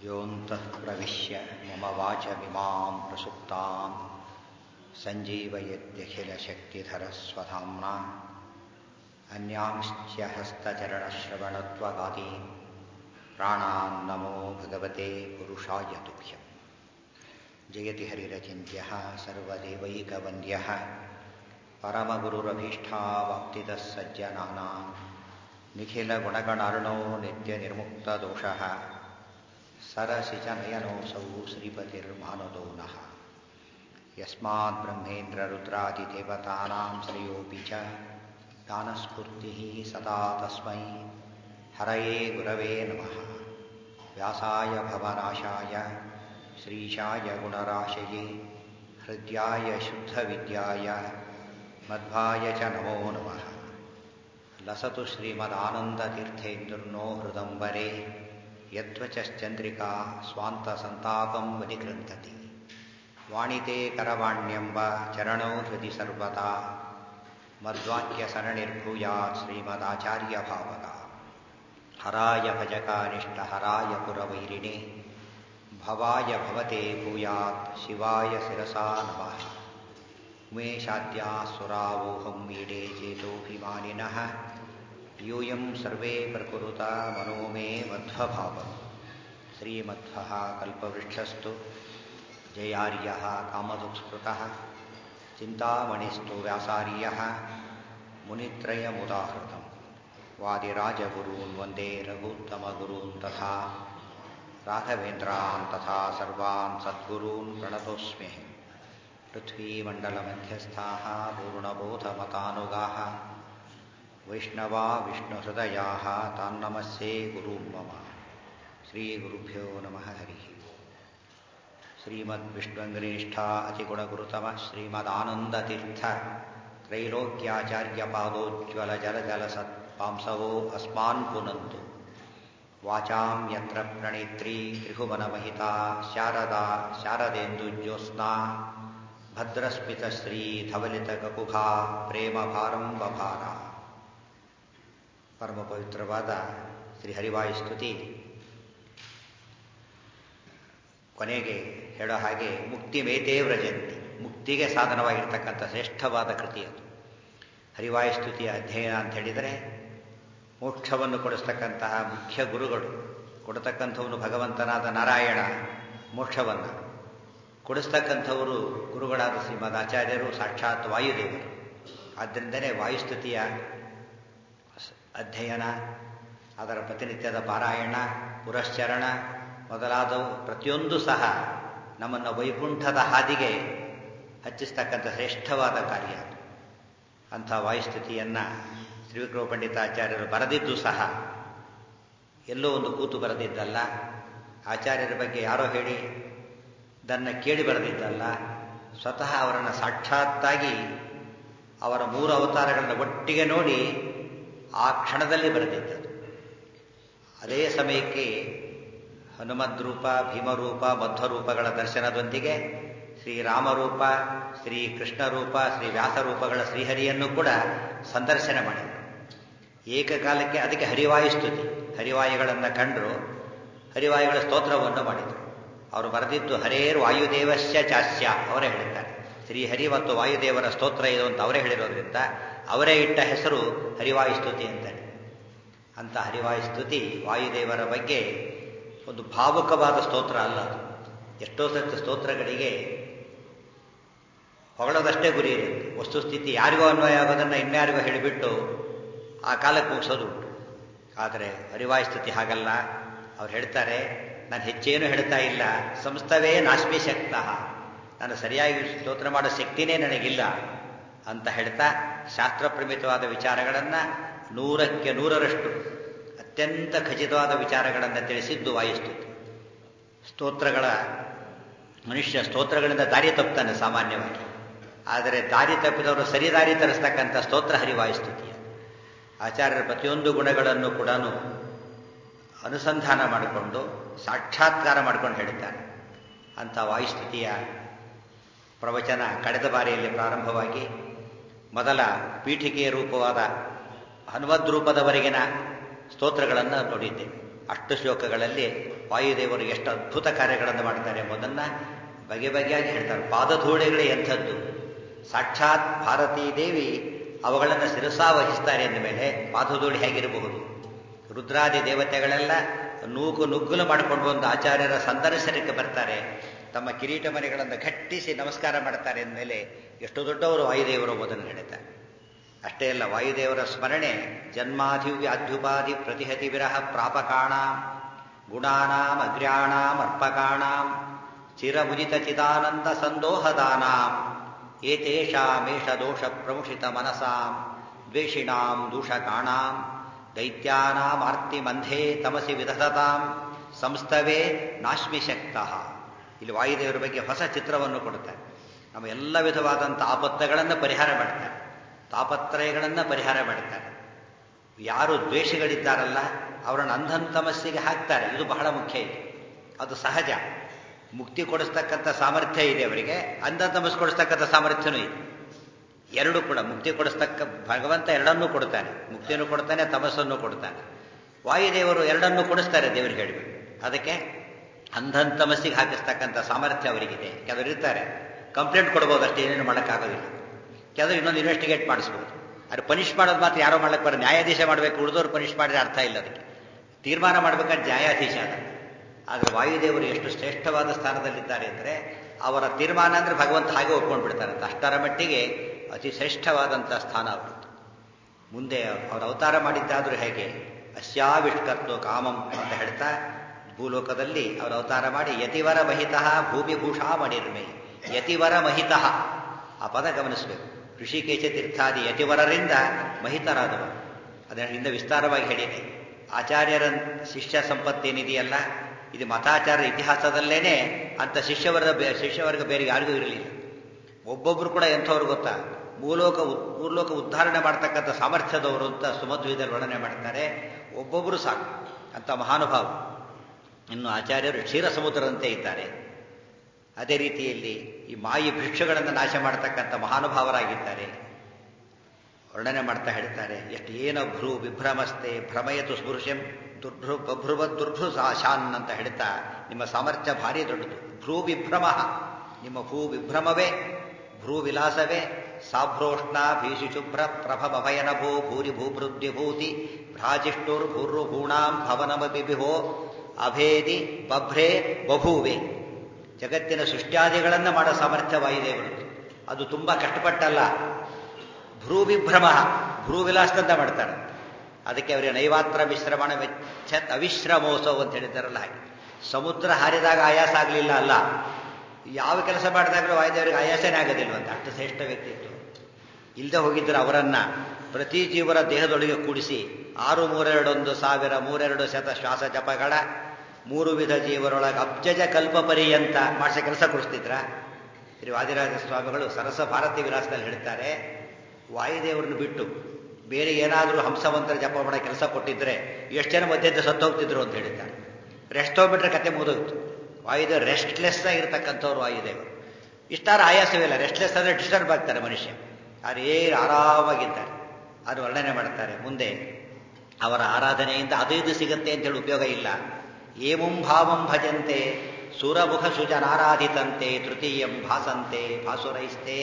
योऽन्तः प्रविश्य मम वाचमिमां प्रसुप्तां सञ्जीवयत्यखिलशक्तिधरस्वधाम्ना अन्यांश्च हस्तचरणश्रवणत्वगादीन् प्राणान् नमो भगवते पुरुषाय तुभ्यम् जयति हरिरचिन्त्यः सर्वदेवैकवन्द्यः परमगुरुरभीष्टावाप्तितः सज्जनानां निखिलगुणगणार्णो नित्यनिर्मुक्तदोषः सरसिचनयनोऽसौ श्रीपतिर्मानदो नः यस्माद्ब्रह्मेन्द्ररुद्रादिदेवतानां श्रेयोऽपि च ज्ञानस्फूर्तिः सदा तस्मै हरये गुरवे नमः व्यासाय भवनाशाय श्रीशाय गुणराशये हृद्याय शुद्धविद्याय मध्वाय च नमो नमः लसतु श्रीमदानन्दतीर्थेन्दुर्नो हृदम्बरे यद्वचश्चन्द्रिका स्वान्तसन्तापं विनिकृन्तति वाणिते करवाण्यम्ब चरणौ हृदि सर्वदा मद्वाक्यसरणिर्भूयात् श्रीमदाचार्यभावगा हराय भजकानिष्टहराय पुरवैरिणे भवाय भवते भूयात् शिवाय शिरसा नमः उमेशाद्यासुरावोहं मीडे चेतोऽभिमानिनः यूयं सर्वे प्रकुरुता मनो मे मध्वभावम् श्रीमध्वः कल्पवृक्षस्तु जयार्यः कामधुक्स्पृतः चिन्तामणिस्तु व्यासार्यः मुनित्रयमुदाहृतम् वादिराजगुरून् वन्दे रघुत्तमगुरून् तथा राघवेन्द्रान् तथा सर्वान् सद्गुरून् प्रणतोऽस्म्यः पृथ्वीमण्डलमध्यस्थाः पूर्णबोधमतानुगाः वैष्णवा विष्णुहृदयाः तान्नमस्ये गुरून् मम श्रीगुरुभ्यो नमः हरिः श्रीमद्विष्णुङ्गनिष्ठा अतिगुणगुरुतमः श्रीमदानन्दतीर्थ त्रैलोक्याचार्यपादोज्ज्वलजलजलसत्पांसवो अस्मान् पुनन्तु वाचां यत्र प्रणित्री त्रिभुवनमहिता शारदा शारदेन्दुज्योत्स्ना ಭದ್ರಸ್ಮಿತಶ್ರೀಧವಲಿತಕಕುಭಾ ಪ್ರೇಮಭಾರಂ ಬಭಾರ ಪರಮ ಪವಿತ್ರವಾದ ಶ್ರೀ ಹರಿವಾಯುಸ್ತುತಿ ಕೊನೆಗೆ ಹೇಳೋ ಹಾಗೆ ಮುಕ್ತಿ ಮೇತೇ ವ್ರಜಂತಿ ಮುಕ್ತಿಗೆ ಸಾಧನವಾಗಿರ್ತಕ್ಕಂಥ ಶ್ರೇಷ್ಠವಾದ ಕೃತಿ ಅದು ಹರಿವಾಯುಸ್ತುತಿಯ ಅಧ್ಯಯನ ಅಂತ ಹೇಳಿದರೆ ಮೋಕ್ಷವನ್ನು ಕೊಡಿಸ್ತಕ್ಕಂತಹ ಮುಖ್ಯ ಗುರುಗಳು ಕೊಡತಕ್ಕಂಥವನು ಭಗವಂತನಾದ ನಾರಾಯಣ ಮೋಕ್ಷವನ್ನು ಕೊಡಿಸ್ತಕ್ಕಂಥವರು ಗುರುಗಳಾದ ಶ್ರೀಮದ್ ಆಚಾರ್ಯರು ಸಾಕ್ಷಾತ್ ವಾಯುದೇವರು ಆದ್ದರಿಂದಲೇ ವಾಯುಸ್ತುತಿಯ ಅಧ್ಯಯನ ಅದರ ಪ್ರತಿನಿತ್ಯದ ಪಾರಾಯಣ ಪುರಶ್ಚರಣ ಮೊದಲಾದವು ಪ್ರತಿಯೊಂದು ಸಹ ನಮ್ಮನ್ನು ವೈಕುಂಠದ ಹಾದಿಗೆ ಹಚ್ಚಿಸ್ತಕ್ಕಂಥ ಶ್ರೇಷ್ಠವಾದ ಕಾರ್ಯ ಅಂಥ ವಾಯುಸ್ತುತಿಯನ್ನು ಶ್ರೀವಿಕ್ರಮ ಪಂಡಿತಾಚಾರ್ಯರು ಬರೆದಿದ್ದು ಸಹ ಎಲ್ಲೋ ಒಂದು ಕೂತು ಬರೆದಿದ್ದಲ್ಲ ಆಚಾರ್ಯರ ಬಗ್ಗೆ ಯಾರೋ ಹೇಳಿ ಇದನ್ನು ಕೇಳಿ ಬರೆದಿದ್ದಲ್ಲ ಸ್ವತಃ ಅವರನ್ನು ಸಾಕ್ಷಾತ್ತಾಗಿ ಅವರ ಮೂರು ಅವತಾರಗಳನ್ನು ಒಟ್ಟಿಗೆ ನೋಡಿ ಆ ಕ್ಷಣದಲ್ಲಿ ಬರೆದಿದ್ದದು ಅದೇ ಸಮಯಕ್ಕೆ ಹನುಮದ್ರೂಪ ಭೀಮರೂಪ ಮಧ್ವರೂಪಗಳ ದರ್ಶನದೊಂದಿಗೆ ಶ್ರೀರಾಮರೂಪ ಶ್ರೀ ಕೃಷ್ಣರೂಪ ಶ್ರೀ ವ್ಯಾಸರೂಪಗಳ ಶ್ರೀಹರಿಯನ್ನು ಕೂಡ ಸಂದರ್ಶನ ಮಾಡಿದರು ಏಕಕಾಲಕ್ಕೆ ಅದಕ್ಕೆ ಹರಿವಾಯುಸ್ತುತಿ ಹರಿವಾಯುಗಳನ್ನು ಕಂಡರು ಹರಿವಾಯುಗಳ ಸ್ತೋತ್ರವನ್ನು ಮಾಡಿದರು ಅವರು ಬರೆದಿದ್ದು ಹರೇರ್ ವಾಯುದೇವಶ್ಯ ಚಾಸ್ಯ ಅವರೇ ಹೇಳಿದ್ದಾರೆ ಶ್ರೀಹರಿ ಮತ್ತು ವಾಯುದೇವರ ಸ್ತೋತ್ರ ಇದು ಅಂತ ಅವರೇ ಹೇಳಿರೋದ್ರಿಂದ ಅವರೇ ಇಟ್ಟ ಹೆಸರು ಹರಿವಾಯುಸ್ತುತಿ ಅಂತಾರೆ ಅಂತ ಹರಿವಾಯುಸ್ತುತಿ ವಾಯುದೇವರ ಬಗ್ಗೆ ಒಂದು ಭಾವುಕವಾದ ಸ್ತೋತ್ರ ಅಲ್ಲ ಅದು ಎಷ್ಟೋ ಸತ್ತು ಸ್ತೋತ್ರಗಳಿಗೆ ಹೊಗಳೋದಷ್ಟೇ ಗುರಿ ಇರುತ್ತೆ ವಸ್ತುಸ್ಥಿತಿ ಯಾರಿಗೋ ಅನ್ವಯ ಆಗೋದನ್ನು ಇನ್ಯಾರಿಗೋ ಹೇಳಿಬಿಟ್ಟು ಆ ಕಾಲಕ್ಕೆ ಮುಗಿಸೋದು ಉಂಟು ಆದರೆ ಹರಿವಾಯುಸ್ತುತಿ ಹಾಗಲ್ಲ ಅವ್ರು ಹೇಳ್ತಾರೆ ನಾನು ಹೆಚ್ಚೇನು ಹೇಳ್ತಾ ಇಲ್ಲ ಸಂಸ್ಥವೇ ನಾಶ್ಮಿ ಶಕ್ತ ನಾನು ಸರಿಯಾಗಿ ಸ್ತೋತ್ರ ಮಾಡೋ ಶಕ್ತಿನೇ ನನಗಿಲ್ಲ ಅಂತ ಹೇಳ್ತಾ ಶಾಸ್ತ್ರಪ್ರಮಿತವಾದ ವಿಚಾರಗಳನ್ನು ನೂರಕ್ಕೆ ನೂರರಷ್ಟು ಅತ್ಯಂತ ಖಚಿತವಾದ ವಿಚಾರಗಳನ್ನು ತಿಳಿಸಿದ್ದು ವಾಯುಸ್ತುತಿ ಸ್ತೋತ್ರಗಳ ಮನುಷ್ಯ ಸ್ತೋತ್ರಗಳಿಂದ ದಾರಿ ತಪ್ಪುತ್ತಾನೆ ಸಾಮಾನ್ಯವಾಗಿ ಆದರೆ ದಾರಿ ತಪ್ಪಿದವರು ಸರಿ ದಾರಿ ತರಿಸ್ತಕ್ಕಂಥ ಸ್ತೋತ್ರ ಹರಿವಾಯುಸ್ತುತಿಯ ಆಚಾರ್ಯರ ಪ್ರತಿಯೊಂದು ಗುಣಗಳನ್ನು ಕೂಡ ಅನುಸಂಧಾನ ಮಾಡಿಕೊಂಡು ಸಾಕ್ಷಾತ್ಕಾರ ಮಾಡ್ಕೊಂಡು ಹೇಳಿದ್ದಾರೆ ಅಂಥ ವಾಯುಸ್ಥಿತಿಯ ಪ್ರವಚನ ಕಳೆದ ಬಾರಿಯಲ್ಲಿ ಪ್ರಾರಂಭವಾಗಿ ಮೊದಲ ಪೀಠಿಕೆಯ ರೂಪವಾದ ಹನುಮದ್ ರೂಪದವರೆಗಿನ ಸ್ತೋತ್ರಗಳನ್ನು ನೋಡಿದ್ದೇವೆ ಅಷ್ಟು ಶ್ಲೋಕಗಳಲ್ಲಿ ವಾಯುದೇವರು ಎಷ್ಟು ಅದ್ಭುತ ಕಾರ್ಯಗಳನ್ನು ಮಾಡ್ತಾರೆ ಎಂಬುದನ್ನು ಬಗೆ ಬಗೆಯಾಗಿ ಹೇಳ್ತಾರೆ ಪಾದಧೂಳೆಗಳೇ ಎಂಥದ್ದು ಸಾಕ್ಷಾತ್ ಭಾರತೀ ದೇವಿ ಅವುಗಳನ್ನು ಶಿರಸಾವಹಿಸ್ತಾರೆ ಅಂದ ಮೇಲೆ ಪಾದಧೂಳಿ ಹೇಗಿರಬಹುದು ರುದ್ರಾದಿ ದೇವತೆಗಳೆಲ್ಲ ನೂಕು ನುಗ್ಗುಲು ಮಾಡಿಕೊಂಡು ಬಂದು ಆಚಾರ್ಯರ ಸಂದರ್ಶನಕ್ಕೆ ಬರ್ತಾರೆ ತಮ್ಮ ಕಿರೀಟ ಮನೆಗಳನ್ನು ಘಟ್ಟಿಸಿ ನಮಸ್ಕಾರ ಮಾಡ್ತಾರೆ ಅಂದಮೇಲೆ ಎಷ್ಟು ದೊಡ್ಡವರು ವಾಯುದೇವರು ಎಂಬುದನ್ನು ಹೇಳ್ತಾರೆ ಅಷ್ಟೇ ಅಲ್ಲ ವಾಯುದೇವರ ಸ್ಮರಣೆ ಜನ್ಮಾಧಿವ್ಯ ಅಧ್ಯುಪಾಧಿ ಪ್ರತಿಹತಿ ವಿರಹ ಪ್ರಾಪಕಾಣಾಂ ಗುಣಾನಾಂ ಅಗ್ರ್ಯಾಣಾಂ ಅರ್ಪಕಾಣಾಂ ಚಿರಮುದಿತ ಚಿದಾನಂದ ಸಂದೋಹದಾನಾಂ ಏತೇಷಾಮೇಷ ದೋಷ ಪ್ರಮುಷಿತ ಮನಸಾಂ ದ್ವೇಷಿಣಾಂ ದೂಷಕಾಣಾಂ ದೈತ್ಯಾನಾಮಾರ್ತಿ ಮಂಧೇ ತಮಸಿ ವಿಧತಾಂ ಸಂಸ್ತವೇ ನಾಶ್ಮಿ ಶಕ್ತಃ ಇಲ್ಲಿ ವಾಯುದೇವರ ಬಗ್ಗೆ ಹೊಸ ಚಿತ್ರವನ್ನು ಕೊಡುತ್ತಾರೆ ನಮ್ಮ ಎಲ್ಲ ವಿಧವಾದಂಥ ಆಪತ್ತುಗಳನ್ನು ಪರಿಹಾರ ಮಾಡ್ತಾರೆ ತಾಪತ್ರಯಗಳನ್ನು ಪರಿಹಾರ ಮಾಡ್ತಾರೆ ಯಾರು ದ್ವೇಷಗಳಿದ್ದಾರಲ್ಲ ಅವರನ್ನು ಅಂಧನ್ ತಮಸ್ಸಿಗೆ ಹಾಕ್ತಾರೆ ಇದು ಬಹಳ ಮುಖ್ಯ ಇದೆ ಅದು ಸಹಜ ಮುಕ್ತಿ ಕೊಡಿಸ್ತಕ್ಕಂಥ ಸಾಮರ್ಥ್ಯ ಇದೆ ಅವರಿಗೆ ಅಂಧ ತಮಸ್ ಕೊಡಿಸ್ತಕ್ಕಂಥ ಸಾಮರ್ಥ್ಯನೂ ಇದೆ ಎರಡು ಕೂಡ ಮುಕ್ತಿ ಕೊಡಿಸ್ತಕ್ಕ ಭಗವಂತ ಎರಡನ್ನೂ ಕೊಡ್ತಾನೆ ಮುಕ್ತಿಯನ್ನು ಕೊಡ್ತಾನೆ ತಮಸ್ಸನ್ನು ಕೊಡ್ತಾನೆ ವಾಯುದೇವರು ಎರಡನ್ನೂ ಕೊಡಿಸ್ತಾರೆ ದೇವರಿಗೆ ಹೇಳಬೇಕು ಅದಕ್ಕೆ ಅಂಧನ್ ತಮಸ್ಸಿಗೆ ಹಾಕಿಸ್ತಕ್ಕಂಥ ಸಾಮರ್ಥ್ಯ ಅವರಿಗಿದೆ ಕೆಲವರು ಇರ್ತಾರೆ ಕಂಪ್ಲೇಂಟ್ ಕೊಡ್ಬೋದು ಅಷ್ಟೇ ಏನೇನು ಮಾಡೋಕ್ಕಾಗೋದಿಲ್ಲ ಕೆಲವರು ಇನ್ನೊಂದು ಇನ್ವೆಸ್ಟಿಗೇಟ್ ಮಾಡಿಸ್ಬೋದು ಅದು ಪನಿಷ್ ಮಾಡೋದು ಮಾತ್ರ ಯಾರೋ ಮಾಡಕ್ಕೆ ಬರೋ ನ್ಯಾಯಾಧೀಶ ಮಾಡಬೇಕು ಉಳಿದವ್ರು ಪನಿಷ್ ಮಾಡಿದ್ರೆ ಅರ್ಥ ಇಲ್ಲ ಅದಕ್ಕೆ ತೀರ್ಮಾನ ಮಾಡಬೇಕಾದ್ರೆ ನ್ಯಾಯಾಧೀಶ ಅದ ಆದರೆ ವಾಯುದೇವರು ಎಷ್ಟು ಶ್ರೇಷ್ಠವಾದ ಸ್ಥಾನದಲ್ಲಿದ್ದಾರೆ ಅಂದರೆ ಅವರ ತೀರ್ಮಾನ ಅಂದರೆ ಭಗವಂತ ಹಾಗೆ ಒಪ್ಕೊಂಡು ಬಿಡ್ತಾರಂತ ಅಷ್ಟರ ಮಟ್ಟಿಗೆ ಅತಿ ಶ್ರೇಷ್ಠವಾದಂಥ ಸ್ಥಾನ ಅವರದ್ದು ಮುಂದೆ ಅವರು ಅವತಾರ ಮಾಡಿದ್ದಾದರೂ ಹೇಗೆ ಅಶ್ಯಾವಿಷ್ಕರ್ತು ಕಾಮಂ ಅಂತ ಹೇಳ್ತಾ ಭೂಲೋಕದಲ್ಲಿ ಅವರು ಅವತಾರ ಮಾಡಿ ಯತಿವರ ಮಹಿತಃ ಭೂಮಿಭೂಷಾ ಮಣಿರ್ಮೆ ಯತಿವರ ಮಹಿತಃ ಆ ಪದ ಗಮನಿಸಬೇಕು ಋಷಿಕೇಶ ತೀರ್ಥಾದಿ ಯತಿವರರಿಂದ ಮಹಿತರಾದವರು ಅದನ್ನು ಹಿಂದೆ ವಿಸ್ತಾರವಾಗಿ ಹೇಳಿದೆ ಆಚಾರ್ಯರ ಶಿಷ್ಯ ಸಂಪತ್ತೇನಿದೆಯಲ್ಲ ಇದು ಮತಾಚಾರ ಇತಿಹಾಸದಲ್ಲೇನೆ ಅಂತ ಶಿಷ್ಯವರ್ಗ ಶಿಷ್ಯವರ್ಗ ಬೇರೆ ಯಾರಿಗೂ ಇರಲಿಲ್ಲ ಒಬ್ಬೊಬ್ರು ಕೂಡ ಎಂಥವ್ರು ಗೊತ್ತಾ ಭೂಲೋಕ ಭೂಲೋಕ ಉದ್ಧಾರಣೆ ಮಾಡ್ತಕ್ಕಂಥ ಸಾಮರ್ಥ್ಯದವರು ಅಂತ ಸುಮಧ್ವಿದಲ್ಲಿ ವರ್ಣನೆ ಮಾಡ್ತಾರೆ ಒಬ್ಬೊಬ್ಬರು ಸಾಕು ಅಂತ ಮಹಾನುಭಾವ ಇನ್ನು ಆಚಾರ್ಯರು ಕ್ಷೀರ ಸಮುದ್ರದಂತೆ ಇದ್ದಾರೆ ಅದೇ ರೀತಿಯಲ್ಲಿ ಈ ಮಾಯಿ ಭೃಕ್ಷಗಳನ್ನು ನಾಶ ಮಾಡತಕ್ಕಂಥ ಮಹಾನುಭಾವರಾಗಿದ್ದಾರೆ ವರ್ಣನೆ ಮಾಡ್ತಾ ಹೇಳ್ತಾರೆ ಎಷ್ಟು ಏನ ಭ್ರೂ ವಿಭ್ರಮಸ್ತೆ ಭ್ರಮಯತು ಸ್ಪುರುಷಂ ದುರ್ಭೃ ಬಭ್ರುವ ದುರ್ಭೃ ಶಾನ್ ಅಂತ ಹೇಳ್ತಾ ನಿಮ್ಮ ಸಾಮರ್ಥ್ಯ ಭಾರಿ ದೊಡ್ಡದು ಭ್ರೂ ವಿಭ್ರಮ ನಿಮ್ಮ ಭೂ ವಿಭ್ರಮವೇ ಭ್ರೂ ವಿಲಾಸವೇ ಸಾಭ್ರೋಷ್ಣ ಭೀಷಿಶುಭ್ರ ಪ್ರಭಮಭಯನಭೋ ಭೂರಿ ಭೂಭೃದ್ವಿಭೂತಿ ಭ್ರಾಜಿಷ್ಟುರ್ ಭೂರ್ರುಭೂಣಾಂ ಭವನಮಬಿಭೋ ಅಭೇದಿ ಬಭ್ರೇ ಬಭೂವೆ ಜಗತ್ತಿನ ಸೃಷ್ಟ್ಯಾದಿಗಳನ್ನು ಮಾಡೋ ಸಾಮರ್ಥ್ಯ ವಾಯುದೇವರು ಅದು ತುಂಬ ಕಷ್ಟಪಟ್ಟಲ್ಲ ಭ್ರೂ ವಿಭ್ರಮ ಭ್ರೂ ವಿಲಾಸದಂತ ಮಾಡ್ತಾರೆ ಅದಕ್ಕೆ ಅವರಿಗೆ ನೈವಾತ್ರ ವಿಶ್ರಮಣ ವೆಚ್ಚತ್ ಅವಿಶ್ರಮೋತ್ಸವ ಅಂತ ಹೇಳಿದ್ದಾರಲ್ಲ ಹಾಗೆ ಸಮುದ್ರ ಹಾರಿದಾಗ ಆಯಾಸ ಆಗಲಿಲ್ಲ ಅಲ್ಲ ಯಾವ ಕೆಲಸ ಮಾಡಿದಾಗಲೂ ವಾಯುದೇವರಿಗೆ ಆಯಾಸನೇ ಆಗೋದಿಲ್ವಂತ ಅಷ್ಟು ಶ್ರೇಷ್ಠ ವ್ಯಕ್ತಿತ್ವ ಇಲ್ಲದೆ ಹೋಗಿದ್ದರೆ ಅವರನ್ನ ಪ್ರತಿ ಜೀವರ ದೇಹದೊಳಗೆ ಕೂಡಿಸಿ ಆರು ಮೂರೆರಡೊಂದು ಸಾವಿರ ಮೂರೆರಡು ಶತ ಶ್ವಾಸ ಜಪಗಳ ಮೂರು ವಿಧ ಜೀವರೊಳಗೆ ಅಬ್ಜಜ ಕಲ್ಪ ಪರ್ಯಂತ ಮಾಡಿಸೋ ಕೆಲಸ ಕೊಡಿಸ್ತಿದ್ರ ಶ್ರೀ ವಾದಿರಾಜ ಸ್ವಾಮಿಗಳು ಸರಸ ಭಾರತಿ ವಿಲಾಸದಲ್ಲಿ ಹೇಳ್ತಾರೆ ವಾಯುದೇವರನ್ನು ಬಿಟ್ಟು ಬೇರೆ ಏನಾದರೂ ಹಂಸವಂತರ ಜಪ ಮಾಡೋ ಕೆಲಸ ಕೊಟ್ಟಿದ್ರೆ ಎಷ್ಟು ಜನ ಮಧ್ಯದ ಸತ್ತೋಗ್ತಿದ್ರು ಅಂತ ಹೇಳಿದ್ದಾರೆ ರೆಸ್ಟ್ ಹೋಗ್ಬಿಟ್ರೆ ಕತೆ ಮುಗಿದೋಗ್ತು ವಾಯುದೇವರು ರೆಸ್ಟ್ಲೆಸ್ ಆಗಿರ್ತಕ್ಕಂಥವ್ರು ವಾಯುದೇವರು ಇಷ್ಟಾರ ಆಯಾಸವಿಲ್ಲ ರೆಸ್ಟ್ಲೆಸ್ ಅಂದರೆ ಡಿಸ್ಟರ್ಬ್ ಆಗ್ತಾರೆ ಮನುಷ್ಯ ಅವ್ರು ಏನು ಆರಾಮಾಗಿದ್ದಾರೆ ಅದು ವರ್ಣನೆ ಮಾಡ್ತಾರೆ ಮುಂದೆ ಅವರ ಆರಾಧನೆಯಿಂದ ಅದು ಇದು ಸಿಗತ್ತೆ ಅಂತೇಳಿ ಉಪಯೋಗ ಇಲ್ಲ ಏಮುಂ ಭಾವಂ ಭಜಂತೆ ಸುರಮುಖ ಸುಜನಾರಾಧಿತಂತೆ ತೃತೀಯಂ ಭಾಸಂತೆ ಭಾಸುರೈಸ್ತೆ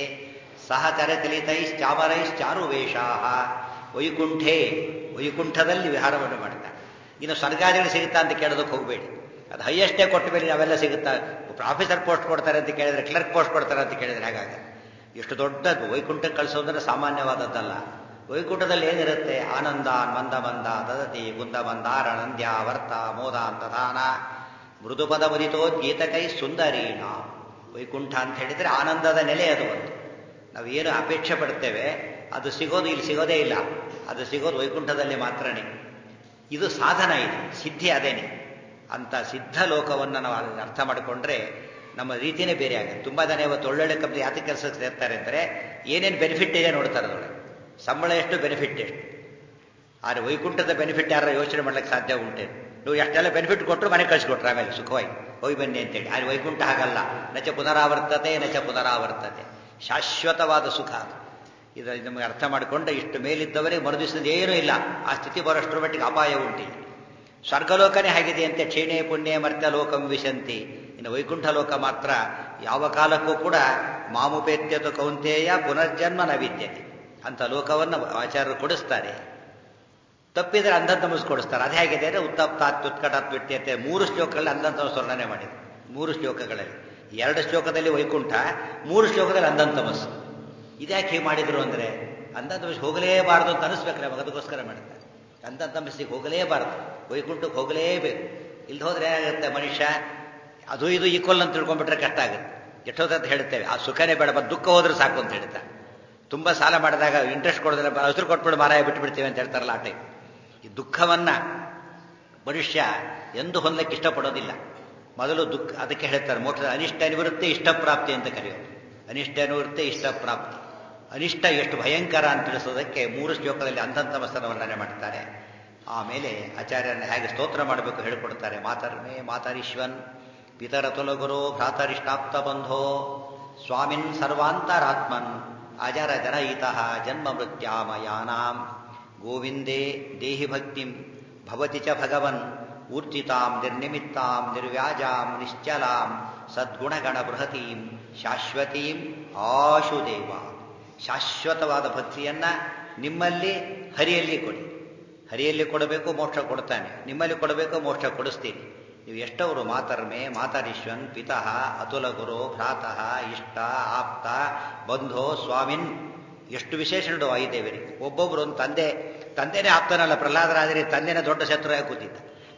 ಸಹಚರಚಲಿತೈಶ್ಚಾಮರೈಶ್ಚಾರು ವೇಷಾ ವೈಕುಂಠೇ ವೈಕುಂಠದಲ್ಲಿ ವಿಹಾರವನ್ನು ಮಾಡ್ತಾರೆ ಇನ್ನು ಸ್ವರ್ಗಾದಿಗಳು ಸಿಗುತ್ತಾ ಅಂತ ಕೇಳೋದಕ್ಕೆ ಹೋಗಬೇಡಿ ಅದು ಹೈಯೆಸ್ಟೇ ಕೊಟ್ಟ ಮೇಲೆ ನಾವೆಲ್ಲ ಸಿಗುತ್ತಾ ಆಫೀಸರ್ ಪೋಸ್ಟ್ ಕೊಡ್ತಾರೆ ಅಂತ ಕೇಳಿದ್ರೆ ಕ್ಲರ್ಕ್ ಪೋಸ್ಟ್ ಕೊಡ್ತಾರೆ ಅಂತ ಕೇಳಿದ್ರೆ ಹೇಗಾಗ ಎಷ್ಟು ದೊಡ್ಡದು ವೈಕುಂಠಕ್ಕೆ ಕಳಿಸೋದ್ರೆ ಸಾಮಾನ್ಯವಾದದ್ದಲ್ಲ ವೈಕುಂಠದಲ್ಲಿ ಏನಿರುತ್ತೆ ಆನಂದ ಮಂದ ಮಂದ ದದತಿ ಗುಂದ ಮಂದಾರ ನಂದ್ಯ ವರ್ತ ಮೋದ ಅಂತಧಾನ ಮೃದುಪದ ಮುದಿತೋದ್ಗೀತಕೈ ಸುಂದರೀಣ ವೈಕುಂಠ ಅಂತ ಹೇಳಿದ್ರೆ ಆನಂದದ ನೆಲೆ ಅದು ಒಂದು ನಾವು ಏನು ಅಪೇಕ್ಷೆ ಪಡ್ತೇವೆ ಅದು ಸಿಗೋದು ಇಲ್ಲಿ ಸಿಗೋದೇ ಇಲ್ಲ ಅದು ಸಿಗೋದು ವೈಕುಂಠದಲ್ಲಿ ಮಾತ್ರನೇ ಇದು ಸಾಧನ ಇದು ಸಿದ್ಧಿ ಅದೇನೆ ಅಂತ ಸಿದ್ಧ ಲೋಕವನ್ನು ನಾವು ಅರ್ಥ ಮಾಡಿಕೊಂಡ್ರೆ ನಮ್ಮ ರೀತಿಯೇ ಬೇರೆ ಆಗುತ್ತೆ ತುಂಬ ಜನ ಇವತ್ತು ಒಳ್ಳೊಳ್ಳೆ ಕಂಪ್ನಿ ಯಾತಕ್ಕೆ ಕೆಲಸಕ್ಕೆ ಸೇರ್ತಾರೆ ಅಂದರೆ ಏನೇನು ಬೆನಿಫಿಟ್ ಇದೆ ನೋಡ್ತಾರೆ ಅದರೊಳಗೆ ಸಂಬಳ ಎಷ್ಟು ಬೆನಿಫಿಟ್ ಎಷ್ಟು ಆದರೆ ವೈಕುಂಠದ ಬೆನಿಫಿಟ್ ಯಾರು ಯೋಚನೆ ಮಾಡ್ಲಿಕ್ಕೆ ಸಾಧ್ಯ ಉಂಟೆ ನೀವು ಎಷ್ಟೆಲ್ಲ ಬೆನಿಫಿಟ್ ಕೊಟ್ಟರು ಮನೆ ಕಳಿಸ್ಕೊಟ್ರು ಆಮೇಲೆ ಸುಖವಾಗಿ ಹೋಗಿ ಬನ್ನಿ ಅಂತೇಳಿ ಆದರೆ ವೈಕುಂಠ ಹಾಗಲ್ಲ ನಚ ಪುನರಾವರ್ತತೆ ನಚ ಪುನರಾವರ್ತತೆ ಶಾಶ್ವತವಾದ ಸುಖ ಇದು ನಮಗೆ ಅರ್ಥ ಮಾಡಿಕೊಂಡ್ರೆ ಇಷ್ಟು ಮೇಲಿದ್ದವರಿಗೆ ಮರುದಿವಸದ ಏನೂ ಇಲ್ಲ ಆ ಸ್ಥಿತಿ ಬರೋಷ್ಟರ ಮಟ್ಟಿಗೆ ಅಪಾಯ ಉಂಟು ಸ್ವರ್ಗಲೋಕನೇ ಆಗಿದೆ ಕ್ಷೀಣೆ ಪುಣ್ಯ ಮರ್ತ್ಯ ಲೋಕಂ ವಿಶಂತಿ ಇನ್ನು ವೈಕುಂಠ ಲೋಕ ಮಾತ್ರ ಯಾವ ಕಾಲಕ್ಕೂ ಕೂಡ ಮಾಮುಪೇತ್ಯತು ಕೌಂತೆಯ ಪುನರ್ಜನ್ಮ ನ ವಿದ್ಯತೆ ಅಂತ ಲೋಕವನ್ನು ಆಚಾರ್ಯರು ಕೊಡಿಸ್ತಾರೆ ತಪ್ಪಿದ್ರೆ ಅಂಧಂತಮಸ್ ಕೊಡಿಸ್ತಾರೆ ಅದು ಹೇಗಿದೆ ಅಂದರೆ ಉತ್ತಪ್ತಾತ್ಯುತ್ಕಟಾತ್ವಿಟ್ಯತೆ ಮೂರು ಶ್ಲೋಕಗಳಲ್ಲಿ ಅಂಧಂತಮಸ್ ವರ್ಣನೆ ಮಾಡಿದೆ ಮೂರು ಶ್ಲೋಕಗಳಲ್ಲಿ ಎರಡು ಶ್ಲೋಕದಲ್ಲಿ ವೈಕುಂಠ ಮೂರು ಶ್ಲೋಕದಲ್ಲಿ ಅಂಧಂತಮಸ್ಸು ಇದ್ಯಾಕೆ ಹೀಗೆ ಮಾಡಿದ್ರು ಅಂದರೆ ಅಂಧಂತಮಸ್ ಹೋಗಲೇಬಾರದು ಅಂತ ಅನಿಸ್ಬೇಕು ನಮಗೆ ಅದಕ್ಕೋಸ್ಕರ ಮಾಡ್ತಾರೆ ಅಂಧಂತಮಸ್ಸಿಗೆ ಹೋಗಲೇಬಾರದು ವೈಕುಂಠಕ್ಕೆ ಹೋಗಲೇಬೇಕು ಇಲ್ಲಿ ಹೋದ್ರೆ ಏನಾಗುತ್ತೆ ಮನುಷ್ಯ ಅದು ಇದು ಈಕ್ವಲ್ ಅಂತ ತಿಳ್ಕೊಂಡ್ಬಿಟ್ರೆ ಕಷ್ಟ ಆಗುತ್ತೆ ಎಷ್ಟೋದಂತ ಹೇಳ್ತೇವೆ ಆ ಸುಖನೇ ಬೇಡ ಬಟ್ ದುಃಖ ಹೋದ್ರೆ ಸಾಕು ಅಂತ ಹೇಳ್ತಾ ತುಂಬ ಸಾಲ ಮಾಡಿದಾಗ ಇಂಟ್ರೆಸ್ಟ್ ಕೊಡೋದ್ರೆ ಹಸಿರು ಕೊಟ್ಬಿಡು ಮಾರಾಯ ಬಿಟ್ಟು ಬಿಡ್ತೀವಿ ಅಂತ ಹೇಳ್ತಾರಲ್ಲ ಆ ಟೈಮ್ ಈ ದುಃಖವನ್ನ ಮನುಷ್ಯ ಎಂದು ಹೊಂದಲಿಕ್ಕೆ ಇಷ್ಟಪಡೋದಿಲ್ಲ ಮೊದಲು ದುಃಖ ಅದಕ್ಕೆ ಹೇಳ್ತಾರೆ ಮೋಕ್ಷದ ಅನಿಷ್ಟ ನಿವೃತ್ತಿ ಇಷ್ಟಪ್ರಾಪ್ತಿ ಅಂತ ಕರೆಯೋದು ಅನಿಷ್ಟ ನಿವೃತ್ತಿ ಇಷ್ಟಪ್ರಾಪ್ತಿ ಅನಿಷ್ಟ ಎಷ್ಟು ಭಯಂಕರ ಅಂತ ತಿಳಿಸೋದಕ್ಕೆ ಮೂರು ಶ್ಲೋಕದಲ್ಲಿ ಅಂಧಂತಮಸ್ತನ ವರ್ಣನೆ ಮಾಡ್ತಾರೆ ಆಮೇಲೆ ಆಚಾರ್ಯರನ್ನ ಹೇಗೆ ಸ್ತೋತ್ರ ಮಾಡಬೇಕು ಹೇಳಿಕೊಡ್ತಾರೆ ಮಾತರ್ಮೇ ಮಾತರೀಶ್ವನ್ ಪಿತರ ತುಲಗುರು ಭ್ರಾತರಿಷ್ಟಾಪ್ತ ಬಂಧೋ ಸ್ವಾಮಿನ್ ಸರ್ವಾಂತರಾತ್ಮನ್ ಅಜರ ಜನಯಿತಃ ಜನ್ಮ ಮೃತ್ಯಾಮಯಾನಾಂ ಗೋವಿಂದೇ ದೇಹಿ ಭಕ್ತಿಂ ಭವತಿ ಚ ಭಗವನ್ ಊರ್ಜಿತಾಂ ನಿರ್ನಿಮಿತ್ತಾಂ ನಿರ್ವ್ಯಾಜಾಂ ನಿಶ್ಚಲಾಂ ಸದ್ಗುಣಗಣ ಬೃಹತೀಂ ಶಾಶ್ವತೀಂ ಆಶುದೇವ ಶಾಶ್ವತವಾದ ಭಕ್ತಿಯನ್ನ ನಿಮ್ಮಲ್ಲಿ ಹರಿಯಲ್ಲಿ ಕೊಡಿ ಹರಿಯಲ್ಲಿ ಕೊಡಬೇಕು ಮೋಕ್ಷ ಕೊಡ್ತಾನೆ ನಿಮ್ಮಲ್ಲಿ ಕೊಡಬೇಕು ಮೋಕ್ಷ ಕೊಡಿಸ್ತೀನಿ ನೀವು ಎಷ್ಟವರು ಮಾತರ್ಮೆ ಮಾತರೀಶ್ವನ್ ಪಿತಃ ಅತುಲ ಗುರು ಭ್ರಾತಃ ಇಷ್ಟ ಆಪ್ತ ಬಂಧೋ ಸ್ವಾಮಿನ್ ಎಷ್ಟು ವಿಶೇಷಣಗಳು ವಾಯುದೇವರಿ ಒಬ್ಬೊಬ್ರು ಒಂದು ತಂದೆ ತಂದೆನೇ ಆಪ್ತನಲ್ಲ ಪ್ರಹ್ಲಾದರಾದರೆ ತಂದೆನೇ ದೊಡ್ಡ ಶತ್ರುವಾಗಿ ಕೂತಿದ್ದ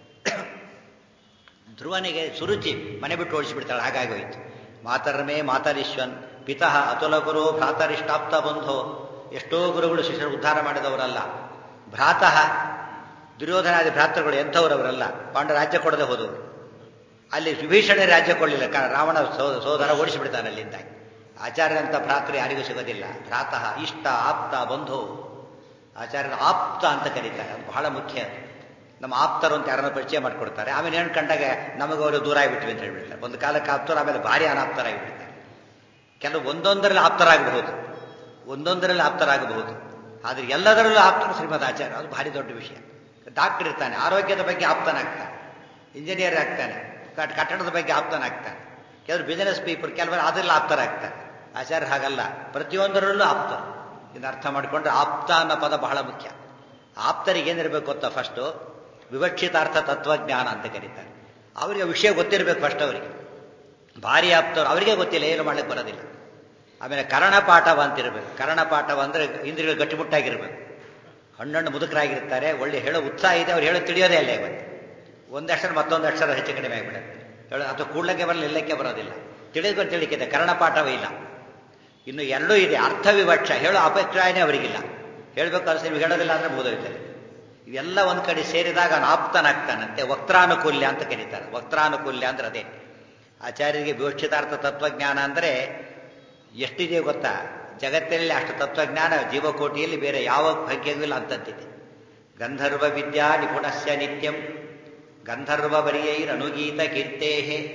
ಧ್ರುವನಿಗೆ ಸುರುಚಿ ಮನೆ ಬಿಟ್ಟು ಓಡಿಸಿಬಿಡ್ತಾಳೆ ಹಾಗಾಗಿ ಹೋಯ್ತು ಮಾತರ್ಮೇ ಮಾತರೀಶ್ವನ್ ಪಿತಃ ಅತುಲ ಗುರು ಭ್ರಾತರಿಷ್ಟಾಪ್ತ ಬಂಧೋ ಎಷ್ಟೋ ಗುರುಗಳು ಶಿಷ್ಯರು ಉದ್ಧಾರ ಮಾಡಿದವರಲ್ಲ ಭ್ರಾತಃ ದುರ್ಯೋಧನಾದಿ ಭ್ರಾತೃಗಳು ಎಂಥವರವರಲ್ಲ ಪಾಂಡ ರಾಜ್ಯ ಕೊಡದೆ ಹೋದವರು ಅಲ್ಲಿ ವಿಭೀಷಣ ರಾಜ್ಯ ಕೊಡಲಿಲ್ಲ ಕಾರಣ ರಾವಣ ಸೋದರ ಓಡಿಸಿಬಿಡ್ತಾನೆ ಅಲ್ಲಿಂದ ಆಚಾರ್ಯರಂತ ಭ್ರಾತೃ ಯಾರಿಗೂ ಸಿಗೋದಿಲ್ಲ ಭ್ರಾತಃ ಇಷ್ಟ ಆಪ್ತ ಬಂಧು ಆಚಾರ್ಯನ ಆಪ್ತ ಅಂತ ಕರೀತಾರೆ ಅದು ಬಹಳ ಮುಖ್ಯ ನಮ್ಮ ಆಪ್ತರು ಅಂತ ಯಾರನ್ನ ಪರಿಚಯ ಮಾಡಿಕೊಡ್ತಾರೆ ಆಮೇಲೆ ಏನು ಕಂಡಾಗ ನಮಗೆ ಅವರು ದೂರ ಆಗಿಬಿಟ್ವಿ ಅಂತ ಹೇಳ್ಬಿಡ್ತಾರೆ ಒಂದು ಕಾಲಕ್ಕೆ ಆಪ್ತರು ಆಮೇಲೆ ಭಾರಿ ಅನಾಪ್ತರಾಗಿಬಿಡ್ತಾರೆ ಕೆಲವು ಒಂದೊಂದರಲ್ಲಿ ಆಪ್ತರಾಗಬಹುದು ಒಂದೊಂದರಲ್ಲಿ ಆಪ್ತರಾಗಬಹುದು ಆದರೆ ಎಲ್ಲದರಲ್ಲೂ ಆಪ್ತರು ಶ್ರೀಮದ್ ಆಚಾರ್ಯ ಅದು ಭಾರಿ ದೊಡ್ಡ ವಿಷಯ ಡಾಕ್ಟರ್ ಇರ್ತಾನೆ ಆರೋಗ್ಯದ ಬಗ್ಗೆ ಆಪ್ತನಾಗ್ತಾನೆ ಇಂಜಿನಿಯರ್ ಆಗ್ತಾನೆ ಕಟ್ಟಡದ ಬಗ್ಗೆ ಆಪ್ತನಾಗ್ತಾನೆ ಕೆಲವರು ಬಿಸಿನೆಸ್ ಪೀಪಲ್ ಕೆಲವರು ಅದರಲ್ಲಿ ಆಪ್ತರಾಗ್ತಾರೆ ಆಚಾರ್ಯ ಹಾಗಲ್ಲ ಪ್ರತಿಯೊಂದರಲ್ಲೂ ಆಪ್ತರು ಇದನ್ನ ಅರ್ಥ ಮಾಡಿಕೊಂಡ್ರೆ ಆಪ್ತ ಅನ್ನೋ ಪದ ಬಹಳ ಮುಖ್ಯ ಆಪ್ತರಿಗೆ ಏನಿರಬೇಕು ಗೊತ್ತಾ ಫಸ್ಟು ವಿವಕ್ಷಿತಾರ್ಥ ತತ್ವಜ್ಞಾನ ಅಂತ ಕರೀತಾರೆ ಅವರಿಗೆ ವಿಷಯ ಗೊತ್ತಿರಬೇಕು ಫಸ್ಟ್ ಅವರಿಗೆ ಭಾರಿ ಆಪ್ತರು ಅವರಿಗೆ ಗೊತ್ತಿಲ್ಲ ಏನು ಮಾಡ್ಲಿಕ್ಕೆ ಬರೋದಿಲ್ಲ ಆಮೇಲೆ ಕರ್ಣಪಾಠವ ಅಂತಿರಬೇಕು ಕರ್ಣಪಾಠವ ಅಂದರೆ ಇಂದ್ರಿಯಗಳು ಗಟ್ಟಿಮುಟ್ಟಾಗಿರ್ಬೇಕು ಹಣ್ಣಣ್ಣು ಮುದುಕರಾಗಿರ್ತಾರೆ ಒಳ್ಳೆ ಹೇಳೋ ಉತ್ಸಾಹ ಇದೆ ಅವ್ರು ಹೇಳೋ ತಿಳಿಯೋದೇ ಇಲ್ಲ ಇವತ್ತು ಒಂದು ಅಕ್ಷರ ಮತ್ತೊಂದು ಅಕ್ಷರ ಹೆಚ್ಚು ಕಡಿಮೆ ಆಗಿಬಿಡುತ್ತೆ ಹೇಳೋ ಅಥವಾ ಕೂಡ್ಲಕ್ಕೆ ಬರಲ್ಲ ನಿಲ್ಲಕ್ಕೆ ಬರೋದಿಲ್ಲ ತಿಳಿದುಕೊಂಡು ತಿಳಿಕಿದೆ ಕರ್ಣಪಾಠವೇ ಇಲ್ಲ ಇನ್ನು ಎರಡೂ ಇದೆ ಅರ್ಥ ವಿವಕ್ಷ ಹೇಳೋ ಅಪೇಕ್ಷಾಯನೇ ಅವರಿಗಿಲ್ಲ ಹೇಳಬೇಕು ಅನಿಸ್ ನೀವು ಹೇಳೋದಿಲ್ಲ ಅಂದರೆ ಮುಗಿದೋಯ್ತಾರೆ ಇವೆಲ್ಲ ಒಂದು ಕಡೆ ಸೇರಿದಾಗ ಆಪ್ತನಾಗ್ತಾನಂತೆ ವಕ್ತಾನುಕೂಲ್ಯ ಅಂತ ಕರೀತಾರೆ ವಕ್ತಾನುಕೂಲ್ಯ ಅಂದ್ರೆ ಅದೇ ಆಚಾರ್ಯರಿಗೆ ವಿವಕ್ಷಿತಾರ್ಥ ತತ್ವಜ್ಞಾನ ಅಂದರೆ ಎಷ್ಟಿದೆ ಗೊತ್ತಾ ಜಗತ್ತಿನಲ್ಲಿ ಅಷ್ಟು ತತ್ವಜ್ಞಾನ ಜೀವಕೋಟಿಯಲ್ಲಿ ಬೇರೆ ಯಾವ ಭಾಗ್ಯವೂ ಇಲ್ಲ ಅಂತಂತಿದೆ ಗಂಧರ್ವ ವಿದ್ಯಾ ನಿಪುಣಸ್ಯ ನಿತ್ಯಂ ಗಂಧರ್ವ ಬರಿಯೈರನುಗೀತ ಕೀರ್ತೇ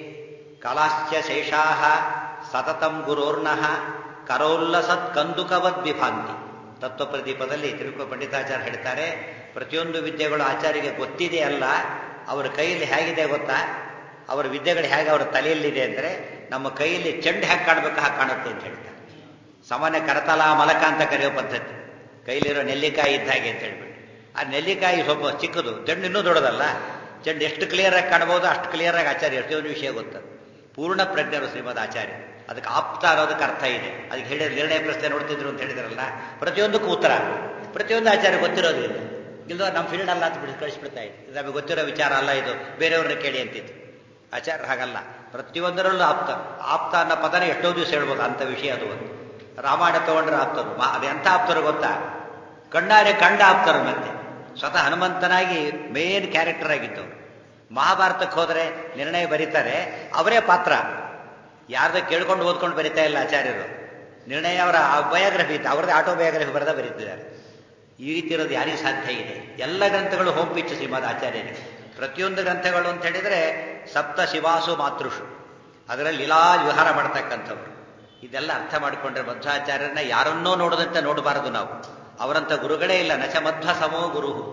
ಕಲಾಶ್ಚ ಶೇಷಾ ಸತತಂ ಗುರೋರ್ನಃ ಕರೋಲ್ಲಸತ್ ಕಂದುಕವದ್ ವಿಭಾಂತಿ ತತ್ವಪ್ರದೀಪದಲ್ಲಿ ತಿರುಕು ಪಂಡಿತಾಚಾರ್ಯ ಹೇಳ್ತಾರೆ ಪ್ರತಿಯೊಂದು ವಿದ್ಯೆಗಳು ಆಚಾರ್ಯಗೆ ಗೊತ್ತಿದೆ ಅಲ್ಲ ಅವರ ಕೈಯಲ್ಲಿ ಹೇಗಿದೆ ಗೊತ್ತಾ ಅವರ ವಿದ್ಯೆಗಳು ಹೇಗೆ ಅವರ ತಲೆಯಲ್ಲಿದೆ ಅಂದರೆ ನಮ್ಮ ಕೈಯಲ್ಲಿ ಚೆಂಡು ಹೇಗೆ ಕಾಣಬೇಕು ಹಾಗೆ ಕಾಣುತ್ತೆ ಅಂತ ಹೇಳ್ತಾರೆ ಸಾಮಾನ್ಯ ಕರತಲ ಮಲಕ ಅಂತ ಕರೆಯೋ ಪದ್ಧತಿ ಕೈಲಿರೋ ನೆಲ್ಲಿಕಾಯಿ ಇದ್ದ ಹಾಗೆ ಅಂತ ಹೇಳ್ಬಿಟ್ಟು ಆ ನೆಲ್ಲಿಕಾಯಿ ಸ್ವಲ್ಪ ಚಿಕ್ಕದು ಚೆಂಡು ಇನ್ನೂ ದೊಡ್ಡದಲ್ಲ ಚೆಂಡು ಎಷ್ಟು ಕ್ಲಿಯರ್ ಆಗಿ ಕಾಣಬಹುದು ಅಷ್ಟು ಕ್ಲಿಯರ್ ಆಗಿ ಆಚಾರ್ಯ ಒಂದು ವಿಷಯ ಗೊತ್ತದು ಪೂರ್ಣ ಪ್ರಜ್ಞರು ಶ್ರೀಮದ್ ಆಚಾರ್ಯ ಅದಕ್ಕೆ ಆಪ್ತ ಅನ್ನೋದಕ್ಕೆ ಅರ್ಥ ಇದೆ ಅದಕ್ಕೆ ಹೇಳಿದ ನಿರ್ಣಯ ಪ್ರಶ್ನೆ ನೋಡ್ತಿದ್ರು ಅಂತ ಹೇಳಿದ್ರಲ್ಲ ಪ್ರತಿಯೊಂದಕ್ಕೂ ಉತ್ತರ ಪ್ರತಿಯೊಂದು ಆಚಾರ್ಯ ಗೊತ್ತಿರೋದ್ರಿಂದ ಇಲ್ದೋ ನಮ್ಮ ಫೀಲ್ಡ್ ಅಲ್ಲ ಅಂತ ಬಿಡಿ ಕಳಿಸ್ಬಿಡ್ತಾ ಇತ್ತು ನಮಗೆ ಗೊತ್ತಿರೋ ವಿಚಾರ ಅಲ್ಲ ಇದು ಬೇರೆಯವ್ರನ್ನ ಕೇಳಿ ಅಂತಿತ್ತು ಆಚಾರ್ಯ ಹಾಗಲ್ಲ ಪ್ರತಿಯೊಂದರಲ್ಲೂ ಆಪ್ತ ಆಪ್ತ ಅನ್ನೋ ಪದನೇ ಎಷ್ಟೋ ದಿವಸ ಹೇಳ್ಬೋದು ಅಂಥ ವಿಷಯ ಅದು ಒಂದು ರಾಮಾಯಣ ತಗೊಂಡ್ರೆ ಆಪ್ತರು ಅದು ಎಂಥ ಆಪ್ತರು ಗೊತ್ತಾ ಕಣ್ಣಾರೆ ಕಂಡ ಆಪ್ತರು ಮತ್ತೆ ಸ್ವತಃ ಹನುಮಂತನಾಗಿ ಮೇನ್ ಕ್ಯಾರೆಕ್ಟರ್ ಆಗಿದ್ದವರು ಮಹಾಭಾರತಕ್ಕೆ ಹೋದರೆ ನಿರ್ಣಯ ಬರೀತಾರೆ ಅವರೇ ಪಾತ್ರ ಯಾರ್ದ ಕೇಳ್ಕೊಂಡು ಓದ್ಕೊಂಡು ಬರಿತಾ ಇಲ್ಲ ಆಚಾರ್ಯರು ನಿರ್ಣಯ ಅವರ ಬಯೋಗ್ರಫಿ ಇತ್ತು ಅವರದೇ ಆಟೋಬಯೋಗ್ರಫಿ ಬರೆದ ಬರೀತಿದ್ದಾರೆ ಈ ರೀತಿ ಇರೋದು ಯಾರಿಗೆ ಸಾಧ್ಯ ಇದೆ ಎಲ್ಲ ಗ್ರಂಥಗಳು ಹೋಮ್ ಪಿಚ್ ಶ್ರೀಮದ್ ಆಚಾರ್ಯರಿಗೆ ಪ್ರತಿಯೊಂದು ಗ್ರಂಥಗಳು ಅಂತ ಹೇಳಿದರೆ ಸಪ್ತ ಶಿವಾಸು ಮಾತೃಷು ಅದರಲ್ಲಿ ಇಲಾ ವಿಹಾರ ಮಾಡ್ತಕ್ಕಂಥವ್ರು ಇದೆಲ್ಲ ಅರ್ಥ ಮಾಡಿಕೊಂಡ್ರೆ ಮಧ್ವಾಚಾರ್ಯರನ್ನ ಯಾರನ್ನೋ ನೋಡದಂತೆ ನೋಡಬಾರದು ನಾವು ಅವರಂಥ ಗುರುಗಳೇ ಇಲ್ಲ ನಚ ಮಧ್ವ ಸಮೋ ಗುರು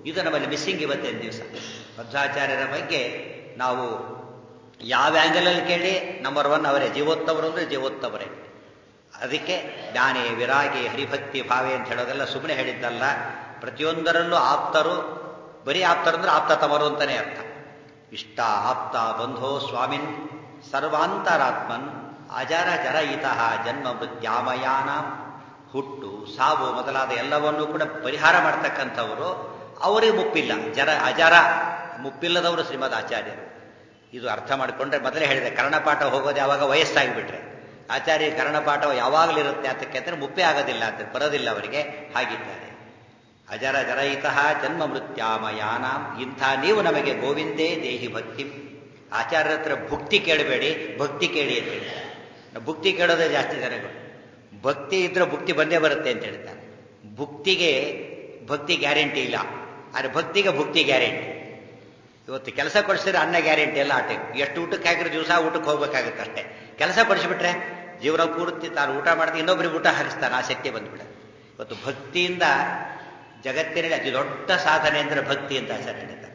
ಇದು ನಮ್ಮಲ್ಲಿ ಮಿಸ್ಸಿಂಗ್ ಇವತ್ತಿನ ದಿವಸ ಮಧ್ವಾಚಾರ್ಯರ ಬಗ್ಗೆ ನಾವು ಯಾವ ಆ್ಯಂಗಲಲ್ಲಿ ಕೇಳಿ ನಂಬರ್ ಒನ್ ಅವರೇ ಜೀವೋತ್ತಮರು ಅಂದರೆ ಜೀವೋತ್ತಮರೇ ಅದಕ್ಕೆ ಜ್ಞಾನೇ ವಿರಾಗಿ ಹರಿಭಕ್ತಿ ಭಾವೆ ಅಂತ ಹೇಳೋದೆಲ್ಲ ಸುಮ್ಮನೆ ಹೇಳಿದ್ದಲ್ಲ ಪ್ರತಿಯೊಂದರಲ್ಲೂ ಆಪ್ತರು ಬರೀ ಆಪ್ತರಂದ್ರೆ ಆಪ್ತತಮರು ಅಂತಲೇ ಅರ್ಥ ಇಷ್ಟ ಆಪ್ತ ಬಂಧೋ ಸ್ವಾಮಿನ್ ಸರ್ವಾಂತರಾತ್ಮನ್ ಅಜರ ಜರಯಿತಃ ಜನ್ಮ ಮೃತ್ಯಾಮಯಾನ ಹುಟ್ಟು ಸಾವು ಮೊದಲಾದ ಎಲ್ಲವನ್ನೂ ಕೂಡ ಪರಿಹಾರ ಮಾಡ್ತಕ್ಕಂಥವರು ಅವರಿಗೆ ಮುಪ್ಪಿಲ್ಲ ಜರ ಅಜರ ಮುಪ್ಪಿಲ್ಲದವರು ಶ್ರೀಮದ್ ಆಚಾರ್ಯರು ಇದು ಅರ್ಥ ಮಾಡಿಕೊಂಡ್ರೆ ಮೊದಲೇ ಹೇಳಿದೆ ಕರ್ಣಪಾಠ ಹೋಗೋದು ಯಾವಾಗ ವಯಸ್ಸಾಗಿಬಿಟ್ರೆ ಆಚಾರ್ಯ ಕರ್ಣಪಾಠ ಯಾವಾಗಲೂ ಇರುತ್ತೆ ಅದಕ್ಕೆ ಅಂದರೆ ಮುಪ್ಪೇ ಆಗೋದಿಲ್ಲ ಅಂತ ಬರೋದಿಲ್ಲ ಅವರಿಗೆ ಹಾಗಿದ್ದಾರೆ ಅಜರ ಜರಯಿತಃ ಜನ್ಮ ಮೃತ್ಯಾಮಯಾನಾಂ ಇಂಥ ನೀವು ನಮಗೆ ಗೋವಿಂದೇ ದೇಹಿ ಭಕ್ತಿ ಆಚಾರ್ಯರ ಹತ್ರ ಭುಕ್ತಿ ಕೇಳಬೇಡಿ ಭಕ್ತಿ ಕೇಳಿ ಅಂತ ಹೇಳ್ತಾರೆ ಭುಕ್ತಿ ಕೇಳೋದೇ ಜಾಸ್ತಿ ಜನಗಳು ಭಕ್ತಿ ಇದ್ರೆ ಭುಕ್ತಿ ಬಂದೇ ಬರುತ್ತೆ ಅಂತ ಹೇಳ್ತಾರೆ ಭುಕ್ತಿಗೆ ಭಕ್ತಿ ಗ್ಯಾರಂಟಿ ಇಲ್ಲ ಆದರೆ ಭಕ್ತಿಗೆ ಭುಕ್ತಿ ಗ್ಯಾರಂಟಿ ಇವತ್ತು ಕೆಲಸ ಕೊಡಿಸಿದ್ರೆ ಅನ್ನ ಗ್ಯಾರಂಟಿ ಎಲ್ಲ ಆ ಟೈಮ್ ಎಷ್ಟು ಊಟಕ್ಕೆ ಹಾಕಿದ್ರೆ ದಿವಸ ಊಟಕ್ಕೆ ಹೋಗ್ಬೇಕಾಗುತ್ತೆ ಅಷ್ಟೇ ಕೆಲಸ ಕೊಡಿಸ್ಬಿಟ್ರೆ ಜೀವನ ಪೂರ್ತಿ ತಾನು ಊಟ ಮಾಡ್ತೀನಿ ಇನ್ನೊಬ್ರಿಗೆ ಊಟ ಹಾಕಿಸ್ತಾನೆ ಆ ಶಕ್ತಿ ಬಂದ್ಬಿಡುತ್ತೆ ಇವತ್ತು ಭಕ್ತಿಯಿಂದ ಜಗತ್ತಿನಲ್ಲಿ ಅತಿ ದೊಡ್ಡ ಸಾಧನೆ ಅಂದರೆ ಭಕ್ತಿ ಅಂತ ಆಚಾರ್ಯ ಹೇಳಿದ್ದಾರೆ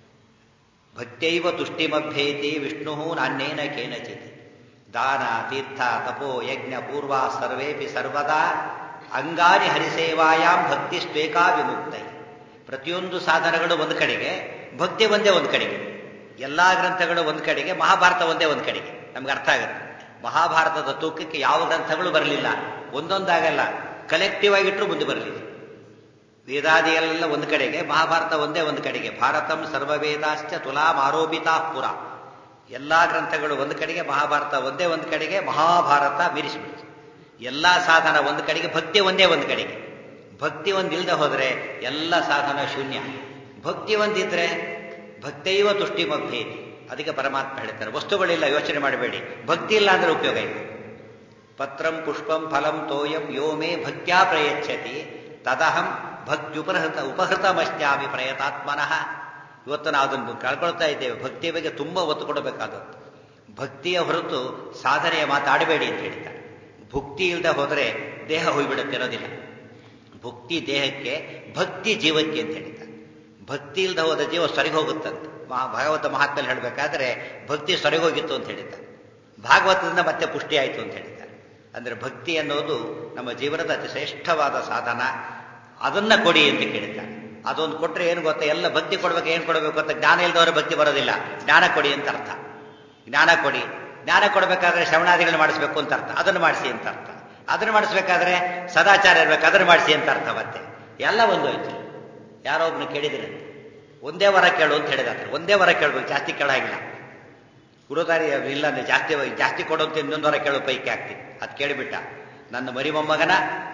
ಭಕ್ತೈವ ತುಷ್ಟಿಮಭ್ಯೇತಿ ವಿಷ್ಣು ನಾನೇನ ಕೇನಚಿತ್ ದಾನ ತೀರ್ಥ ತಪೋ ಯಜ್ಞ ಪೂರ್ವ ಸರ್ವೇಪಿ ಸರ್ವದಾ ಅಂಗಾನಿ ಹರಿಸೇವಾಯಾಮ್ ಭಕ್ತಿ ಸ್ವೇಕಾ ವಿಮುಕ್ತೈ ಪ್ರತಿಯೊಂದು ಸಾಧನಗಳು ಒಂದು ಕಡೆಗೆ ಭಕ್ತಿ ಒಂದೇ ಒಂದು ಕಡೆಗೆ ಎಲ್ಲಾ ಗ್ರಂಥಗಳು ಒಂದು ಕಡೆಗೆ ಮಹಾಭಾರತ ಒಂದೇ ಒಂದು ಕಡೆಗೆ ನಮ್ಗೆ ಅರ್ಥ ಆಗುತ್ತೆ ಮಹಾಭಾರತದ ತೂಕಕ್ಕೆ ಯಾವ ಗ್ರಂಥಗಳು ಬರಲಿಲ್ಲ ಒಂದೊಂದಾಗಲ್ಲ ಕಲೆಕ್ಟಿವ್ ಆಗಿಟ್ಟರು ಮುಂದೆ ಬರಲಿಲ್ಲ ವೇದಾದಿಗಳೆಲ್ಲ ಒಂದು ಕಡೆಗೆ ಮಹಾಭಾರತ ಒಂದೇ ಒಂದು ಕಡೆಗೆ ಭಾರತಂ ಸರ್ವವೇದಾಶ್ಚ ತುಲಾಂ ಆರೋಪಿತಾ ಪುರ ಎಲ್ಲಾ ಗ್ರಂಥಗಳು ಒಂದು ಕಡೆಗೆ ಮಹಾಭಾರತ ಒಂದೇ ಒಂದು ಕಡೆಗೆ ಮಹಾಭಾರತ ಮೀರಿಸಿಬಿಡ್ತು ಎಲ್ಲಾ ಸಾಧನ ಒಂದು ಕಡೆಗೆ ಭಕ್ತಿ ಒಂದೇ ಒಂದು ಕಡೆಗೆ ಭಕ್ತಿ ಒಂದಿಲ್ಲದೆ ಹೋದರೆ ಎಲ್ಲ ಸಾಧನ ಶೂನ್ಯ ಭಕ್ತಿ ಒಂದಿದ್ರೆ ಭಕ್ತೈವ ತುಷ್ಟಿಮಭ್ಯೇತಿ ಅದಕ್ಕೆ ಪರಮಾತ್ಮ ಹೇಳ್ತಾರೆ ವಸ್ತುಗಳಿಲ್ಲ ಯೋಚನೆ ಮಾಡಬೇಡಿ ಭಕ್ತಿ ಇಲ್ಲ ಅಂದ್ರೆ ಉಪಯೋಗ ಇಲ್ಲ ಪತ್ರಂ ಪುಷ್ಪಂ ಫಲಂ ತೋಯಂ ಯೋ ಮೇ ಭಕ್ತ್ಯಾ ಪ್ರಯಚ್ಛತಿ ತದಹಂ ಭಕ್ತ್ಯುಪಹೃತ ಉಪಹೃತಮಶ್ಯಾಮಿ ಪ್ರಯತಾತ್ಮನಃ ಇವತ್ತು ನಾವು ಅದನ್ನು ಕಳ್ಕೊಳ್ತಾ ಇದ್ದೇವೆ ಭಕ್ತಿಯ ಬಗ್ಗೆ ತುಂಬ ಒತ್ತು ಕೊಡಬೇಕಾದದ್ದು ಭಕ್ತಿಯ ಹೊರತು ಸಾಧನೆಯ ಮಾತಾಡಬೇಡಿ ಅಂತ ಹೇಳ್ತಾರೆ ಭುಕ್ತಿ ಇಲ್ಲದೆ ಹೋದರೆ ದೇಹ ಹೋಗ್ಬಿಡುತ್ತೆ ಇರೋದಿಲ್ಲ ಭುಕ್ತಿ ದೇಹಕ್ಕೆ ಭಕ್ತಿ ಜೀವಕ್ಕೆ ಅಂತ ಹೇಳ್ತಾರೆ ಭಕ್ತಿ ಇಲ್ಲದೆ ಹೋದ ಜೀವ ಸರಿಗೆ ಹೋಗುತ್ತಂತೆ ಮಹಾ ಭಾಗವತ ಮಹಾತ್ಮಲ್ಲಿ ಹೇಳಬೇಕಾದ್ರೆ ಭಕ್ತಿ ಸರಿಗೆ ಹೋಗಿತ್ತು ಅಂತ ಹೇಳಿದ್ದಾರೆ ಭಾಗವತದಿಂದ ಮತ್ತೆ ಪುಷ್ಟಿ ಆಯಿತು ಅಂತ ಹೇಳಿದ್ದಾರೆ ಅಂದರೆ ಭಕ್ತಿ ಅನ್ನೋದು ನಮ್ಮ ಜೀವನದ ಅತಿ ಶ್ರೇಷ್ಠವಾದ ಸಾಧನ ಅದನ್ನ ಕೊಡಿ ಅಂತ ಕೇಳಿದ್ದಾರೆ ಅದೊಂದು ಕೊಟ್ಟರೆ ಏನು ಗೊತ್ತಾ ಎಲ್ಲ ಭಕ್ತಿ ಕೊಡ್ಬೇಕು ಏನು ಕೊಡಬೇಕು ಅಂತ ಜ್ಞಾನ ಇಲ್ಲದವರು ಭಕ್ತಿ ಬರೋದಿಲ್ಲ ಜ್ಞಾನ ಕೊಡಿ ಅಂತ ಅರ್ಥ ಜ್ಞಾನ ಕೊಡಿ ಜ್ಞಾನ ಕೊಡಬೇಕಾದ್ರೆ ಶ್ರವಣಾದಿಗಳನ್ನ ಮಾಡಿಸ್ಬೇಕು ಅಂತ ಅರ್ಥ ಅದನ್ನು ಮಾಡಿಸಿ ಅಂತ ಅರ್ಥ ಅದನ್ನು ಮಾಡಿಸ್ಬೇಕಾದ್ರೆ ಸದಾಚಾರ ಇರ್ಬೇಕು ಅದನ್ನು ಮಾಡಿಸಿ ಅಂತ ಅರ್ಥ ಮತ್ತೆ ಎಲ್ಲ ಒಂದು ಹೋಯ್ತು ಯಾರೋ ಒಬ್ನು ಕೇಳಿದ್ರೆ ಒಂದೇ ವರ ಕೇಳು ಅಂತ ಹೇಳಿದಾದ್ರೆ ಒಂದೇ ವರ ಕೇಳಬೇಕು ಜಾಸ್ತಿ ಕೇಳಾಗಿಲ್ಲ ಗುರುದಾರಿ ಇಲ್ಲ ಅಂದ್ರೆ ಜಾಸ್ತಿ ಜಾಸ್ತಿ ಕೊಡು ಅಂತ ಇನ್ನೊಂದು ವರ ಕೇಳೋ ಪೈಕಿ ಆಗ್ತೀನಿ ಅದು ಕೇಳಿಬಿಟ್ಟ ನನ್ನ ಮರಿ ಮೊಮ್ಮಗನ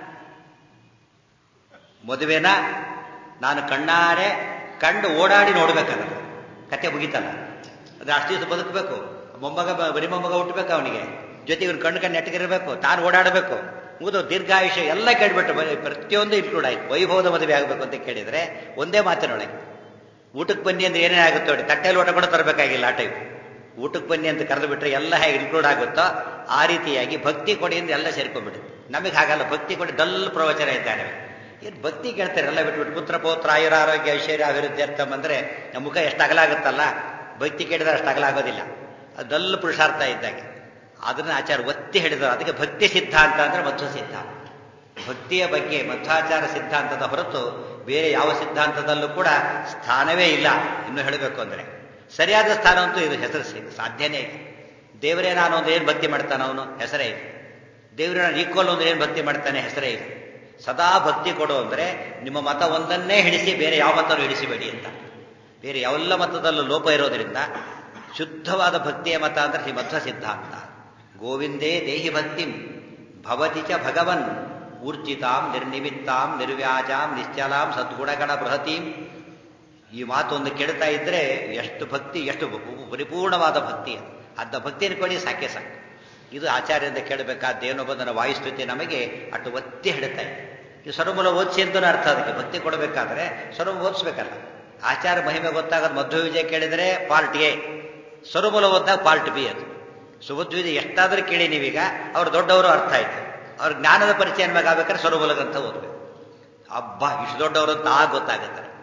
ಮದುವೆನ ನಾನು ಕಣ್ಣಾರೆ ಕಂಡು ಓಡಾಡಿ ನೋಡ್ಬೇಕಾದ್ರೆ ಕತೆ ಮುಗಿತಲ್ಲ ಅದು ಅಷ್ಟು ದಿವಸ ಬದುಕಬೇಕು ಮೊಮ್ಮಗ ಬರಿ ಮೊಮ್ಮಗ ಹುಟ್ಟಬೇಕು ಅವನಿಗೆ ಜೊತೆಗೆ ಇವ್ನು ಕಣ್ಣು ಕಣ್ಣು ನೆಟ್ಟಗಿರಬೇಕು ತಾನು ಓಡಾಡಬೇಕು ಮುಗಿದು ದೀರ್ಘಾಯುಷ್ಯ ಎಲ್ಲ ಕೇಳಿಬಿಟ್ಟು ಪ್ರತಿಯೊಂದು ಇನ್ಕ್ಲೂಡ್ ಆಯ್ತು ವೈಭವದ ಮದುವೆ ಆಗಬೇಕು ಅಂತ ಕೇಳಿದ್ರೆ ಒಂದೇ ಮಾತಿನೊಳಗೆ ಊಟಕ್ಕೆ ಬನ್ನಿ ಅಂದ್ರೆ ಏನೇ ಆಗುತ್ತೋ ನೋಡಿ ತಟ್ಟೆಯಲ್ಲಿ ಊಟ ಕೂಡ ತರಬೇಕಾಗಿಲ್ಲ ಆ ಟೈಪ್ ಊಟಕ್ಕೆ ಬನ್ನಿ ಅಂತ ಕರೆದು ಬಿಟ್ರೆ ಎಲ್ಲ ಹೇಗೆ ಇನ್ಕ್ಲೂಡ್ ಆಗುತ್ತೋ ಆ ರೀತಿಯಾಗಿ ಭಕ್ತಿ ಕೊಡಿ ಅಂದ್ರೆ ಎಲ್ಲ ಸೇರ್ಕೊಂಡ್ಬಿಡುತ್ತೆ ನಮಗೆ ಹಾಗಲ್ಲ ಭಕ್ತಿ ಕೊಡಿ ಡಲ್ ಪ್ರವಚನ ಇದ್ದಾನೆ ಏನು ಭಕ್ತಿ ಕೇಳ್ತಾರೆ ಎಲ್ಲ ಬಿಟ್ಬಿಟ್ಟು ಪುತ್ರ ಪೌತ್ರ ಆಯುರ ಆರೋಗ್ಯ ಐಶ್ವರ್ಯ ಅಭಿವೃದ್ಧಿ ಅರ್ಥ ಬಂದ್ರೆ ನಮ್ಮ ಮುಖ ಎಷ್ಟು ಅಗಲಾಗುತ್ತಲ್ಲ ಭಕ್ತಿ ಕೇಳಿದ್ರೆ ಅಷ್ಟು ಅಗಲಾಗೋದಿಲ್ಲ ಅದು ಡಲ್ ಪುರುಷಾರ್ಥ ಇದ್ದಾಗೆ ಅದನ್ನ ಆಚಾರ ಒತ್ತಿ ಹೇಳಿದರು ಅದಕ್ಕೆ ಭಕ್ತಿ ಸಿದ್ಧಾಂತ ಅಂದ್ರೆ ಮಧ್ವ ಸಿದ್ಧಾಂತ ಭಕ್ತಿಯ ಬಗ್ಗೆ ಮಧ್ವಾಚಾರ ಸಿದ್ಧಾಂತದ ಹೊರತು ಬೇರೆ ಯಾವ ಸಿದ್ಧಾಂತದಲ್ಲೂ ಕೂಡ ಸ್ಥಾನವೇ ಇಲ್ಲ ಇನ್ನು ಹೇಳಬೇಕು ಅಂದ್ರೆ ಸರಿಯಾದ ಸ್ಥಾನ ಅಂತೂ ಇದು ಹೆಸರು ಸಾಧ್ಯನೇ ಇದೆ ದೇವರೇ ನಾನು ಒಂದು ಏನು ಭಕ್ತಿ ಮಾಡ್ತಾನೆ ಅವನು ಹೆಸರೇ ಇದೆ ದೇವರೇ ನಾನು ಈಕ್ವಲ್ ಅಂದ್ರೆ ಏನು ಭಕ್ತಿ ಮಾಡ್ತಾನೆ ಹೆಸರೇ ಇದೆ ಸದಾ ಭಕ್ತಿ ಕೊಡು ಅಂದ್ರೆ ನಿಮ್ಮ ಮತ ಒಂದನ್ನೇ ಹಿಡಿಸಿ ಬೇರೆ ಯಾವ ಮತನೂ ಹಿಡಿಸಿಬೇಡಿ ಅಂತ ಬೇರೆ ಯಾವೆಲ್ಲ ಮತದಲ್ಲೂ ಲೋಪ ಇರೋದ್ರಿಂದ ಶುದ್ಧವಾದ ಭಕ್ತಿಯ ಮತ ಅಂದ್ರೆ ಶ್ರೀ ಮಧ್ವ ಸಿದ್ಧಾಂತ ಗೋವಿಂದೇ ದೇಹಿ ಭಕ್ತಿಂ ಭವತಿ ಚ ಭಗವನ್ ಊರ್ಜಿತಾಂ ನಿರ್ನಿಮಿತ್ತಾಂ ನಿರ್ವ್ಯಾಜಾಂ ನಿಶ್ಚಲಾಂ ಸದ್ಗುಣಗಣ ಬೃಹತೀಂ ಈ ಮಾತು ಒಂದು ಕೇಳ್ತಾ ಇದ್ರೆ ಎಷ್ಟು ಭಕ್ತಿ ಎಷ್ಟು ಪರಿಪೂರ್ಣವಾದ ಭಕ್ತಿ ಅದ ಭಕ್ತಿಯನ್ನು ಕೊಡಿ ಸಾಕೆ ಸಾಕು ಇದು ಆಚಾರ್ಯರಿಂದ ಕೇಳಬೇಕಾದ್ದೇನೋ ಬಂದನ ವಾಯುಸ್ತುತಿ ನಮಗೆ ಅಟ್ಟು ಒತ್ತಿ ಹಿಡುತ್ತಾ ಇದೆ ಈ ಸರ್ವಮೂಲ ಓದಿಸಿ ಅಂತಲೂ ಅರ್ಥ ಅದಕ್ಕೆ ಭಕ್ತಿ ಕೊಡಬೇಕಾದ್ರೆ ಸರ್ವ ಓದಿಸ್ಬೇಕಲ್ಲ ಆಚಾರ ಮಹಿಮೆ ಗೊತ್ತಾಗೋದು ಮಧ್ವ ವಿಜಯ ಕೇಳಿದರೆ ಪಾರ್ಟ್ ಎ ಸರ್ವಮೂಲ ಓದಿದಾಗ ಪಾರ್ಟ್ ಬಿ ಅದು ಸುಬುದ್ವಿಜಯ ಎಷ್ಟಾದ್ರೂ ಕೇಳಿ ನೀವೀಗ ಅವ್ರು ದೊಡ್ಡವರು ಅರ್ಥ ಆಯ್ತು ಅವ್ರ ಜ್ಞಾನದ ಪರಿಚಯ ಆಗ್ಬೇಕಾದ್ರೆ ಸರ್ವಮೂಲ ಗ್ರಂಥ ಓದಬೇಕು ಹಬ್ಬ ಇಷ್ಟು ದೊಡ್ಡವರು ಅಂತ ಆಗ ಗೊತ್ತಾಗುತ್ತೆ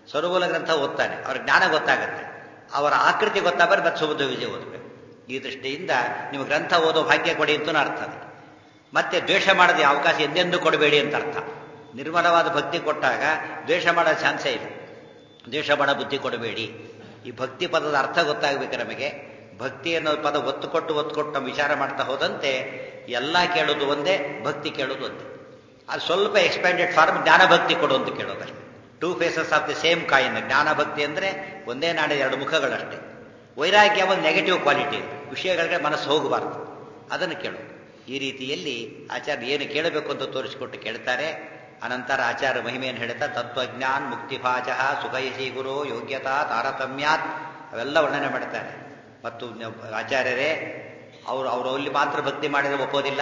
ಸ್ವರಮೂಲ ಗ್ರಂಥ ಓದ್ತಾನೆ ಅವ್ರ ಜ್ಞಾನ ಗೊತ್ತಾಗುತ್ತೆ ಅವರ ಆಕೃತಿ ಗೊತ್ತಾದ್ರೆ ಮತ್ತೆ ಸುಬುದ್ಧ ವಿಜಯ ಓದಬೇಕು ಈ ದೃಷ್ಟಿಯಿಂದ ನೀವು ಗ್ರಂಥ ಓದೋ ಭಾಗ್ಯ ಕೊಡಿ ಅಂತಲೂ ಅರ್ಥ ಅದು ಮತ್ತೆ ದ್ವೇಷ ಮಾಡದೆ ಅವಕಾಶ ಎಂದೆಂದೂ ಕೊಡಬೇಡಿ ಅಂತ ಅರ್ಥ ನಿರ್ಮಲವಾದ ಭಕ್ತಿ ಕೊಟ್ಟಾಗ ದ್ವೇಷ ಮಾಡೋ ಚಾನ್ಸೇ ಇಲ್ಲ ದ್ವೇಷ ಮಾಡೋ ಬುದ್ಧಿ ಕೊಡಬೇಡಿ ಈ ಭಕ್ತಿ ಪದದ ಅರ್ಥ ಗೊತ್ತಾಗಬೇಕು ನಮಗೆ ಭಕ್ತಿ ಅನ್ನೋ ಪದ ಒತ್ತು ಕೊಟ್ಟು ಒತ್ತು ಕೊಟ್ಟು ನಾವು ವಿಚಾರ ಮಾಡ್ತಾ ಹೋದಂತೆ ಎಲ್ಲ ಕೇಳೋದು ಒಂದೇ ಭಕ್ತಿ ಕೇಳೋದು ಒಂದೇ ಅದು ಸ್ವಲ್ಪ ಎಕ್ಸ್ಪ್ಯಾಂಡೆಡ್ ಫಾರ್ಮ್ ಜ್ಞಾನಭಕ್ತಿ ಕೊಡು ಅಂತ ಕೇಳೋದಷ್ಟೇ two faces of the same coin ಜ್ಞಾನಭಕ್ತಿ ಅಂದರೆ ಒಂದೇ ನಾಡಿದ ಎರಡು ಮುಖಗಳಷ್ಟೇ ವೈರಾಗ್ಯ ಒಂದು ನೆಗೆಟಿವ್ ಕ್ವಾಲಿಟಿ ವಿಷಯಗಳಿಗೆ ಮನಸ್ಸು ಹೋಗಬಾರ್ದು ಅದನ್ನು ಕೇಳು ಈ ರೀತಿಯಲ್ಲಿ ಆಚಾರ್ಯ ಏನು ಕೇಳಬೇಕು ಅಂತ ತೋರಿಸಿಕೊಟ್ಟು ಕೇಳ್ತಾರೆ ಅನಂತರ ಆಚಾರ್ಯ ಮಹಿಮೆಯನ್ನು ಹೇಳ್ತಾ ತತ್ವಜ್ಞಾನ್ ಮುಕ್ತಿಭಾಜ ಸುಖಯಿಸಿ ಗುರು ಯೋಗ್ಯತಾ ತಾರತಮ್ಯಾತ್ ಅವೆಲ್ಲ ವರ್ಣನೆ ಮಾಡ್ತಾರೆ ಮತ್ತು ಆಚಾರ್ಯರೇ ಅವರು ಅವರಲ್ಲಿ ಮಾತ್ರ ಭಕ್ತಿ ಮಾಡಿದರೆ ಒಪ್ಪೋದಿಲ್ಲ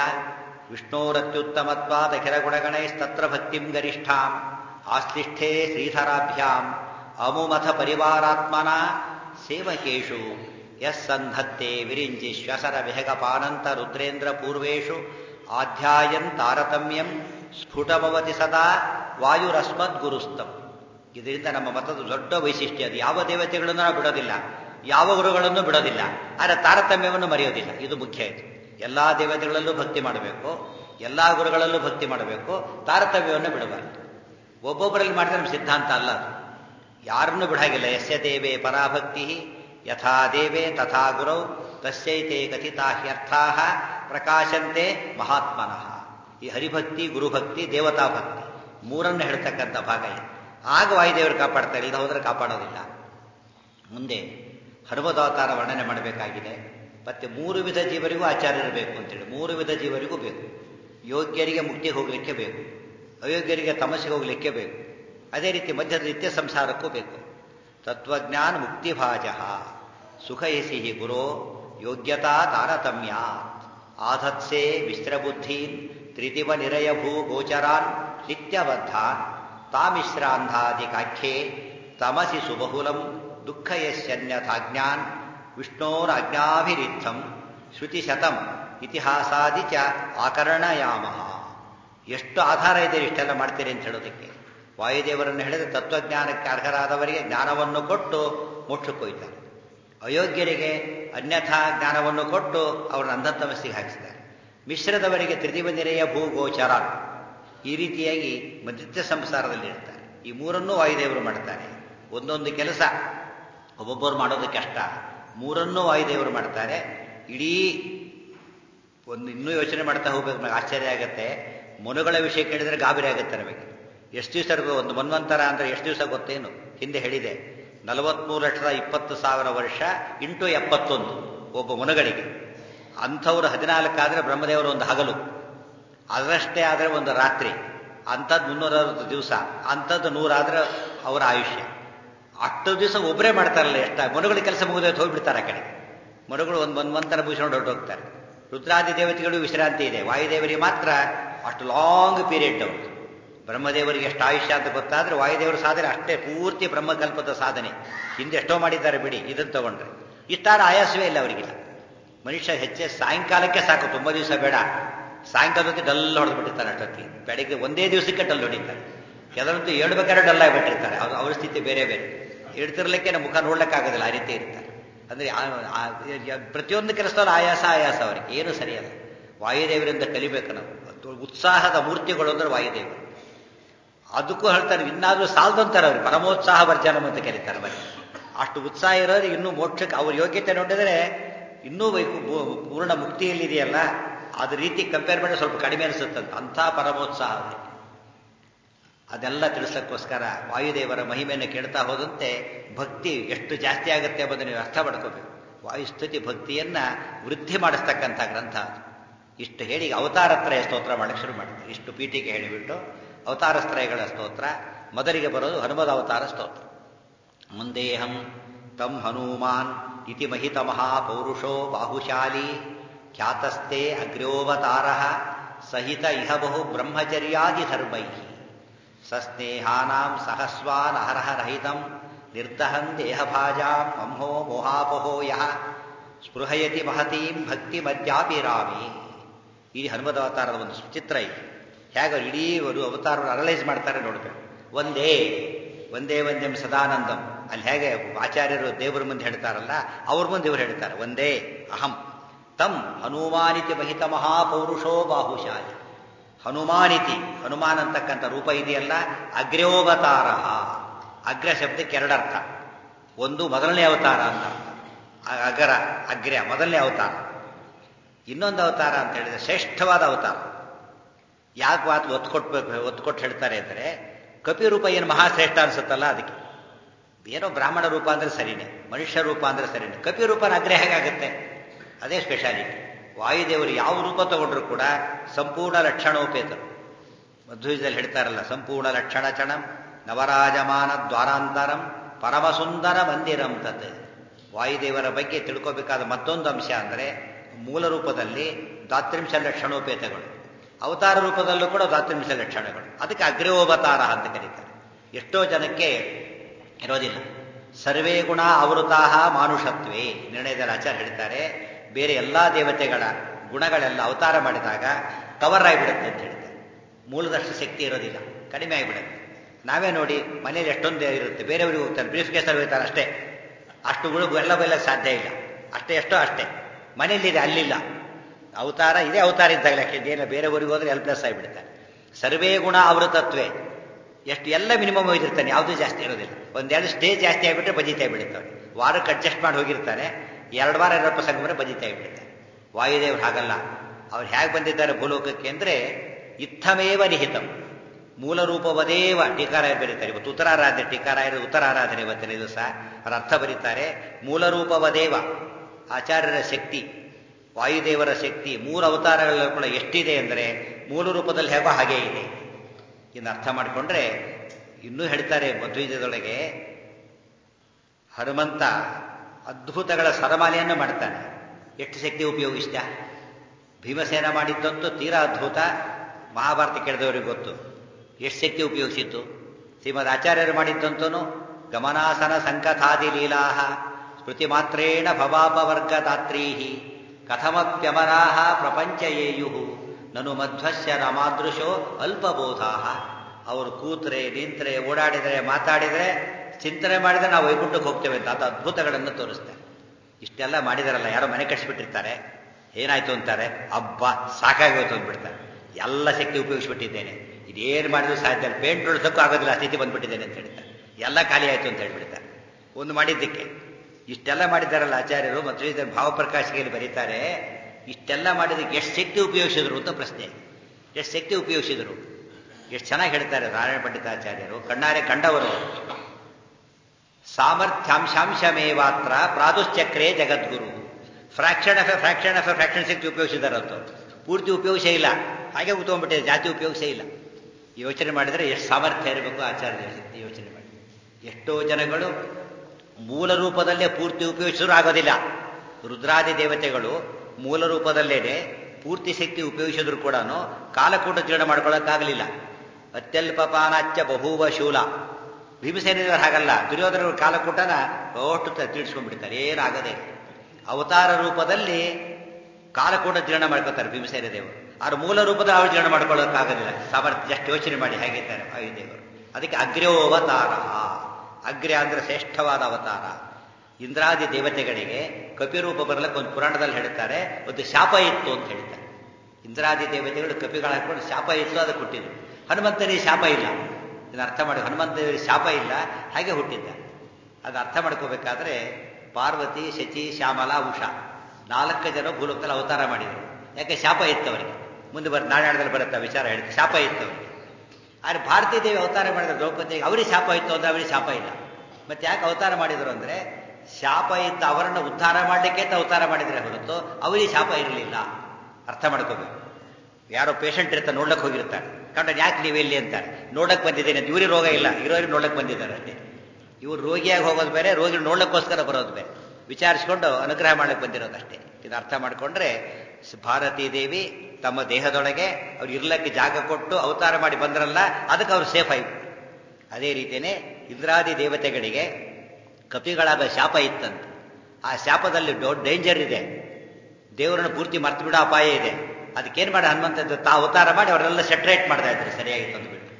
ವಿಷ್ಣೋರತ್ಯುತ್ತಮತ್ವಾದ ಗುಣಗಣೈಸ್ತತ್ರ ಭಕ್ತಿಂ ಗರಿಷ್ಠಾಂ ಆಶ್ಲಿಷ್ಠೇ ಶ್ರೀಧರಾಭ್ಯಾಂ ಅಮುಮಥ ಪರಿವಾರಾತ್ಮನ ಸೇವಕೇಶು ಯಸ್ ಸಂಧತ್ತೆ ವಿರಿಂಚಿ ಶ್ವಸರ ವಿಹಗಪಾನಂತ ರುದ್ರೇಂದ್ರ ಪೂರ್ವೇಶು ಆಧ್ಯಾಯನ್ ತಾರತಮ್ಯಂ ಸ್ಫುಟಭವತಿ ಸದಾ ವಾಯುರಸ್ಮದ್ ಗುರುಸ್ತಂ ಇದರಿಂದ ನಮ್ಮ ಮತದ ದೊಡ್ಡ ವೈಶಿಷ್ಟ್ಯ ಅದು ಯಾವ ದೇವತೆಗಳನ್ನು ನಾವು ಬಿಡೋದಿಲ್ಲ ಯಾವ ಗುರುಗಳನ್ನು ಬಿಡೋದಿಲ್ಲ ಆದರೆ ತಾರತಮ್ಯವನ್ನು ಮರೆಯೋದಿಲ್ಲ ಇದು ಮುಖ್ಯ ಇದು ಎಲ್ಲ ದೇವತೆಗಳಲ್ಲೂ ಭಕ್ತಿ ಮಾಡಬೇಕು ಎಲ್ಲ ಗುರುಗಳಲ್ಲೂ ಭಕ್ತಿ ಮಾಡಬೇಕು ತಾರತಮ್ಯವನ್ನು ಬಿಡಬಾರದು ಒಬ್ಬೊಬ್ಬರಲ್ಲಿ ಮಾಡಿದ್ರೆ ನಮ್ಮ ಸಿದ್ಧಾಂತ ಅಲ್ಲ ಅದು ಯಾರನ್ನೂ ಬಿಡಾಗಿಲ್ಲ ಯಸ್ಯ ದೇವೇ ಪರಾಭಕ್ತಿ ಯಥಾ ದೇವೇ ತಥಾ ಗುರೌ ತಸ್ಯೈತೆ ಕಥಿತಾ ಹ್ಯರ್ಥಾ ಪ್ರಕಾಶಂತೆ ಮಹಾತ್ಮನಃ ಈ ಹರಿಭಕ್ತಿ ಗುರುಭಕ್ತಿ ದೇವತಾ ಭಕ್ತಿ ಮೂರನ್ನು ಹೇಳ್ತಕ್ಕಂಥ ಭಾಗ ಇದೆ ಆಗ ವಾಯುದೇವರು ಕಾಪಾಡ್ತಾರೆ ಇಲ್ಲ ಹೋದ್ರೆ ಕಾಪಾಡೋದಿಲ್ಲ ಮುಂದೆ ಹನುಮದಾವತಾರ ವರ್ಣನೆ ಮಾಡಬೇಕಾಗಿದೆ ಮತ್ತೆ ಮೂರು ವಿಧ ಜೀವರಿಗೂ ಆಚಾರ್ಯರು ಬೇಕು ಅಂತೇಳಿ ಮೂರು ವಿಧ ಜೀವರಿಗೂ ಬೇಕು ಯೋಗ್ಯರಿಗೆ ಮುಕ್ತಿಗೆ ಹೋಗಲಿಕ್ಕೆ ಬೇಕು ಅಯೋಗ್ಯರಿಗೆ ತಮಸ್ಸಿಗೆ ಹೋಗಲಿಕ್ಕೆ ಬೇಕು ಅದೇ ರೀತಿ ಮಧ್ಯದ ನಿತ್ಯ ಸಂಸಾರಕ್ಕೂ ಬೇಕು ತತ್ವಜ್ಞಾನ ಮುಕ್ತಿಭಾಜ ಸುಖ ಎಸಿಹಿ ಗುರೋ ಯೋಗ್ಯತಾ ತಾರತಮ್ಯ ಆಧತ್ಸೆ ವಿಸ್ತ್ರಬುದ್ಧೀನ್ ತ್ರಿತಿವ ನಿರಯಭೂ ಗೋಚರಾನ್ ನಿತ್ಯಬದ್ಧಾನ್ ತಾಮಿಶ್ರಾಂಧಾದಿ ಕಾಖ್ಯೆ ತಮಸಿ ಸುಬಹುಲಂ ದುಃಖ ಯಶ್ಯನ್ಯಥಾಜ್ಞಾನ್ ವಿಷ್ಣೋರಾಜ್ಞಾಭಿರಿತ್ತಂ ಶ್ರುತಿಶತಂ ಇತಿಹಾಸಾದಿ ಚ ಆಕರ್ಣಯಾಮ ಎಷ್ಟು ಆಧಾರ ಇದೆ ಇಷ್ಟೆಲ್ಲ ಮಾಡ್ತೀರಿ ಅಂತ ಹೇಳೋದಕ್ಕೆ ವಾಯುದೇವರನ್ನು ಹೇಳಿದ್ರೆ ತತ್ವಜ್ಞಾನಕ್ಕೆ ಅರ್ಹರಾದವರಿಗೆ ಜ್ಞಾನವನ್ನು ಕೊಟ್ಟು ಮೋಕ್ಷಕ್ಕೊಯ್ತಾರೆ ಅಯೋಗ್ಯರಿಗೆ ಅನ್ಯಥಾ ಜ್ಞಾನವನ್ನು ಕೊಟ್ಟು ಅವರನ್ನು ಅಂಧತಮಸ್ಸಿಗೆ ಹಾಕಿಸ್ತಾರೆ ಮಿಶ್ರದವರಿಗೆ ತ್ರಿದಿವ ನಿರೆಯ ಭೂಗೋಚರ ಈ ರೀತಿಯಾಗಿ ಮಧ್ಯ ಸಂಸಾರದಲ್ಲಿ ಇರ್ತಾರೆ ಈ ಮೂರನ್ನೂ ವಾಯುದೇವರು ಮಾಡ್ತಾರೆ ಒಂದೊಂದು ಕೆಲಸ ಒಬ್ಬೊಬ್ಬರು ಮಾಡೋದು ಕಷ್ಟ ಮೂರನ್ನೂ ವಾಯುದೇವರು ಮಾಡ್ತಾರೆ ಇಡೀ ಒಂದು ಇನ್ನೂ ಯೋಚನೆ ಮಾಡ್ತಾ ಹೋಗ್ಬೇಕು ನಮಗೆ ಆಶ್ಚರ್ಯ ಆಗುತ್ತೆ ಮನುಗಳ ವಿಷಯ ಕೇಳಿದ್ರೆ ಗಾಬರಿ ಆಗುತ್ತೆ ನಮಗೆ ಎಷ್ಟು ದಿವಸ ಒಂದು ಮನ್ವಂತರ ಅಂದ್ರೆ ಎಷ್ಟು ದಿವಸ ಗೊತ್ತೇನು ಹಿಂದೆ ಹೇಳಿದೆ ನಲವತ್ಮೂರು ಲಕ್ಷದ ಇಪ್ಪತ್ತು ಸಾವಿರ ವರ್ಷ ಇಂಟು ಎಪ್ಪತ್ತೊಂದು ಒಬ್ಬ ಮನುಗಳಿಗೆ ಅಂಥವ್ರು ಹದಿನಾಲ್ಕಾದ್ರೆ ಬ್ರಹ್ಮದೇವರು ಒಂದು ಹಗಲು ಅದರಷ್ಟೇ ಆದರೆ ಒಂದು ರಾತ್ರಿ ಅಂಥದ್ದು ಮುನ್ನೂರವತ್ತು ದಿವಸ ಅಂಥದ್ದು ನೂರಾದ್ರೆ ಅವರ ಆಯುಷ್ಯ ಅಷ್ಟು ದಿವಸ ಒಬ್ಬರೇ ಮಾಡ್ತಾರಲ್ಲ ಎಷ್ಟ ಮನುಗಳ ಕೆಲಸ ಮುಗಿದೋಯ್ತು ಹೋಗ್ಬಿಡ್ತಾರೆ ಆ ಕಡೆ ಮನುಗಳು ಒಂದು ಮನ್ವಂತರ ಮುಗಿಸ್ಕೊಂಡು ಹೊರಟೋಗ್ತಾರೆ ರುದ್ರಾದಿ ದೇವತೆಗಳು ವಿಶ್ರಾಂತಿ ಇದೆ ವಾಯುದೇವರಿಗೆ ಮಾತ್ರ ಅಷ್ಟು ಲಾಂಗ್ ಪೀರಿಯಡ್ ಅವರು ಬ್ರಹ್ಮದೇವರಿಗೆ ಎಷ್ಟು ಆಯುಷ್ಯ ಅಂತ ಗೊತ್ತಾದ್ರೆ ವಾಯುದೇವರ ಸಾಧನೆ ಅಷ್ಟೇ ಪೂರ್ತಿ ಬ್ರಹ್ಮಕಲ್ಪದ ಸಾಧನೆ ಹಿಂದೆ ಎಷ್ಟೋ ಮಾಡಿದ್ದಾರೆ ಬಿಡಿ ಇದನ್ನು ತಗೊಂಡ್ರೆ ಇಷ್ಟಾರ ಆಯಾಸವೇ ಇಲ್ಲ ಅವರಿಗಿಲ್ಲ ಮನುಷ್ಯ ಹೆಚ್ಚೆ ಸಾಯಂಕಾಲಕ್ಕೆ ಸಾಕು ತುಂಬ ದಿವಸ ಬೇಡ ಸಾಯಂಕಾಲಕ್ಕೆ ಡಲ್ ಹೊಡೆದು ಬಿಟ್ಟಿರ್ತಾರೆ ಅಷ್ಟೊತ್ತಿಗೆ ಬೆಳಗ್ಗೆ ಒಂದೇ ದಿವಸಕ್ಕೆ ಡಲ್ ಹೊಡಿತಾರೆ ಕೆಲವಂತೂ ಹೇಳ್ಬೇಕಾದ್ರೆ ಡಲ್ ಆಗಿಬಿಟ್ಟಿರ್ತಾರೆ ಅವ್ರ ಅವ್ರ ಸ್ಥಿತಿ ಬೇರೆ ಬೇರೆ ಹೇಳ್ತಿರ್ಲಿಕ್ಕೆ ನಮ್ಮ ಮುಖ ನೋಡ್ಲಿಕ್ಕಾಗೋದಿಲ್ಲ ಆ ರೀತಿ ಇರ್ತಾರೆ ಅಂದ್ರೆ ಪ್ರತಿಯೊಂದು ಕೆಲಸದಲ್ಲೂ ಆಯಾಸ ಆಯಾಸ ಅವರಿಗೆ ಏನು ಸರಿಯಲ್ಲ ವಾಯುದೇವರಿಂದ ಕಲಿಬೇಕು ನಾವು ಉತ್ಸಾಹದ ಮೂರ್ತಿಗಳು ಅಂದ್ರೆ ವಾಯುದೇವರು ಅದಕ್ಕೂ ಹೇಳ್ತಾರೆ ಇನ್ನಾದ್ರೂ ಸಾಲದಂತಾರೆ ಅವ್ರಿಗೆ ಪರಮೋತ್ಸಾಹ ವರ್ಜನಂ ಅಂತ ಕರೀತಾರೆ ಬರೀ ಅಷ್ಟು ಉತ್ಸಾಹ ಇರೋರು ಇನ್ನೂ ಮೋಕ್ಷಕ್ಕೆ ಅವ್ರ ಯೋಗ್ಯತೆ ನೋಡಿದ್ರೆ ಇನ್ನೂ ವೈಕು ಪೂರ್ಣ ಮುಕ್ತಿಯಲ್ಲಿದೆಯಲ್ಲ ಅದ ರೀತಿ ಕಂಪೇರ್ ಮಾಡಿ ಸ್ವಲ್ಪ ಕಡಿಮೆ ಅನಿಸುತ್ತಂತ ಅಂಥ ಪರಮೋತ್ಸಾಹ ಅವರಿಗೆ ಅದೆಲ್ಲ ತಿಳಿಸೋಕ್ಕೋಸ್ಕರ ವಾಯುದೇವರ ಮಹಿಮೆಯನ್ನು ಕೇಳ್ತಾ ಹೋದಂತೆ ಭಕ್ತಿ ಎಷ್ಟು ಜಾಸ್ತಿ ಆಗುತ್ತೆ ಎಂಬುದನ್ನು ನೀವು ಅರ್ಥ ಮಾಡ್ಕೋಬೇಕು ವಾಯುಸ್ತುತಿ ಭಕ್ತಿಯನ್ನ ವೃದ್ಧಿ ಮಾಡಿಸ್ತಕ್ಕಂಥ ಗ್ರಂಥ ಅದು ಇಷ್ಟು ಹೇಳಿ ಅವತಾರತ್ರಯ ಸ್ತೋತ್ರ ಮಾಡಕ್ಕೆ ಶುರು ಮಾಡ್ತಾರೆ ಇಷ್ಟು ಪೀಠಿಗೆ ಹೇಳಿಬಿಟ್ಟು ಅವತಾರತ್ರಯಗಳ ಸ್ತೋತ್ರ ಮೊದಲಿಗೆ ಬರೋದು ಹನುಮದ ಅವತಾರ ಸ್ತೋತ್ರ ಮುಂದೇಹಂ ತಂ ಹನುಮಾನ್ ಇತಿ ಮಹಿತ ಮಹಾಪೌರುಷೋ ಬಾಹುಶಾಲಿ ಖ್ಯಾತಸ್ತೆ ಅಗ್ರ್ಯೋವತಾರ ಸಹಿತ ಇಹ ಬಹು ಬ್ರಹ್ಮಚರ್ಯಾದಿ ಧರ್ಮೈ ಸಸ್ನೇಹಾನಾಂ ಸಹಸ್ವಾನ್ ಅಹರಹ ರಹಿತಂ ನಿರ್ದಹನ್ ದೇಹಭಾಜಾಂ ಅಂಹೋ ಮೋಹಾಪಹೋ ಯಹ ಸ್ಪೃಹಯತಿ ಮಹತೀಂ ಭಕ್ತಿ ಮಧ್ಯಾಪಿರಾಮಿ ಈ ಹನುಮದ ಅವತಾರದ ಒಂದು ಚಿತ್ರ ಇದೆ ಹೇಗೆ ಇಡೀ ಒಂದು ಅವತಾರವನ್ನು ಅನಲೈಸ್ ಮಾಡ್ತಾರೆ ನೋಡಬೇಕು ಒಂದೇ ಒಂದೇ ಒಂದೇ ಸದಾನಂದಂ ಅಲ್ಲಿ ಹೇಗೆ ಆಚಾರ್ಯರು ದೇವರ ಮುಂದೆ ಹೇಳ್ತಾರಲ್ಲ ಅವ್ರ ಮುಂದೆ ಇವರು ಹೇಳ್ತಾರೆ ಒಂದೇ ಅಹಂ ತಂ ಹನುಮಾನಿತಿ ಮಹಿತ ಮಹಾಪೌರುಷೋ ಬಾಹುಶಾಲಿ ಹನುಮಾನಿತಿ ಹನುಮಾನ್ ಅಂತಕ್ಕಂಥ ರೂಪ ಇದೆಯಲ್ಲ ಅಗ್ರ್ಯೋವತಾರ ಅಗ್ರ ಶಬ್ದಕ್ಕೆ ಎರಡರ್ಥ ಒಂದು ಮೊದಲನೇ ಅವತಾರ ಅಂತ ಅರ್ಥ ಅಗರ ಅಗ್ರ್ಯ ಮೊದಲನೇ ಅವತಾರ ಇನ್ನೊಂದು ಅವತಾರ ಅಂತ ಹೇಳಿದ್ರೆ ಶ್ರೇಷ್ಠವಾದ ಅವತಾರ ಯಾಕೆ ಮಾತು ಒತ್ತು ಕೊಟ್ಬೇಕು ಒತ್ತು ಕೊಟ್ಟು ಹೇಳ್ತಾರೆ ಅಂದರೆ ಕಪಿ ರೂಪ ಏನು ಮಹಾಶ್ರೇಷ್ಠ ಅನ್ಸುತ್ತಲ್ಲ ಅದಕ್ಕೆ ಏನೋ ಬ್ರಾಹ್ಮಣ ರೂಪ ಅಂದ್ರೆ ಸರಿನೇ ಮನುಷ್ಯ ರೂಪ ಅಂದ್ರೆ ಸರಿನೇ ಕಪಿ ರೂಪನ ಅಗ್ರ ಹೇಗಾಗುತ್ತೆ ಅದೇ ಸ್ಪೆಷಾಲಿಟಿ ವಾಯುದೇವರು ಯಾವ ರೂಪ ತಗೊಂಡ್ರು ಕೂಡ ಸಂಪೂರ್ಣ ಲಕ್ಷಣೋಪೇತರು ಮಧ್ವಿಜದಲ್ಲಿ ಹೇಳ್ತಾರಲ್ಲ ಸಂಪೂರ್ಣ ಲಕ್ಷಣ ಚಣಂ ನವರಾಜಮಾನ ದ್ವಾರಾಂತರಂ ಪರಮಸುಂದರ ಮಂದಿರಂ ತತ್ ವಾಯುದೇವರ ಬಗ್ಗೆ ತಿಳ್ಕೋಬೇಕಾದ ಮತ್ತೊಂದು ಅಂಶ ಅಂದರೆ ಮೂಲ ರೂಪದಲ್ಲಿ ದಾತ್ರಿಂಶ ಲಕ್ಷಣೋಪೇತಗಳು ಅವತಾರ ರೂಪದಲ್ಲೂ ಕೂಡ ದಾತ್ರಿಂಶ ಲಕ್ಷಣಗಳು ಅದಕ್ಕೆ ಅಗ್ರಯೋವತಾರ ಅಂತ ಕರೀತಾರೆ ಎಷ್ಟೋ ಜನಕ್ಕೆ ಇರೋದಿಲ್ಲ ಸರ್ವೇ ಗುಣ ಅವೃತಾಹ ಮಾನುಷತ್ವೇ ನಿರ್ಣಯದಲ್ಲಿ ಆಚಾರ್ಯ ಹೇಳ್ತಾರೆ ಬೇರೆ ಎಲ್ಲಾ ದೇವತೆಗಳ ಗುಣಗಳೆಲ್ಲ ಅವತಾರ ಮಾಡಿದಾಗ ಕವರ್ ಆಗಿಬಿಡುತ್ತೆ ಅಂತ ಹೇಳ್ತಾರೆ ಮೂಲದಷ್ಟು ಶಕ್ತಿ ಇರೋದಿಲ್ಲ ಕಡಿಮೆ ಆಗಿಬಿಡುತ್ತೆ ನಾವೇ ನೋಡಿ ಮನೇಲಿ ಎಷ್ಟೊಂದು ಇರುತ್ತೆ ಬೇರೆಯವ್ರಿಗೆ ಹೋಗ್ತಾರೆ ಬ್ರೀಫ್ ಕೇಸಲ್ಲಿ ಹೋಗ್ತಾರೆ ಅಷ್ಟೇ ಅಷ್ಟು ಗುಣ ಎಲ್ಲ ಬೆಲ್ಲ ಸಾಧ್ಯ ಇಲ್ಲ ಅಷ್ಟೇ ಎಷ್ಟೋ ಅಷ್ಟೇ ಮನೆಯಲ್ಲಿದೆ ಅಲ್ಲಿಲ್ಲ ಅವತಾರ ಇದೇ ಅವತಾರ ಇದ್ದಾಗಲೇ ಏನು ಬೇರೆ ಊರಿಗೆ ಹೋದ್ರೆ ಎಲ್ ಪ್ಲಸ್ ಆಗಿಬಿಡ್ತಾರೆ ಸರ್ವೇ ಗುಣ ಅವೃತತ್ವೇ ಎಷ್ಟು ಎಲ್ಲ ಮಿನಿಮಮ್ ಹೋಗಿರ್ತಾನೆ ಯಾವುದೂ ಜಾಸ್ತಿ ಇರೋದಿಲ್ಲ ಒಂದೆರಡು ಸ್ಟೇಜ್ ಜಾಸ್ತಿ ಆಗಿಬಿಟ್ರೆ ಬಜಿತಾ ಆಗಿಬಿಡುತ್ತವೆ ವಾರಕ್ಕೆ ಅಡ್ಜಸ್ಟ್ ಮಾಡಿ ಹೋಗಿರ್ತಾನೆ ಎರಡು ವಾರ ಎರಡು ಪ್ರಸಂಗ ಬಂದರೆ ಬಜಿತಾ ಆಗಿಬಿಡ್ತಾರೆ ವಾಯುದೇವರು ಹಾಗಲ್ಲ ಅವ್ರು ಹೇಗೆ ಬಂದಿದ್ದಾರೆ ಭೂಲೋಕಕ್ಕೆ ಅಂದರೆ ಇತ್ತಮೇವ ನಿಹಿತಂ ಮೂಲ ರೂಪವದೇವ ಟೀಕಾರಾಯರು ಬರೀತಾರೆ ಇವತ್ತು ಉತ್ತರಾರಾಧನೆ ಟೀಕಾರಾಯರು ಉತ್ತರಾರಾಧನೆ ಇವತ್ತಿನ ದಿವಸ ಅವರ ಅರ್ಥ ಬರೀತಾರೆ ಮೂಲ ರೂಪವದೇವ ಆಚಾರ್ಯರ ಶಕ್ತಿ ವಾಯುದೇವರ ಶಕ್ತಿ ಮೂರು ಅವತಾರಗಳಲ್ಲೂ ಕೂಡ ಎಷ್ಟಿದೆ ಅಂದರೆ ಮೂಲ ರೂಪದಲ್ಲಿ ಹೇಗೋ ಹಾಗೇ ಇದೆ ಇನ್ನು ಅರ್ಥ ಮಾಡಿಕೊಂಡ್ರೆ ಇನ್ನೂ ಹೇಳ್ತಾರೆ ಮಧ್ವಿಜದೊಳಗೆ ಹನುಮಂತ ಅದ್ಭುತಗಳ ಸರಮಾಲೆಯನ್ನು ಮಾಡ್ತಾನೆ ಎಷ್ಟು ಶಕ್ತಿ ಉಪಯೋಗಿಸಿದ ಭೀಮಸೇನ ಮಾಡಿದ್ದಂತೂ ತೀರಾ ಅದ್ಭುತ ಮಹಾಭಾರತ ಕೇಳಿದವರಿಗೆ ಗೊತ್ತು ಎಷ್ಟು ಶಕ್ತಿ ಉಪಯೋಗಿಸಿತ್ತು ಶ್ರೀಮದ್ ಆಚಾರ್ಯರು ಮಾಡಿದ್ದಂತೂ ಗಮನಾಸನ ಸಂಕಥಾದಿ ಲೀಲಾಹ ಸ್ಮೃತಿ ಮಾತ್ರೇಣ ಭವಾಪವರ್ಗದಾತ್ರೀಹಿ ಕಥಮಪ್ಯಮರಾಹ ಪ್ರಪಂಚಯೇಯು ನನು ಮಧ್ವಸ್ಯ ರಮಾದೃಶೋ ಅಲ್ಪಬೋಧಾ ಅವರು ಕೂತ್ರೆ ನಿಂತ್ರೆ ಓಡಾಡಿದರೆ ಮಾತಾಡಿದರೆ ಚಿಂತನೆ ಮಾಡಿದರೆ ನಾವು ವೈಕುಂಠಕ್ಕೆ ಹೋಗ್ತೇವೆ ಅಂತ ಅದು ಅದ್ಭುತಗಳನ್ನು ತೋರಿಸ್ತಾರೆ ಇಷ್ಟೆಲ್ಲ ಮಾಡಿದಾರಲ್ಲ ಯಾರೋ ಮನೆ ಕಟ್ಟಿಸ್ಬಿಟ್ಟಿರ್ತಾರೆ ಏನಾಯ್ತು ಅಂತಾರೆ ಹಬ್ಬ ಸಾಕಾಗೋಯ್ತು ಅಂದ್ಬಿಡ್ತಾರೆ ಎಲ್ಲ ಶಕ್ತಿ ಉಪಯೋಗಿಸ್ಬಿಟ್ಟಿದ್ದೇನೆ ಇದೇನು ಮಾಡಿದ್ರು ಸಾಧ್ಯ ಪೇಂಟ್ ಹೊಡ್ಸೋಕ್ಕೂ ಆಗೋದಿಲ್ಲ ಆ ಸ್ಥಿತಿ ಬಂದ್ಬಿಟ್ಟಿದ್ದೇನೆ ಅಂತ ಹೇಳ್ತಾರೆ ಎಲ್ಲ ಖಾಲಿ ಆಯ್ತು ಅಂತ ಹೇಳ್ಬಿಡ್ತಾರೆ ಒಂದು ಮಾಡಿದ್ದಕ್ಕೆ ಇಷ್ಟೆಲ್ಲ ಮಾಡಿದ್ದಾರಲ್ಲ ಆಚಾರ್ಯರು ಮತ್ತು ಇದರ ಭಾವಪ್ರಕಾಶಿಕೆಯಲ್ಲಿ ಬರೀತಾರೆ ಇಷ್ಟೆಲ್ಲ ಮಾಡಿದಕ್ಕೆ ಎಷ್ಟು ಶಕ್ತಿ ಉಪಯೋಗಿಸಿದ್ರು ಅಂತ ಪ್ರಶ್ನೆ ಎಷ್ಟು ಶಕ್ತಿ ಉಪಯೋಗಿಸಿದ್ರು ಎಷ್ಟು ಚೆನ್ನಾಗಿ ಹೇಳ್ತಾರೆ ನಾರಾಯಣ ಪಂಡಿತಾಚಾರ್ಯರು ಕಣ್ಣಾರೆ ಕಂಡವರು ಸಾಮರ್ಥ್ಯಾಂಶಾಂಶಮೇವಾತ್ರ ಪ್ರಾದುಶ್ಚಕ್ರೇ ಜಗದ್ಗುರು fraction of a fraction of a fraction ಶಕ್ತಿ ಉಪಯೋಗಿಸಿದಾರಂತ ಪೂರ್ತಿ ಉಪಯೋಗಿಸೇ ಇಲ್ಲ ಹಾಗೆ ಕೂತ್ಕೊಂಡ್ಬಿಟ್ಟಿದೆ ಜಾತಿ ಉಪಯೋಗಿಸೇ ಇಲ್ಲ ಯೋಚನೆ ಮಾಡಿದರೆ ಎಷ್ಟು ಸಾಮರ್ಥ್ಯ ಇರಬೇಕು ಆಚಾರ್ಯ ಶಕ್ತಿ ಯೋಚನೆ ಮಾಡಿ ಎಷ್ಟೋ ಜನಗಳು ಮೂಲ ರೂಪದಲ್ಲೇ ಪೂರ್ತಿ ಉಪಯೋಗಿಸಿದ್ರು ಆಗೋದಿಲ್ಲ ರುದ್ರಾದಿ ದೇವತೆಗಳು ಮೂಲ ರೂಪದಲ್ಲೇನೆ ಪೂರ್ತಿ ಶಕ್ತಿ ಉಪಯೋಗಿಸಿದ್ರು ಕೂಡ ಕಾಲಕೂಟ ಜೀರ್ಣ ಮಾಡ್ಕೊಳ್ಳೋಕ್ಕಾಗಲಿಲ್ಲ ಅತ್ಯಲ್ಪ ಪಾನಾಚ್ಯ ಬಹುವ ಶೂಲ ಭೀಮಸೇನಿದವರು ಹಾಗಲ್ಲ ದುರ್ಯೋಧನ ಕಾಲಕೂಟನ ಒಟ್ಟು ತಿಳಿಸ್ಕೊಂಡ್ಬಿಡ್ತಾರೆ ಏನಾಗದೆ ಅವತಾರ ರೂಪದಲ್ಲಿ ಕಾಲಕೂಟ ಜೀರ್ಣ ಮಾಡ್ಕೋತಾರೆ ಭೀಮಸೇನ ದೇವರು ಆದ್ರೆ ಮೂಲ ರೂಪದ ಅವ್ರು ಜೀರ್ಣ ಮಾಡ್ಕೊಳ್ಳೋಕ್ಕಾಗೋದಿಲ್ಲ ಸಾಮರ್ಥ್ಯ ಎಷ್ಟು ಯೋಚನೆ ಮಾಡಿ ಹೇಗಿದ್ದಾರೆ ವಾಯುದೇವರು ಅದಕ್ಕೆ ಅಗ್ರ್ಯೋವತಾರ ಅಗ್ರ್ಯ ಅಂದ್ರೆ ಶ್ರೇಷ್ಠವಾದ ಅವತಾರ ಇಂದ್ರಾದಿ ದೇವತೆಗಳಿಗೆ ಕಪಿರೂಪ ಬರಲಿಕ್ಕೆ ಒಂದು ಪುರಾಣದಲ್ಲಿ ಹೇಳ್ತಾರೆ ಒಂದು ಶಾಪ ಇತ್ತು ಅಂತ ಹೇಳ್ತಾರೆ ಇಂದ್ರಾದಿ ದೇವತೆಗಳು ಕಪಿಗಳ ಹಾಕೊಂಡು ಶಾಪ ಇತ್ತು ಅದು ಹುಟ್ಟಿದ್ರು ಹನುಮಂತನಿಗೆ ಶಾಪ ಇಲ್ಲ ಇದನ್ನು ಅರ್ಥ ಮಾಡಿ ಹನುಮಂತನಿಗೆ ಶಾಪ ಇಲ್ಲ ಹಾಗೆ ಹುಟ್ಟಿದ್ದ ಅದು ಅರ್ಥ ಮಾಡ್ಕೋಬೇಕಾದ್ರೆ ಪಾರ್ವತಿ ಶಚಿ ಶ್ಯಾಮಲ ಉಷಾ ನಾಲ್ಕು ಜನ ಭೂಲೋಕದಲ್ಲಿ ಅವತಾರ ಮಾಡಿದರು ಯಾಕೆ ಶಾಪ ಇತ್ತವರಿಗೆ ಮುಂದೆ ಬರ್ ನಾರಾಯಣದಲ್ಲಿ ಬರುತ್ತೆ ವಿಚಾರ ಹೇಳ್ತಾರೆ ಶಾಪ ಇತ್ತವರಿಗೆ ಆದರೆ ಭಾರತೀ ದೇವಿ ಅವತಾರ ಮಾಡಿದ ದ್ರೌಪದಿಗೆ ಅವರಿಗೆ ಶಾಪ ಇತ್ತು ಅಂದ್ರೆ ಅವರಿಗೆ ಶಾಪ ಇಲ್ಲ ಮತ್ತೆ ಯಾಕೆ ಅವತಾರ ಮಾಡಿದರು ಅಂದ್ರೆ ಶಾಪ ಇದ್ದ ಅವರನ್ನು ಉದ್ಧಾರ ಮಾಡಲಿಕ್ಕೆ ಅಂತ ಅವತಾರ ಮಾಡಿದ್ರೆ ಹೊರತು ಅವರಿಗೆ ಶಾಪ ಇರಲಿಲ್ಲ ಅರ್ಥ ಮಾಡ್ಕೋಬೇಕು ಯಾರೋ ಪೇಷಂಟ್ ಇರ್ತಾರೆ ನೋಡ್ಲಕ್ಕೆ ಹೋಗಿರ್ತಾರೆ ಕಂಡ ಯಾಕೆ ನೀವು ಎಲ್ಲಿ ಅಂತಾರೆ ನೋಡಕ್ ಬಂದಿದ್ದೇನೆ ಅಂತ ಇವರಿಗೆ ರೋಗ ಇಲ್ಲ ಇರೋರಿಗೆ ನೋಡಕ್ ಬಂದಿದ್ದಾರೆ ಅಷ್ಟೇ ಇವ್ರು ರೋಗಿಯಾಗಿ ಹೋಗೋದು ಬೇರೆ ರೋಗಿ ನೋಡ್ಲಿಕ್ಕೋಸ್ಕರ ಬರೋದು ಬೇರೆ ವಿಚಾರಿಸ್ಕೊಂಡು ಅನುಗ್ರಹ ಮಾಡ್ಲಿಕ್ಕೆ ಬಂದಿರೋದಷ್ಟೇ ಇದು ಅರ್ಥ ಮಾಡ್ಕೊಂಡ್ರೆ ಭಾರತೀ ದೇವಿ ತಮ್ಮ ದೇಹದೊಳಗೆ ಅವ್ರು ಇರ್ಲಕ್ಕೆ ಜಾಗ ಕೊಟ್ಟು ಅವತಾರ ಮಾಡಿ ಬಂದ್ರಲ್ಲ ಅದಕ್ಕೆ ಅವ್ರು ಸೇಫ್ ಆಯ್ತು ಅದೇ ರೀತಿಯೇ ಇಂದ್ರಾದಿ ದೇವತೆಗಳಿಗೆ ಕಪಿಗಳಾದ ಶಾಪ ಇತ್ತಂತೆ ಆ ಶಾಪದಲ್ಲಿ ದೊಡ್ಡ ಡೇಂಜರ್ ಇದೆ ದೇವರನ್ನು ಪೂರ್ತಿ ಮರ್ತು ಬಿಡೋ ಅಪಾಯ ಇದೆ ಅದಕ್ಕೇನು ಮಾಡಿ ಹನುಮಂತ ತಾ ಅವತಾರ ಮಾಡಿ ಅವರೆಲ್ಲ ಸೆಟ್ರೇಟ್ ಮಾಡ್ತಾ ಇದ್ರು ಸರಿಯಾಗಿ ತಂದುಬಿಟ್ಟು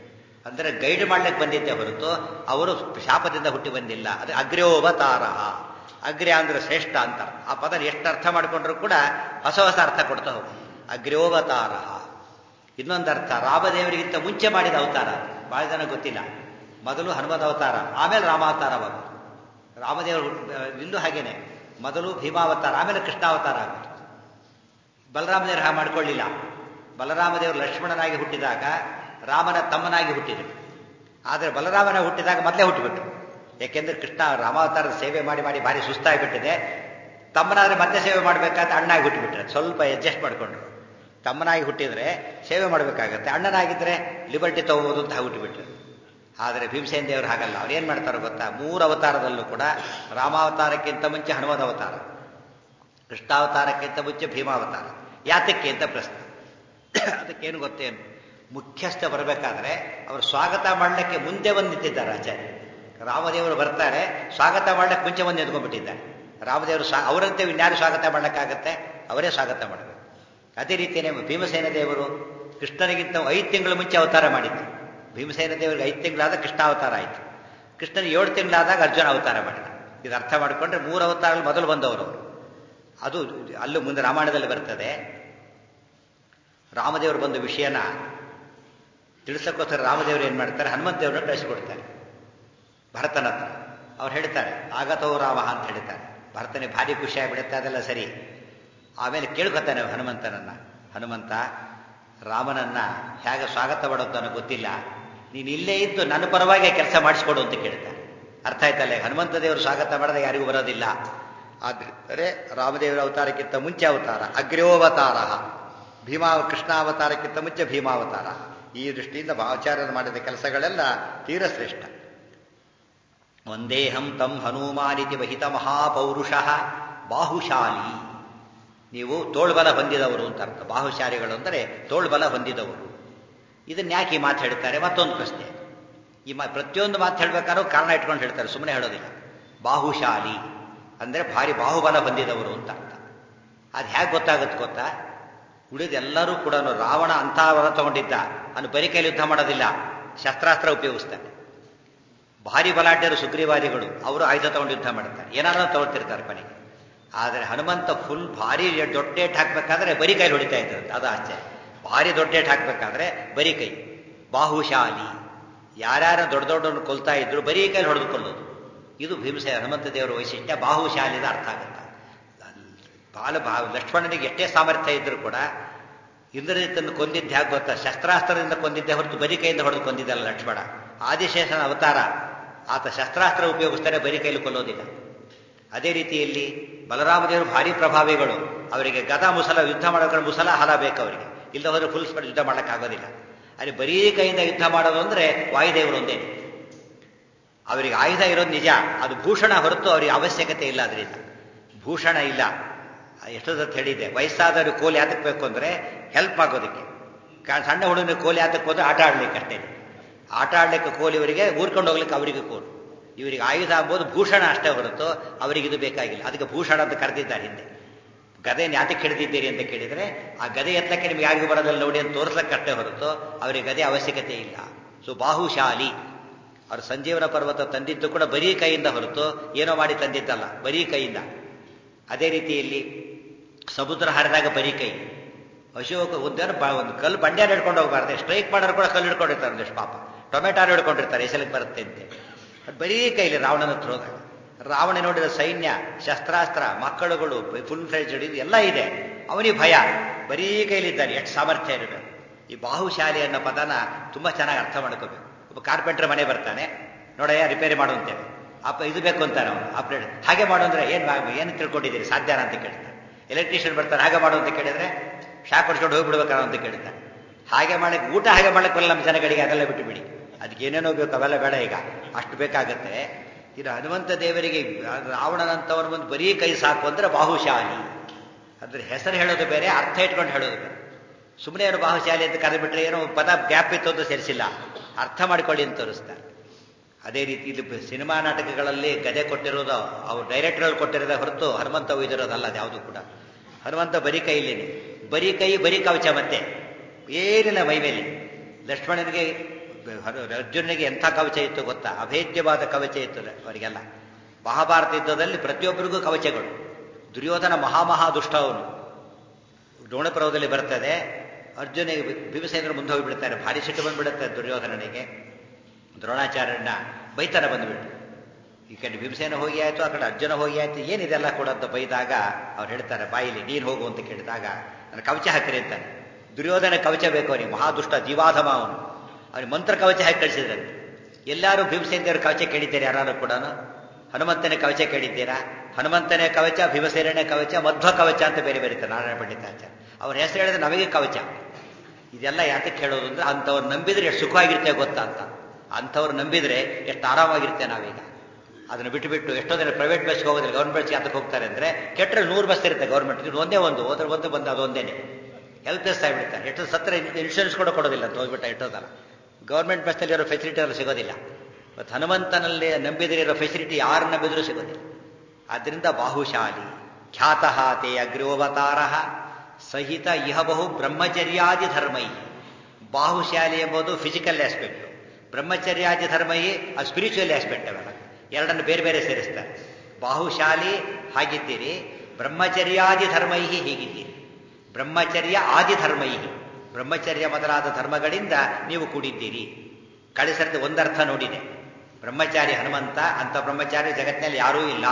ಅಂದರೆ ಗೈಡ್ ಮಾಡ್ಲಿಕ್ಕೆ ಬಂದಿದ್ದೆ ಹೊರತು ಅವರು ಶಾಪದಿಂದ ಹುಟ್ಟಿ ಬಂದಿಲ್ಲ ಅದು ಅಗ್ರ್ಯೋವತಾರ ಅಗ್ರ್ಯ ಅಂದ್ರೆ ಶ್ರೇಷ್ಠ ಅಂತ ಆ ಪದ ಎಷ್ಟು ಅರ್ಥ ಮಾಡಿಕೊಂಡ್ರು ಕೂಡ ಹೊಸ ಹೊಸ ಅರ್ಥ ಕೊಡ್ತಾ ಹೋಗು ಅಗ್ರ್ಯೋವತಾರ ಇನ್ನೊಂದು ಅರ್ಥ ರಾಮದೇವರಿಗಿಂತ ಮುಂಚೆ ಮಾಡಿದ ಅವತಾರ ಬಹಳ ಜನ ಗೊತ್ತಿಲ್ಲ ಮೊದಲು ಹನುಮದ ಅವತಾರ ಆಮೇಲೆ ರಾಮಾವತಾರವಾಗೋದು ರಾಮದೇವರು ಇಲ್ಲೂ ಹಾಗೇನೆ ಮೊದಲು ಭೀಮಾವತಾರ ಆಮೇಲೆ ಕೃಷ್ಣಾವತಾರ ಆಗೋದು ಬಲರಾಮದೇವರು ಹಾಗೆ ಮಾಡ್ಕೊಳ್ಳಿಲ್ಲ ಬಲರಾಮದೇವರು ಲಕ್ಷ್ಮಣನಾಗಿ ಹುಟ್ಟಿದಾಗ ರಾಮನ ತಮ್ಮನಾಗಿ ಹುಟ್ಟಿದರು ಆದರೆ ಬಲರಾಮನ ಹುಟ್ಟಿದಾಗ ಮೊದಲೇ ಹುಟ್ಟಿಬಿಟ್ರು ಯಾಕೆಂದ್ರೆ ಕೃಷ್ಣ ರಾಮಾವತಾರದ ಸೇವೆ ಮಾಡಿ ಮಾಡಿ ಭಾರಿ ಸುಸ್ತಾಗಿಬಿಟ್ಟಿದೆ ತಮ್ಮನಾದ್ರೆ ಮತ್ತೆ ಸೇವೆ ಮಾಡಬೇಕಾದ್ರೆ ಅಣ್ಣಾಗಿ ಹುಟ್ಟಿಬಿಟ್ರೆ ಸ್ವಲ್ಪ ಅಡ್ಜಸ್ಟ್ ಮಾಡಿಕೊಂಡ್ರು ತಮ್ಮನಾಗಿ ಹುಟ್ಟಿದ್ರೆ ಸೇವೆ ಮಾಡಬೇಕಾಗತ್ತೆ ಅಣ್ಣನಾಗಿದ್ರೆ ಲಿಬರ್ಟಿ ತಗೋಬೋದು ಅಂತ ಹುಟ್ಟಿಬಿಟ್ರು ಆದರೆ ಭೀಮಸೇನ ದೇವರು ಹಾಗಲ್ಲ ಅವ್ರು ಏನು ಮಾಡ್ತಾರೋ ಗೊತ್ತಾ ಮೂರು ಅವತಾರದಲ್ಲೂ ಕೂಡ ರಾಮಾವತಾರಕ್ಕಿಂತ ಮುಂಚೆ ಹನುಮದ ಅವತಾರ ಕೃಷ್ಣಾವತಾರಕ್ಕಿಂತ ಮುಂಚೆ ಭೀಮಾವತಾರ ಯಾತಕ್ಕೆ ಅಂತ ಪ್ರಶ್ನೆ ಅದಕ್ಕೇನು ಗೊತ್ತೇನು ಮುಖ್ಯಸ್ಥ ಬರಬೇಕಾದ್ರೆ ಅವರು ಸ್ವಾಗತ ಮಾಡಲಿಕ್ಕೆ ಮುಂದೆ ಬಂದು ನಿಂತಿದ್ದಾರೆ ಆಚಾರ್ಯ ರಾಮದೇವರು ಬರ್ತಾರೆ ಸ್ವಾಗತ ಮಾಡಲಿಕ್ಕೆ ಮುಂಚೆ ಬಂದು ನಿಂತ್ಕೊಂಡ್ಬಿಟ್ಟಿದ್ದಾರೆ ರಾಮದೇವರು ಸ್ವಾ ಅವರಂತೆ ಇನ್ಯಾರು ಸ್ವಾಗತ ಮಾಡಲಿಕ್ಕಾಗತ್ತೆ ಅವರೇ ಸ್ವಾಗತ ಮಾಡಬೇಕು ಅದೇ ರೀತಿಯೇ ಭೀಮಸೇನ ದೇವರು ಕೃಷ್ಣನಿಗಿಂತ ಐದು ತಿಂಗಳು ಮುಂಚೆ ಅವತಾರ ಮಾಡಿದ್ದು ಭೀಮಸೇನ ದೇವರಿಗೆ ಐದು ತಿಂಗಳಾದ ಕೃಷ್ಣ ಅವತಾರ ಆಯಿತು ಕೃಷ್ಣನಿಗೆ ಏಳು ತಿಂಗಳಾದಾಗ ಅರ್ಜುನ ಅವತಾರ ಮಾಡಿದ ಇದು ಅರ್ಥ ಮಾಡಿಕೊಂಡ್ರೆ ಮೂರು ಅವತಾರಗಳು ಮೊದಲು ಬಂದವರು ಅವರು ಅದು ಅಲ್ಲೂ ಮುಂದೆ ರಾಮಾಯಣದಲ್ಲಿ ಬರ್ತದೆ ರಾಮದೇವರು ಬಂದ ವಿಷಯನ ತಿಳಿಸೋಕ್ಕೋಸ್ಕರ ರಾಮದೇವರು ಏನು ಮಾಡ್ತಾರೆ ಹನುಮಂತ ದೇವರನ್ನ ಕಳಿಸಿಕೊಡ್ತಾರೆ ಭರತನ ಹತ್ರ ಅವ್ರು ಹೇಳ್ತಾರೆ ಆಗತೋ ರಾಮ ಅಂತ ಹೇಳ್ತಾರೆ ಭರತನಿಗೆ ಭಾರಿ ಖುಷಿಯಾಗಿ ಬಿಡುತ್ತೆ ಅದೆಲ್ಲ ಸರಿ ಆಮೇಲೆ ಕೇಳ್ಕೊತಾನೆ ಹನುಮಂತನನ್ನ ಹನುಮಂತ ರಾಮನನ್ನ ಹೇಗೆ ಸ್ವಾಗತ ಮಾಡೋದು ನನಗೆ ಗೊತ್ತಿಲ್ಲ ನೀನು ಇಲ್ಲೇ ಇದ್ದು ನನ್ನ ಪರವಾಗಿ ಕೆಲಸ ಮಾಡಿಸ್ಕೊಡು ಅಂತ ಕೇಳ್ತಾರೆ ಅರ್ಥ ಆಯ್ತಲ್ಲ ಹನುಮಂತ ದೇವರು ಸ್ವಾಗತ ಮಾಡಿದಾಗ ಯಾರಿಗೂ ಬರೋದಿಲ್ಲ ಆದರೆ ರಾಮದೇವರ ಅವತಾರಕ್ಕಿಂತ ಮುಂಚೆ ಅವತಾರ ಅಗ್ರ್ಯೋವತಾರ ಭೀಮಾ ಕೃಷ್ಣಾವತಾರಕ್ಕಿಂತ ಮುಂಚೆ ಭೀಮಾವತಾರ ಈ ದೃಷ್ಟಿಯಿಂದ ಆಚಾರ್ಯರು ಮಾಡಿದ ಕೆಲಸಗಳೆಲ್ಲ ತೀರ ಶ್ರೇಷ್ಠ ಒಂದೇಹಂ ತಂ ಹನುಮಾನಿತಿ ವಹಿತ ಮಹಾಪೌರುಷ ಬಾಹುಶಾಲಿ ನೀವು ತೋಳ್ಬಲ ಹೊಂದಿದವರು ಅಂತ ಅರ್ಥ ಬಾಹುಶಾಲಿಗಳು ಅಂದರೆ ತೋಳ್ಬಲ ಹೊಂದಿದವರು ಇದನ್ನ ಯಾಕೆ ಈ ಮಾತು ಹೇಳ್ತಾರೆ ಮತ್ತೊಂದು ಪ್ರಶ್ನೆ ಈ ಮಾ ಪ್ರತಿಯೊಂದು ಮಾತು ಹೇಳ್ಬೇಕಾದ್ರೂ ಕಾರಣ ಇಟ್ಕೊಂಡು ಹೇಳ್ತಾರೆ ಸುಮ್ಮನೆ ಹೇಳೋದಿಲ್ಲ ಬಾಹುಶಾಲಿ ಅಂದರೆ ಭಾರಿ ಬಾಹುಬಲ ಹೊಂದಿದವರು ಅಂತ ಅರ್ಥ ಅದು ಹೇಗೆ ಗೊತ್ತಾಗುತ್ತೆ ಗೊತ್ತಾ ಉಳಿದೆಲ್ಲರೂ ಕೂಡ ರಾವಣ ಅಂಥ ವರ ತಗೊಂಡಿದ್ದ ಅವನು ಬರಿ ಕೈಲಿ ಯುದ್ಧ ಮಾಡೋದಿಲ್ಲ ಶಸ್ತ್ರಾಸ್ತ್ರ ಉಪಯೋಗಿಸ್ತಾನೆ ಭಾರಿ ಬಲಾಢ್ಯರು ಸುಗ್ರೀವಾದಿಗಳು ಅವರು ಆಯುಧ ತಗೊಂಡು ಯುದ್ಧ ಮಾಡ್ತಾರೆ ಏನಾದ್ರು ತಗೊಳ್ತಿರ್ತಾರೆ ಕೊನೆಗೆ ಆದರೆ ಹನುಮಂತ ಫುಲ್ ಭಾರಿ ದೊಡ್ಡೇಟ್ ಹಾಕ್ಬೇಕಾದ್ರೆ ಬರಿ ಕೈಲಿ ಹೊಡಿತಾ ಇದ್ರು ಅದು ಆಶ್ಚರ್ಯ ಭಾರಿ ದೊಡ್ಡೇಟ್ ಹಾಕ್ಬೇಕಾದ್ರೆ ಬರಿ ಕೈ ಬಾಹುಶಾಲಿ ಯಾರ್ಯಾರ ದೊಡ್ಡ ದೊಡ್ಡವನ್ನು ಕೊಲ್ತಾ ಇದ್ರು ಬರೀ ಕೈಲಿ ಹೊಡೆದು ಕೊಲ್ಲೋದು ಇದು ಭೀಮಸೇ ಹನುಮಂತ ದೇವರ ವೈಶಿಷ್ಟ್ಯ ಬಾಹುಶಾಲಿದ ಅರ್ಥ ಆಗುತ್ತೆ ಬಾಲ ಬಾ ಲಕ್ಷ್ಮಣನಿಗೆ ಎಷ್ಟೇ ಸಾಮರ್ಥ್ಯ ಇದ್ರೂ ಕೂಡ ಇಂದ್ರಜಿತ್ತನ್ನು ಕೊಂದಿದ್ದೆ ಹೇಗೆ ಗೊತ್ತಾ ಶಸ್ತ್ರಾಸ್ತ್ರದಿಂದ ಕೊಂದಿದ್ದೆ ಹೊರತು ಬರಿ ಕೈಯಿಂದ ಹೊಡೆದು ಕೊಂದಿದ್ದಲ್ಲ ಲಕ್ಷ್ಮಣ ಆದಿಶೇಷನ ಅವತಾರ ಆತ ಶಸ್ತ್ರಾಸ್ತ್ರ ಉಪಯೋಗಿಸ್ತಾರೆ ಬರಿ ಕೈಲಿ ಕೊಲ್ಲೋದಿಲ್ಲ ಅದೇ ರೀತಿಯಲ್ಲಿ ಬಲರಾಮದೇವರು ಭಾರಿ ಪ್ರಭಾವಿಗಳು ಅವರಿಗೆ ಗದಾ ಮುಸಲ ಯುದ್ಧ ಮಾಡೋಕೆ ಮುಸಲ ಹಲ ಬೇಕು ಅವರಿಗೆ ಇಲ್ಲ ಹೋದ್ರೆ ಫುಲ್ ಸ್ಪೀಡ್ ಯುದ್ಧ ಮಾಡೋಕ್ಕಾಗೋದಿಲ್ಲ ಅಲ್ಲಿ ಬರೀ ಕೈಯಿಂದ ಯುದ್ಧ ಮಾಡೋದು ಅಂದ್ರೆ ವಾಯುದೇವರು ಒಂದೇ ಅವರಿಗೆ ಆಯುಧ ಇರೋದು ನಿಜ ಅದು ಭೂಷಣ ಹೊರತು ಅವರಿಗೆ ಅವಶ್ಯಕತೆ ಇಲ್ಲ ಅದರಿಂದ ಭೂಷಣ ಇಲ್ಲ ಎಷ್ಟೊತ್ತ ಹೇಳಿದ್ದೆ ವಯಸ್ಸಾದವರು ಕೋಲಿ ಯಾತಕ್ಕೆ ಬೇಕು ಅಂದ್ರೆ ಹೆಲ್ಪ್ ಆಗೋದಕ್ಕೆ ಸಣ್ಣ ಹುಡುಗನ ಕೋಲಿ ಯಾತಕ್ಕೆ ಹೋದ್ರೆ ಆಟ ಆಡ್ಲಿಕ್ಕೆ ಅಷ್ಟೇ ಆಟ ಆಡ್ಲಿಕ್ಕೆ ಕೋಲಿ ಇವರಿಗೆ ಊರ್ಕೊಂಡು ಹೋಗ್ಲಿಕ್ಕೆ ಅವರಿಗೆ ಕೋಲು ಇವರಿಗೆ ಆಯುಧ ಅಂಬೋದು ಭೂಷಣ ಅಷ್ಟೇ ಹೊರತು ಅವರಿಗೆ ಇದು ಬೇಕಾಗಿಲ್ಲ ಅದಕ್ಕೆ ಭೂಷಣ ಅಂತ ಕರೆದಿದ್ದಾರೆ ಹಿಂದೆ ಗದೆಯನ್ನು ಯಾತಕ್ಕೆ ಹಿಡಿದಿದ್ದೀರಿ ಅಂತ ಕೇಳಿದರೆ ಆ ಗದೆ ಎತ್ತಕ್ಕೆ ನಿಮ್ಗೆ ಯಾರಿಗೂ ಬರೋದಿಲ್ಲ ನೋಡಿ ಅಂತ ತೋರಿಸ್ಲಿಕ್ಕೆ ಅಷ್ಟೇ ಹೊರತು ಅವರಿಗೆ ಗದೆ ಅವಶ್ಯಕತೆ ಇಲ್ಲ ಸೊ ಬಾಹುಶಾಲಿ ಅವರು ಸಂಜೀವನ ಪರ್ವತ ತಂದಿದ್ದು ಕೂಡ ಬರೀ ಕೈಯಿಂದ ಹೊರತು ಏನೋ ಮಾಡಿ ತಂದಿದ್ದಲ್ಲ ಬರೀ ಕೈಯಿಂದ ಅದೇ ರೀತಿಯಲ್ಲಿ ಸಮುದ್ರ ಹರಿದಾಗ ಬರೀ ಕೈ ಅಶೋಕ ಒಂದೇನು ಒಂದು ಕಲ್ಲು ಬಂಡ್ಯಾರ ಹಿಡ್ಕೊಂಡು ಹೋಗಬಾರ್ದು ಸ್ಟ್ರೈಕ್ ಮಾಡೋರು ಕೂಡ ಕಲ್ಲು ಹಿಡ್ಕೊಂಡಿರ್ತಾರೆ ಒಂದಿಷ್ಟು ಪಾಪ ಟೊಮೆಟಾರು ಹಿಡ್ಕೊಂಡಿರ್ತಾರೆ ಎಸಲಿಗೆ ಬರುತ್ತೆ ಅಂತೆ ಅದು ಬರೀ ಕೈಲಿ ರಾವಣನ ಹತ್ರ ಹೋದಾಗ ರಾವಣ ನೋಡಿದ ಸೈನ್ಯ ಶಸ್ತ್ರಾಸ್ತ್ರ ಮಕ್ಕಳುಗಳು ಫುಲ್ ಫ್ಲೆಜ್ ಇದು ಎಲ್ಲ ಇದೆ ಅವನಿಗೆ ಭಯ ಬರೀ ಕೈಲಿದ್ದಾನೆ ಎಷ್ಟು ಸಾಮರ್ಥ್ಯ ಇರಬೇಕು ಈ ಬಾಹುಶಾಲಿ ಅನ್ನೋ ಪದನ ತುಂಬಾ ಚೆನ್ನಾಗಿ ಅರ್ಥ ಮಾಡ್ಕೋಬೇಕು ಒಬ್ಬ ಕಾರ್ಪೆಂಟರ್ ಮನೆ ಬರ್ತಾನೆ ನೋಡಯ್ಯ ರಿಪೇರಿ ಮಾಡು ಅಂತೇವೆ ಅಪ್ಪ ಇದು ಬೇಕು ಅಂತಾನೆ ಅವನು ಆಪ್ರೇಟ್ ಹಾಗೆ ಮಾಡು ಅಂದ್ರೆ ಏನು ಏನು ತಿಳ್ಕೊಂಡಿದ್ದೀರಿ ಸಾಧ್ಯನಾ ಅಂತ ಕೇಳ್ತಾನೆ ಎಲೆಕ್ಟ್ರಿಷಿಯನ್ ಬರ್ತಾನೆ ಹಾಗೆ ಮಾಡು ಅಂತ ಕೇಳಿದ್ರೆ ಶಾಕ್ ಹೊಡ್ಸ್ಕೊಂಡು ಹೋಗ್ಬಿಡ್ಬೇಕಾ ಅಂತ ಕೇಳ್ತಾನೆ ಹಾಗೆ ಮಾಡಕ್ಕೆ ಊಟ ಹಾಗೆ ಮಾಡಕ್ಕೆ ಬರಲ್ಲ ನಮ್ಮ ಜನಗಳಿಗೆ ಅದೆಲ್ಲ ಬಿಟ್ಟು ಬಿಡಿ ಅದಕ್ಕೆ ಏನೇನೋ ಬೇಕು ಅವೆಲ್ಲ ಬೇಡ ಈಗ ಅಷ್ಟು ಬೇಕಾಗತ್ತೆ ಇದು ಹನುಮಂತ ದೇವರಿಗೆ ರಾವಣನಂತವನು ಒಂದು ಬರೀ ಕೈ ಸಾಕು ಅಂದ್ರೆ ಬಾಹುಶಾಲಿ ಅಂದ್ರೆ ಹೆಸರು ಹೇಳೋದು ಬೇರೆ ಅರ್ಥ ಇಟ್ಕೊಂಡು ಹೇಳೋದು ಬೇರೆ ಸುಮ್ಮನೆ ಏನು ಬಾಹುಶಾಲಿ ಅಂತ ಕರೆದ್ಬಿಟ್ರೆ ಏನೋ ಪದ ಗ್ಯಾಪ್ ಇತ್ತು ಅಂತ ಸೇರಿಸಿಲ್ಲ ಅರ್ಥ ಮಾಡಿಕೊಳ್ಳಿ ಅಂತ ತೋರಿಸ್ತಾರೆ ಅದೇ ರೀತಿ ಇಲ್ಲಿ ಸಿನಿಮಾ ನಾಟಕಗಳಲ್ಲಿ ಗದೆ ಕೊಟ್ಟಿರೋದು ಅವ್ರು ಡೈರೆಕ್ಟರ್ಗಳು ಕೊಟ್ಟಿರೋದೇ ಹೊರತು ಹನುಮಂತ ಒಯ್ದಿರೋದಲ್ಲ ಅದು ಯಾವುದು ಕೂಡ ಹನುಮಂತ ಬರೀ ಕೈಲೇನೆ ಬರೀ ಕೈ ಬರೀ ಕವಚ ಮತ್ತೆ ಏನಿಲ್ಲ ಮೈ ಮೇಲೆ ಲಕ್ಷ್ಮಣನಿಗೆ ಅರ್ಜುನಿಗೆ ಎಂಥ ಕವಚ ಇತ್ತು ಗೊತ್ತಾ ಅಭೇದ್ಯವಾದ ಕವಚ ಇತ್ತು ಅವರಿಗೆಲ್ಲ ಮಹಾಭಾರತ ಯುದ್ಧದಲ್ಲಿ ಪ್ರತಿಯೊಬ್ಬರಿಗೂ ಕವಚಗಳು ದುರ್ಯೋಧನ ಮಹಾಮಹಾ ದುಷ್ಟ ಅವನು ದ್ರೋಣಪರ್ವದಲ್ಲಿ ಬರ್ತದೆ ಅರ್ಜುನ ಭೀಮಸೇನರು ಮುಂದೆ ಹೋಗಿಬಿಡ್ತಾರೆ ಭಾರಿ ಸಿಟ್ಟು ಬಂದ್ಬಿಡುತ್ತೆ ದುರ್ಯೋಧನನಿಗೆ ದ್ರೋಣಾಚಾರ್ಯನ ಬೈತಾನ ಬಂದ್ಬಿಟ್ಟು ಈ ಕಡೆ ಭೀಮಸೇನ ಹೋಗಿ ಆಯ್ತು ಆ ಕಡೆ ಅರ್ಜುನ ಹೋಗಿ ಆಯ್ತು ಏನಿದೆಲ್ಲ ಕೂಡ ಅಂತ ಬೈದಾಗ ಅವ್ರು ಹೇಳ್ತಾರೆ ಬಾಯಿಲಿ ನೀನು ಹೋಗು ಅಂತ ಕೇಳಿದಾಗ ನನ್ನ ಕವಚ ಹಾಕಿರಿ ಅಂತಾನೆ ದುರ್ಯೋಧನ ಕವಚ ಬೇಕು ಅವನಿಗೆ ಮಹಾದುಷ್ಟ ಜೀವಾಧಮ ಅವನು ಅವನಿಗೆ ಮಂತ್ರ ಕವಚ ಹಾಕಿ ಕಳಿಸಿದ್ರಂತೆ ಎಲ್ಲರೂ ಭೀಮಸೇನದೇವ್ರ ಕವಚ ಕೇಳಿದ್ದೀರಿ ಯಾರು ಕೂಡ ಹನುಮಂತನ ಕವಚ ಕೇಳಿದ್ದೀರಾ ಹನುಮಂತನೇ ಕವಚ ಭೀಮಸೇನೇ ಕವಚ ಮಧ್ವ ಕವಚ ಅಂತ ಬೇರೆ ಬೇರೆ ನಾರಾಯಣ ಪಂಡಿತಾಚಾರ್ಯ ಅವ್ರ ಹೆಸರು ಹೇಳಿದ್ರೆ ನಮಗೆ ಕವಚ ಇದೆಲ್ಲ ಯಾತಕ್ಕೆ ಹೇಳೋದು ಅಂದ್ರೆ ಅಂಥವ್ರು ನಂಬಿದ್ರೆ ಎಷ್ಟು ಸುಖವಾಗಿರ್ತೇವೆ ಗೊತ್ತಾ ಅಂತ ಅಂಥವ್ರು ನಂಬಿದ್ರೆ ಎಷ್ಟು ಆರಾಮಾಗಿರ್ತೇವೆ ನಾವೀಗ ಅದನ್ನು ಬಿಟ್ಟು ಬಿಟ್ಟು ಎಷ್ಟೋ ಜನ ಪ್ರೈವೇಟ್ ಬಸ್ಗೆ ಹೋಗೋದಿಲ್ಲ ಗೌರ್ಮೆಂಟ್ ಬಸ್ಗೆ ಯಾತಕ್ಕೆ ಹೋಗ್ತಾರೆ ಅಂದ್ರೆ ಕೆಟ್ಟರೆ ನೂರು ಬಸ್ ಇರುತ್ತೆ ಗೌರ್ಮೆಂಟ್ ಇದು ಒಂದೇ ಒಂದು ಹೋದ್ರೆ ಒಂದು ಬಂದು ಅದೊಂದೇನೆ ಹೆಲ್ಪ್ಲೆಸ್ ಆಗಿಬಿಡ್ತಾರೆ ಎಷ್ಟು ಸತ್ರ ಇನ್ಶೂರೆನ್ಸ್ ಕೂಡ ಕೊಡೋದಿಲ್ಲ ಅಂತ ಹೋಗ್ಬಿಟ್ಟ ಎಷ್ಟೋದಲ್ಲ ಗೌರ್ಮೆಂಟ್ ಬಸ್ನಲ್ಲಿ ಇರೋ ಫೆಸಿಲಿಟಿ ಎಲ್ಲ ಸಿಗೋದಿಲ್ಲ ಮತ್ತು ಹನುಮಂತನಲ್ಲಿ ನಂಬಿದ್ರೆ ಇರೋ ಫೆಸಿಲಿಟಿ ಯಾರು ನಂಬಿದ್ರೂ ಸಿಗೋದಿಲ್ಲ ಆದ್ದರಿಂದ ಬಾಹುಶಾಲಿ ಖ್ಯಾತಃ ತೇ ಅಗ್ರೋವತಾರ ಸಹಿತ ಇಹ ಬಹು ಬ್ರಹ್ಮಚರ್ಯಾದಿ ಧರ್ಮೈ ಬಾಹುಶಾಲಿ ಎಂಬುದು ಫಿಸಿಕಲ್ ಆಸ್ಪೆಕ್ಟ್ ಬ್ರಹ್ಮಚರ್ಯಾದಿ ಧರ್ಮೈ ಅದು ಸ್ಪಿರಿಚುವಲ್ ಆಸ್ಪೆಕ್ಟ್ ಅವೆಲ್ಲ ಎರಡನ್ನು ಬೇರೆ ಬೇರೆ ಸೇರಿಸ್ತಾರೆ ಬಾಹುಶಾಲಿ ಹಾಗಿದ್ದೀರಿ ಬ್ರಹ್ಮಚರ್ಯಾದಿ ಧರ್ಮೈ ಹೀಗಿದ್ದೀರಿ ಬ್ರಹ್ಮಚರ್ಯ ಆದಿ ಧರ್ಮೈ ಬ್ರಹ್ಮಚರ್ಯ ಮೊದಲಾದ ಧರ್ಮಗಳಿಂದ ನೀವು ಕೂಡಿದ್ದೀರಿ ಕಳಿಸರದ ಒಂದರ್ಥ ನೋಡಿದೆ ಬ್ರಹ್ಮಚಾರಿ ಹನುಮಂತ ಅಂತ ಬ್ರಹ್ಮಚಾರಿ ಜಗತ್ತಿನಲ್ಲಿ ಯಾರೂ ಇಲ್ಲ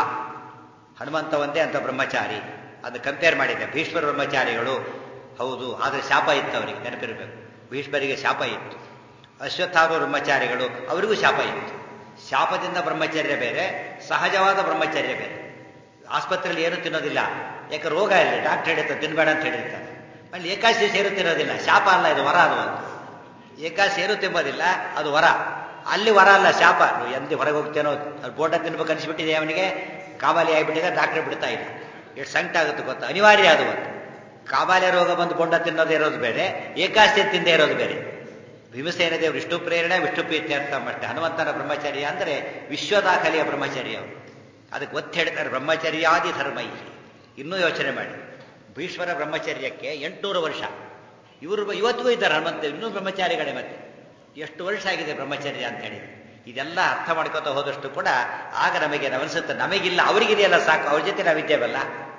ಹನುಮಂತ ಒಂದೇ ಅಂತ ಬ್ರಹ್ಮಚಾರಿ ಅದು ಕಂಪೇರ್ ಮಾಡಿದೆ ಭೀಷ್ಮರ ಬ್ರಹ್ಮಚಾರಿಗಳು ಹೌದು ಆದರೆ ಶಾಪ ಇತ್ತು ಅವರಿಗೆ ನೆನಪಿರಬೇಕು ಭೀಷ್ಮರಿಗೆ ಶಾಪ ಇತ್ತು ಅಶ್ವತ್ಥಾಮ ಬ್ರಹ್ಮಚಾರಿಗಳು ಅವರಿಗೂ ಶಾಪ ಇತ್ತು ಶಾಪದಿಂದ ಬ್ರಹ್ಮಚರ್ಯ ಬೇರೆ ಸಹಜವಾದ ಬ್ರಹ್ಮಚರ್ಯ ಬೇರೆ ಆಸ್ಪತ್ರೆಯಲ್ಲಿ ಏನು ತಿನ್ನೋದಿಲ್ಲ ಯಾಕೆ ರೋಗ ಇಲ್ಲ ಡಾಕ್ಟರ್ ಹೇಳಿರ್ತಾರೆ ತಿನ್ಬೇಡ ಅಂತ ಹೇಳಿರ್ತಾರೆ ಅಲ್ಲಿ ಏಕಾಶಿ ಸೇರು ತಿನ್ನೋದಿಲ್ಲ ಶಾಪ ಅಲ್ಲ ಇದು ವರ ಅದು ಒಂದು ಏಕಾಶಿ ಸೇರು ತಿನ್ನೋದಿಲ್ಲ ಅದು ವರ ಅಲ್ಲಿ ವರ ಅಲ್ಲ ಶಾಪ ನೀವು ಎಂದಿ ಹೊರಗೆ ಹೋಗ್ತೇನೋ ಬೋಟ ತಿನ್ಬೇಕು ಅನಿಸ್ಬಿಟ್ಟಿದೆ ಅವನಿಗೆ ಕಾಮಾಲಿ ಆಗಿಬಿಟ್ಟಿದೆ ಡಾಕ್ಟರ್ ಬಿಡ್ತಾ ಇಲ್ಲ ಎಷ್ಟು ಸಂಕಟ ಆಗುತ್ತೆ ಗೊತ್ತಾ ಅನಿವಾರ್ಯ ಅದು ಒಂದು ಕಾಮಾಲೆ ರೋಗ ಬಂದು ಬೊಂಡ ತಿನ್ನೋದೇ ಇರೋದು ಬೇರೆ ಏಕಾಶಿ ತಿಂದೇ ಇರೋದು ಬೇರೆ ಭೀಮಸೇನ ದೇವರು ವಿಷ್ಣು ಪ್ರೇರಣೆ ವಿಷ್ಣು ಪ್ರೀತ್ಯರ್ಥ ಅಷ್ಟೇ ಹನುಮಂತನ ಬ್ರಹ್ಮಚರ್ಯ ಅಂದರೆ ವಿಶ್ವದಾಖಲೆಯ ಬ್ರಹ್ಮಚರ್ಯ ಅವರು ಅದಕ್ಕೆ ಒತ್ತು ಹೇಳ್ತಾರೆ ಬ್ರಹ್ಮಚರ್ಯಾದಿ ಧರ್ಮೈ ಇನ್ನೂ ಯೋಚನೆ ಮಾಡಿ ಭೀಶ್ವರ ಬ್ರಹ್ಮಚರ್ಯಕ್ಕೆ ಎಂಟುನೂರು ವರ್ಷ ಇವರು ಇವತ್ತಿಗೂ ಇದ್ದಾರೆ ಹನುಮಂತ ಇನ್ನೂ ಬ್ರಹ್ಮಚಾರಿಗಳೇ ಮತ್ತೆ ಎಷ್ಟು ವರ್ಷ ಆಗಿದೆ ಬ್ರಹ್ಮಚರ್ಯ ಅಂತ ಹೇಳಿ ಇದೆಲ್ಲ ಅರ್ಥ ಮಾಡ್ಕೋತಾ ಹೋದಷ್ಟು ಕೂಡ ಆಗ ನಮಗೆ ಅನಿಸುತ್ತೆ ನಮಗಿಲ್ಲ ಅವರಿಗಿದೆಯಲ್ಲ ಸಾಕು ಅವ್ರ ಜೊತೆ ನಾವಿದ್ದೇವಲ್ಲ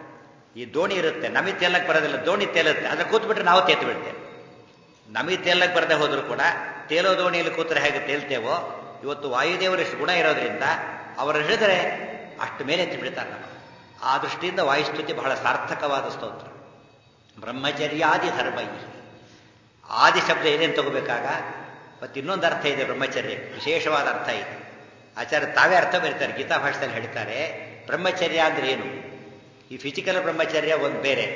ಈ ದೋಣಿ ಇರುತ್ತೆ ನಮಗೆ ತೇಲಕ್ಕೆ ಬರೋದಿಲ್ಲ ದೋಣಿ ತೇಲುತ್ತೆ ಅದ್ರ ಕೂತ್ಬಿಟ್ರೆ ನಾವು ತೇತು ಬಿಡ್ತೇವೆ ನಮಗೆ ತೇಲಕ್ಕೆ ಬರದೆ ಹೋದ್ರು ಕೂಡ ತೇಲೋ ದೋಣಿಯಲ್ಲಿ ಕೂತ್ರೆ ಹೇಗೆ ತೇಲ್ತೇವೋ ಇವತ್ತು ವಾಯುದೇವರು ಎಷ್ಟು ಗುಣ ಇರೋದ್ರಿಂದ ಅವರು ಹೇಳಿದರೆ ಅಷ್ಟು ಮೇಲೆ ಎತ್ತಿ ಬಿಡ್ತಾರೆ ನಾವು ಆ ದೃಷ್ಟಿಯಿಂದ ವಾಯುಸ್ತುತಿ ಬಹಳ ಸಾರ್ಥಕವಾದ ಸ್ತೋತ್ರ ಬ್ರಹ್ಮಚರ್ಯಾದಿ ಧರ್ಮೈ ಆದಿ ಶಬ್ದ ಏನೇನು ತಗೋಬೇಕಾಗ ಮತ್ತು ಇನ್ನೊಂದು ಅರ್ಥ ಇದೆ ಬ್ರಹ್ಮಚರ್ಯ ವಿಶೇಷವಾದ ಅರ್ಥ ಇದೆ ಆಚಾರ್ಯ ತಾವೇ ಅರ್ಥ ಬರೀತಾರೆ ಗೀತಾ ಭಾಷೆಯಲ್ಲಿ ಹೇಳ್ತಾರೆ ಬ್ರಹ್ಮಚರ್ಯ ಅಂದ್ರೆ ಏನು ಈ ಫಿಸಿಕಲ್ ಬ್ರಹ್ಮಚರ್ಯ ಒಂದು ಬೇರೆ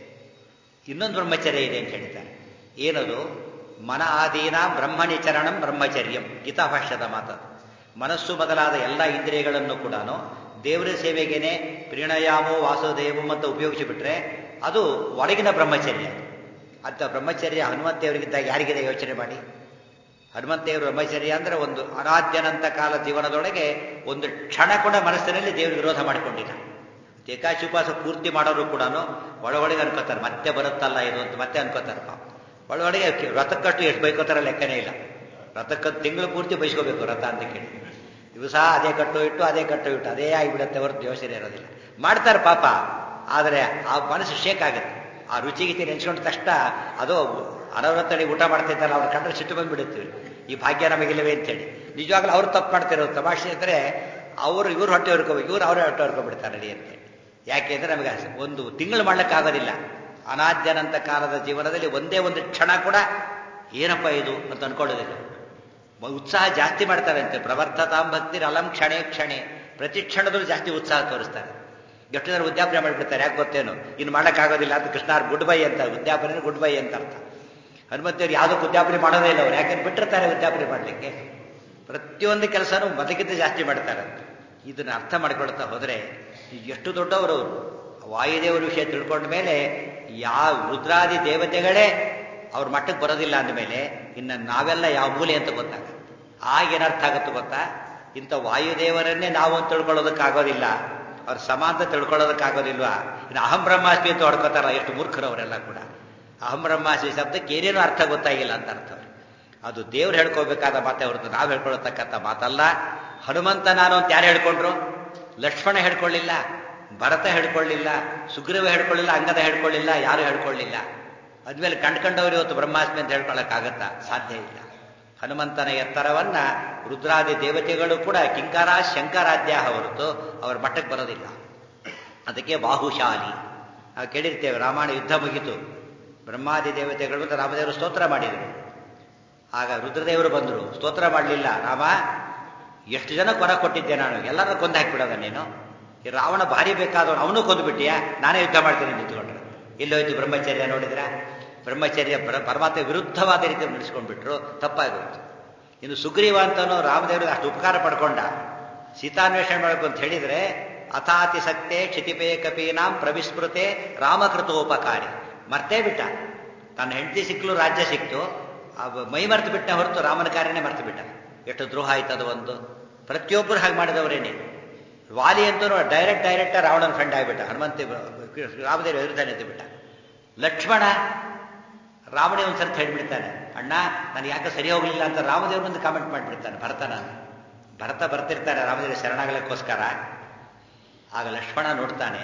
ಇನ್ನೊಂದು ಬ್ರಹ್ಮಚರ್ಯ ಇದೆ ಅಂತ ಹೇಳ್ತಾರೆ ಏನದು ಮನ ಆದೀನ ಬ್ರಹ್ಮನಿಚರಣಂ ಬ್ರಹ್ಮಚರ್ಯಂ ಗೀತಾಭಾಷ್ಯದ ಮಾತದು ಮನಸ್ಸು ಮೊದಲಾದ ಎಲ್ಲ ಇಂದ್ರಿಯಗಳನ್ನು ಕೂಡ ದೇವರ ಸೇವೆಗೇನೆ ಪ್ರೀಣಯಾಮೋ ವಾಸುದೇವಂ ಅಂತ ಉಪಯೋಗಿಸಿಬಿಟ್ರೆ ಅದು ಒಳಗಿನ ಬ್ರಹ್ಮಚರ್ಯ ಅಂತ ಬ್ರಹ್ಮಚರ್ಯ ಹನುಮಂತೇವರಿಗಿದ್ದಾಗ ಯಾರಿಗಿದೆ ಯೋಚನೆ ಮಾಡಿ ಹನುಮಂತೇವರು ಬ್ರಹ್ಮಚರ್ಯ ಅಂದ್ರೆ ಒಂದು ಅನಾದ್ಯನಂತ ಕಾಲ ಜೀವನದೊಳಗೆ ಒಂದು ಕ್ಷಣ ಕೂಡ ಮನಸ್ಸಿನಲ್ಲಿ ದೇವರು ವಿರೋಧ ಮಾಡಿಕೊಂಡಿಲ್ಲ ಏಕಾಶಿಪಾಸ ಪೂರ್ತಿ ಮಾಡೋರು ಕೂಡ ಒಳಗೊಳಗೆ ಅನ್ಕೋತಾರೆ ಮತ್ತೆ ಬರುತ್ತಲ್ಲ ಇದು ಅಂತ ಮತ್ತೆ ಅನ್ಕೋತಾರೆ ಪಾಪ ಒಳಗೊಳಗೆ ವ್ರತಕ್ಕಷ್ಟು ಎಷ್ಟು ಬೈಕೋತಾರ ಲೆಕ್ಕನೇ ಇಲ್ಲ ವ್ರತಕ್ಕಂತ ತಿಂಗಳು ಪೂರ್ತಿ ಬೈಸ್ಕೋಬೇಕು ವ್ರತ ಅಂತ ಕೇಳಿ ದಿವಸ ಅದೇ ಕಟ್ಟು ಇಟ್ಟು ಅದೇ ಕಟ್ಟು ಇಟ್ಟು ಅದೇ ಆಗಿಬಿಡುತ್ತೆ ಹೊರತು ಯೋಚನೆ ಇರೋದಿಲ್ಲ ಮಾಡ್ತಾರೆ ಪಾಪ ಆದರೆ ಆ ಮನಸ್ಸು ಶೇಕ್ ಆಗುತ್ತೆ ಆ ರುಚಿಗೀತಿ ನೆನ್ಸ್ಕೊಂಡ ತಕ್ಷಣ ಅದು ಅನವರತ್ತಡಿ ಊಟ ಮಾಡ್ತಿದ್ದಾರೆ ಅವ್ರ ಕಂಡ್ರೆ ಸಿಟ್ಟು ಬಂದ್ಬಿಡುತ್ತೀವಿ ಈ ಭಾಗ್ಯ ನಮಗಿಲ್ಲವೇ ಅಂತೇಳಿ ನಿಜವಾಗ್ಲೂ ಅವ್ರು ತಪ್ಪು ಮಾಡ್ತಿರೋದು ತಮಾಷೆ ಅಂದರೆ ಅವರು ಇವ್ರು ಹೊಟ್ಟೆ ಹೊರ್ಕೋಬೇಕು ಇವ್ರು ಅವರೇ ಹೊಟ್ಟೆ ಹೊರ್ಕೊಂಡ್ಬಿಡ್ತಾರೆ ನಡಿ ಅಂತೇಳಿ ಯಾಕೆಂದ್ರೆ ನಮಗೆ ಒಂದು ತಿಂಗಳು ಮಾಡ್ಲಿಕ್ಕಾಗೋದಿಲ್ಲ ಅನಾದ್ಯನಂತ ಕಾಲದ ಜೀವನದಲ್ಲಿ ಒಂದೇ ಒಂದು ಕ್ಷಣ ಕೂಡ ಏನಪ್ಪ ಇದು ಅಂತ ಅನ್ಕೊಳ್ಳೋದಿಲ್ಲ ಉತ್ಸಾಹ ಜಾಸ್ತಿ ಮಾಡ್ತಾರೆ ಅಂತೆ ಪ್ರವರ್ತತಾಂ ಭಕ್ತಿ ಅಲಂ ಕ್ಷಣೆ ಕ್ಷಣೆ ಪ್ರತಿ ಕ್ಷಣದಲ್ಲೂ ಜಾಸ್ತಿ ಉತ್ಸಾಹ ತೋರಿಸ್ತಾರೆ ಎಷ್ಟು ಜನ ಉದ್ಯಾಪನೆ ಮಾಡಿಬಿಡ್ತಾರೆ ಯಾಕೆ ಗೊತ್ತೇನು ಇನ್ನು ಮಾಡೋಕ್ಕಾಗೋದಿಲ್ಲ ಅಂತ ಕೃಷ್ಣಾರ್ ಗುಡ್ ಬೈ ಅಂತ ಉದ್ಯಾಪನೆ ಗುಡ್ ಬೈ ಅಂತ ಅರ್ಥ ಹನುಮಂತೇವ್ರು ಯಾವುದಕ್ಕೂ ಉದ್ಯಾಪನೆ ಮಾಡೋದೇ ಇಲ್ಲ ಅವ್ರು ಯಾಕಂದ್ರೆ ಬಿಟ್ಟಿರ್ತಾರೆ ಉದ್ಯಾಪನೆ ಮಾಡಲಿಕ್ಕೆ ಪ್ರತಿಯೊಂದು ಕೆಲಸನೂ ಮೊದಲಿಗಿಂತ ಜಾಸ್ತಿ ಮಾಡ್ತಾರೆ ಇದನ್ನು ಅರ್ಥ ಮಾಡ್ಕೊಳ್ತಾ ಹೋದರೆ ಎಷ್ಟು ದೊಡ್ಡವರು ವಾಯುದೇವರ ವಿಷಯ ತಿಳ್ಕೊಂಡ ಮೇಲೆ ಯಾವ ರುದ್ರಾದಿ ದೇವತೆಗಳೇ ಅವ್ರ ಮಟ್ಟಕ್ಕೆ ಬರೋದಿಲ್ಲ ಅಂದಮೇಲೆ ಇನ್ನು ನಾವೆಲ್ಲ ಯಾವ ಮೂಲೆ ಅಂತ ಗೊತ್ತಾಗುತ್ತೆ ಆಗೇನರ್ಥ ಆಗುತ್ತೆ ಗೊತ್ತಾ ಇಂಥ ವಾಯುದೇವರನ್ನೇ ನಾವು ಅಂತ ತಿಳ್ಕೊಳ್ಳೋದಕ್ಕಾಗೋದಿಲ್ಲ ಅವ್ರ ಸಮಾಂತ ತಿಳ್ಕೊಳ್ಳೋದಕ್ಕಾಗೋದಿಲ್ವಾ ಇನ್ನು ಅಹಂ ಬ್ರಹ್ಮಾಸ್ಮಿ ಅಂತ ಹೊಡ್ಕೋತಾರಲ್ಲ ಎಷ್ಟು ಮೂರ್ಖರು ಅವರೆಲ್ಲ ಕೂಡ ಅಹಂ ಬ್ರಹ್ಮಾಸ್ಮಿ ಶಬ್ದಕ್ಕೆ ಏನೇನು ಅರ್ಥ ಗೊತ್ತಾಗಿಲ್ಲ ಅಂತ ಅರ್ಥ ಅದು ದೇವ್ರು ಹೇಳ್ಕೋಬೇಕಾದ ಮಾತೆ ಹೊರತು ನಾವು ಹೇಳ್ಕೊಳ್ತಕ್ಕಂಥ ಮಾತಲ್ಲ ಹನುಮಂತ ನಾನು ಅಂತ ಯಾರು ಹೇಳ್ಕೊಂಡ್ರು ಲಕ್ಷ್ಮಣ ಹೇಳ್ಕೊಳ್ಳಿಲ್ಲ ಭರತ ಹೇಳ್ಕೊಳ್ಳಿಲ್ಲ ಸುಗ್ರೀವ ಹೇಳ್ಕೊಳ್ಳಿಲ್ಲ ಅಂಗದ ಹೇಳ್ಕೊಳ್ಳಿಲ್ಲ ಯಾರು ಹೇಳ್ಕೊಳ್ಳಿಲ್ಲ ಅದ್ಮೇಲೆ ಕಂಡ್ಕೊಂಡವ್ರು ಇವತ್ತು ಬ್ರಹ್ಮಾಸ್ಮಿ ಅಂತ ಹೇಳ್ಕೊಳ್ಳೋಕ್ಕಾಗತ್ತಾ ಸಾಧ್ಯ ಇಲ್ಲ ಹನುಮಂತನ ಎತ್ತರವನ್ನ ರುದ್ರಾದಿ ದೇವತೆಗಳು ಕೂಡ ಕಿಂಕಾರ ಶಂಕರಾಧ್ಯ ಹೊರತು ಅವರ ಮಟ್ಟಕ್ಕೆ ಬರೋದಿಲ್ಲ ಅದಕ್ಕೆ ಬಾಹುಶಾಲಿ ನಾವು ಕೇಳಿರ್ತೇವೆ ರಾಮಾಯಣ ಯುದ್ಧ ಮುಗಿತು ಬ್ರಹ್ಮಾದಿ ದೇವತೆಗಳು ಅಂತ ರಾಮದೇವರು ಸ್ತೋತ್ರ ಮಾಡಿದರು ಆಗ ರುದ್ರದೇವರು ಬಂದರು ಸ್ತೋತ್ರ ಮಾಡಲಿಲ್ಲ ರಾಮ ಎಷ್ಟು ಜನ ಕೊರ ಕೊಟ್ಟಿದ್ದೆ ನಾನು ಎಲ್ಲರೂ ಕೊಂದು ಹಾಕಿಬಿಡೋದ ನೀನು ಈ ರಾವಣ ಭಾರಿ ಬೇಕಾದವನು ಅವನು ಕೊಂದುಬಿಟ್ಟಿಯಾ ನಾನೇ ಯುದ್ಧ ಮಾಡ್ತೀನಿ ನಿಂತ್ಕೊಂಡ್ರೆ ಎಲ್ಲೋಯ್ತು ಬ್ರಹ್ಮಚರ್ಯ ನೋಡಿದ್ರ ಬ್ರಹ್ಮಚರ್ಯ ಪರಮಾತ್ಮ ವಿರುದ್ಧವಾದ ರೀತಿ ನಡೆಸ್ಕೊಂಡ್ಬಿಟ್ರು ತಪ್ಪಾಗೋಯ್ತು ಇನ್ನು ಸುಗ್ರೀವ ಅಂತನೂ ರಾಮದೇವರು ಅಷ್ಟು ಉಪಕಾರ ಪಡ್ಕೊಂಡ ಸೀತಾನ್ವೇಷಣೆ ಮಾಡಬೇಕು ಅಂತ ಹೇಳಿದ್ರೆ ಅಥಾತಿ ಸಕ್ತೆ ಕ್ಷಿತಿಪೇ ಕಪೀನಾಂ ಪ್ರವಿಸ್ಮೃತೆ ರಾಮಕೃತೋಪಕಾರಿ ಮರ್ತೇ ಬಿಟ್ಟ ತನ್ನ ಹೆಂಡತಿ ಸಿಕ್ಕಲು ರಾಜ್ಯ ಸಿಕ್ತು ಮೈ ಮರ್ತು ಬಿಟ್ಟ ಹೊರತು ರಾಮನ ಕಾರ್ಯನೇ ಮರ್ತು ಬಿಟ್ಟ ಎಷ್ಟು ದ್ರೋಹ ಆಯ್ತದ ಒಂದು ಪ್ರತಿಯೊಬ್ಬರು ಹಾಗೆ ಮಾಡಿದವರೇನೆ ವಾಲಿ ಅಂತೂ ಡೈರೆಕ್ಟ್ ಡೈರೆಕ್ಟ್ ರಾವಣನ ಫ್ರೆಂಡ್ ಆಗಿಬಿಟ್ಟ ಹನುಮಂತ ರಾಮದೇವರು ಎದುರ್ತಾನೆ ಎದ್ದು ಬಿಟ್ಟ ಲಕ್ಷ್ಮಣ ರಾವಣೇ ಒಂದ್ಸರ್ತಿ ಹೇಳ್ಬಿಡ್ತಾನೆ ಅಣ್ಣ ನಾನು ಯಾಕೆ ಸರಿ ಹೋಗಲಿಲ್ಲ ಅಂತ ರಾಮದೇವ್ರ ಮುಂದೆ ಕಾಮೆಂಟ್ ಮಾಡಿಬಿಡ್ತಾನೆ ಭರತನ ಭರತ ಬರ್ತಿರ್ತಾನೆ ರಾಮದೇವ ಶರಣಾಗಲಕ್ಕೋಸ್ಕರ ಆಗ ಲಕ್ಷ್ಮಣ ನೋಡ್ತಾನೆ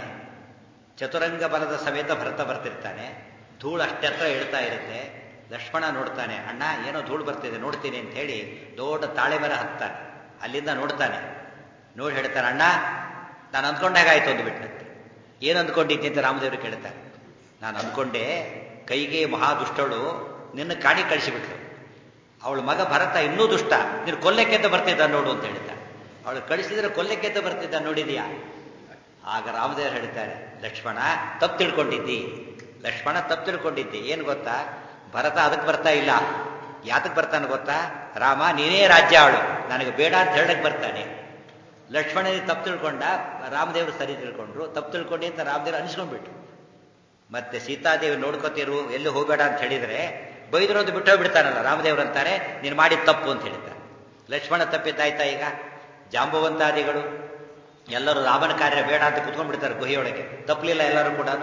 ಚತುರಂಗ ಬಲದ ಸಮೇತ ಭರತ ಬರ್ತಿರ್ತಾನೆ ಧೂಳು ಅಷ್ಟೆತ್ರ ಇಡ್ತಾ ಇರುತ್ತೆ ಲಕ್ಷ್ಮಣ ನೋಡ್ತಾನೆ ಅಣ್ಣ ಏನೋ ಧೂಳು ಬರ್ತಿದೆ ನೋಡ್ತೀನಿ ಅಂತ ಹೇಳಿ ದೊಡ್ಡ ತಾಳೆ ಮರ ಹತ್ತಾನೆ ಅಲ್ಲಿಂದ ನೋಡ್ತಾನೆ ನೋಡಿ ಹೇಳ್ತಾನೆ ಅಣ್ಣ ನಾನು ಅಂದ್ಕೊಂಡಾಗಾಯ್ತು ಒಂದು ಬಿಟ್ಟಂತೆ ಏನು ಅಂದ್ಕೊಂಡಿದ್ದೆ ಅಂತ ರಾಮದೇವರು ಕೇಳ್ತಾರೆ ನಾನು ಅಂದ್ಕೊಂಡೆ ಕೈಗೆ ಮಹಾದುಷ್ಟಳು ನಿನ್ನ ಕಾಡಿ ಕಳಿಸಿಬಿಟ್ಲು ಅವಳ ಮಗ ಭರತ ಇನ್ನೂ ದುಷ್ಟ ನೀನು ಕೊಲ್ಲೆಕ್ಕೆಂತ ಬರ್ತಿದ್ದ ನೋಡು ಅಂತ ಹೇಳ್ತಾನೆ ಅವಳು ಕಳಿಸಿದ್ರೆ ಕೊಲ್ಲೆಕ್ಕೆಂತ ಬರ್ತಿದ್ದ ನೋಡಿದ್ಯಾ ಆಗ ರಾಮದೇವರು ಹೇಳ್ತಾರೆ ಲಕ್ಷ್ಮಣ ತಪ್ಪು ತಿಳ್ಕೊಂಡಿದ್ದಿ ಲಕ್ಷ್ಮಣ ತಪ್ಪು ತಿಳ್ಕೊಂಡಿದ್ದಿ ಏನು ಗೊತ್ತಾ ಭರತ ಅದಕ್ಕೆ ಬರ್ತಾ ಇಲ್ಲ ಯಾತಕ್ಕೆ ಬರ್ತಾನೆ ಗೊತ್ತಾ ರಾಮ ನೀನೇ ರಾಜ್ಯ ಆಳು ನನಗೆ ಬೇಡ ಅಂತ ಹೇಳಕ್ ಬರ್ತಾನೆ ಲಕ್ಷ್ಮಣನಿಗೆ ತಪ್ಪು ತಿಳ್ಕೊಂಡ ರಾಮದೇವರು ಸರಿ ತಿಳ್ಕೊಂಡ್ರು ತಪ್ಪು ತಿಳ್ಕೊಂಡಿ ಅಂತ ರಾಮದೇವರು ಅನಿಸ್ಕೊಂಡ್ಬಿಟ್ರು ಮತ್ತೆ ಸೀತಾದೇವಿ ನೋಡ್ಕೋತಿರು ಎಲ್ಲಿ ಹೋಗಬೇಡ ಅಂತ ಹೇಳಿದ್ರೆ ಬೈದಿರೋದು ಬಿಟ್ಟು ಬಿಡ್ತಾನಲ್ಲ ರಾಮದೇವ್ರು ಅಂತಾರೆ ನೀನು ಮಾಡಿದ ತಪ್ಪು ಅಂತ ಹೇಳ್ತಾರೆ ಲಕ್ಷ್ಮಣ ತಪ್ಪಿದ್ದಾಯ್ತಾ ಈಗ ಜಾಂಬವಂತಾದಿಗಳು ಎಲ್ಲರೂ ರಾಮನ ಕಾರ್ಯ ಬೇಡ ಅಂತ ಕುತ್ಕೊಂಡ್ಬಿಡ್ತಾರೆ ಗುಹೆಯೊಳಗೆ ತಪ್ಪಲಿಲ್ಲ ಎಲ್ಲರೂ ಕೂಡ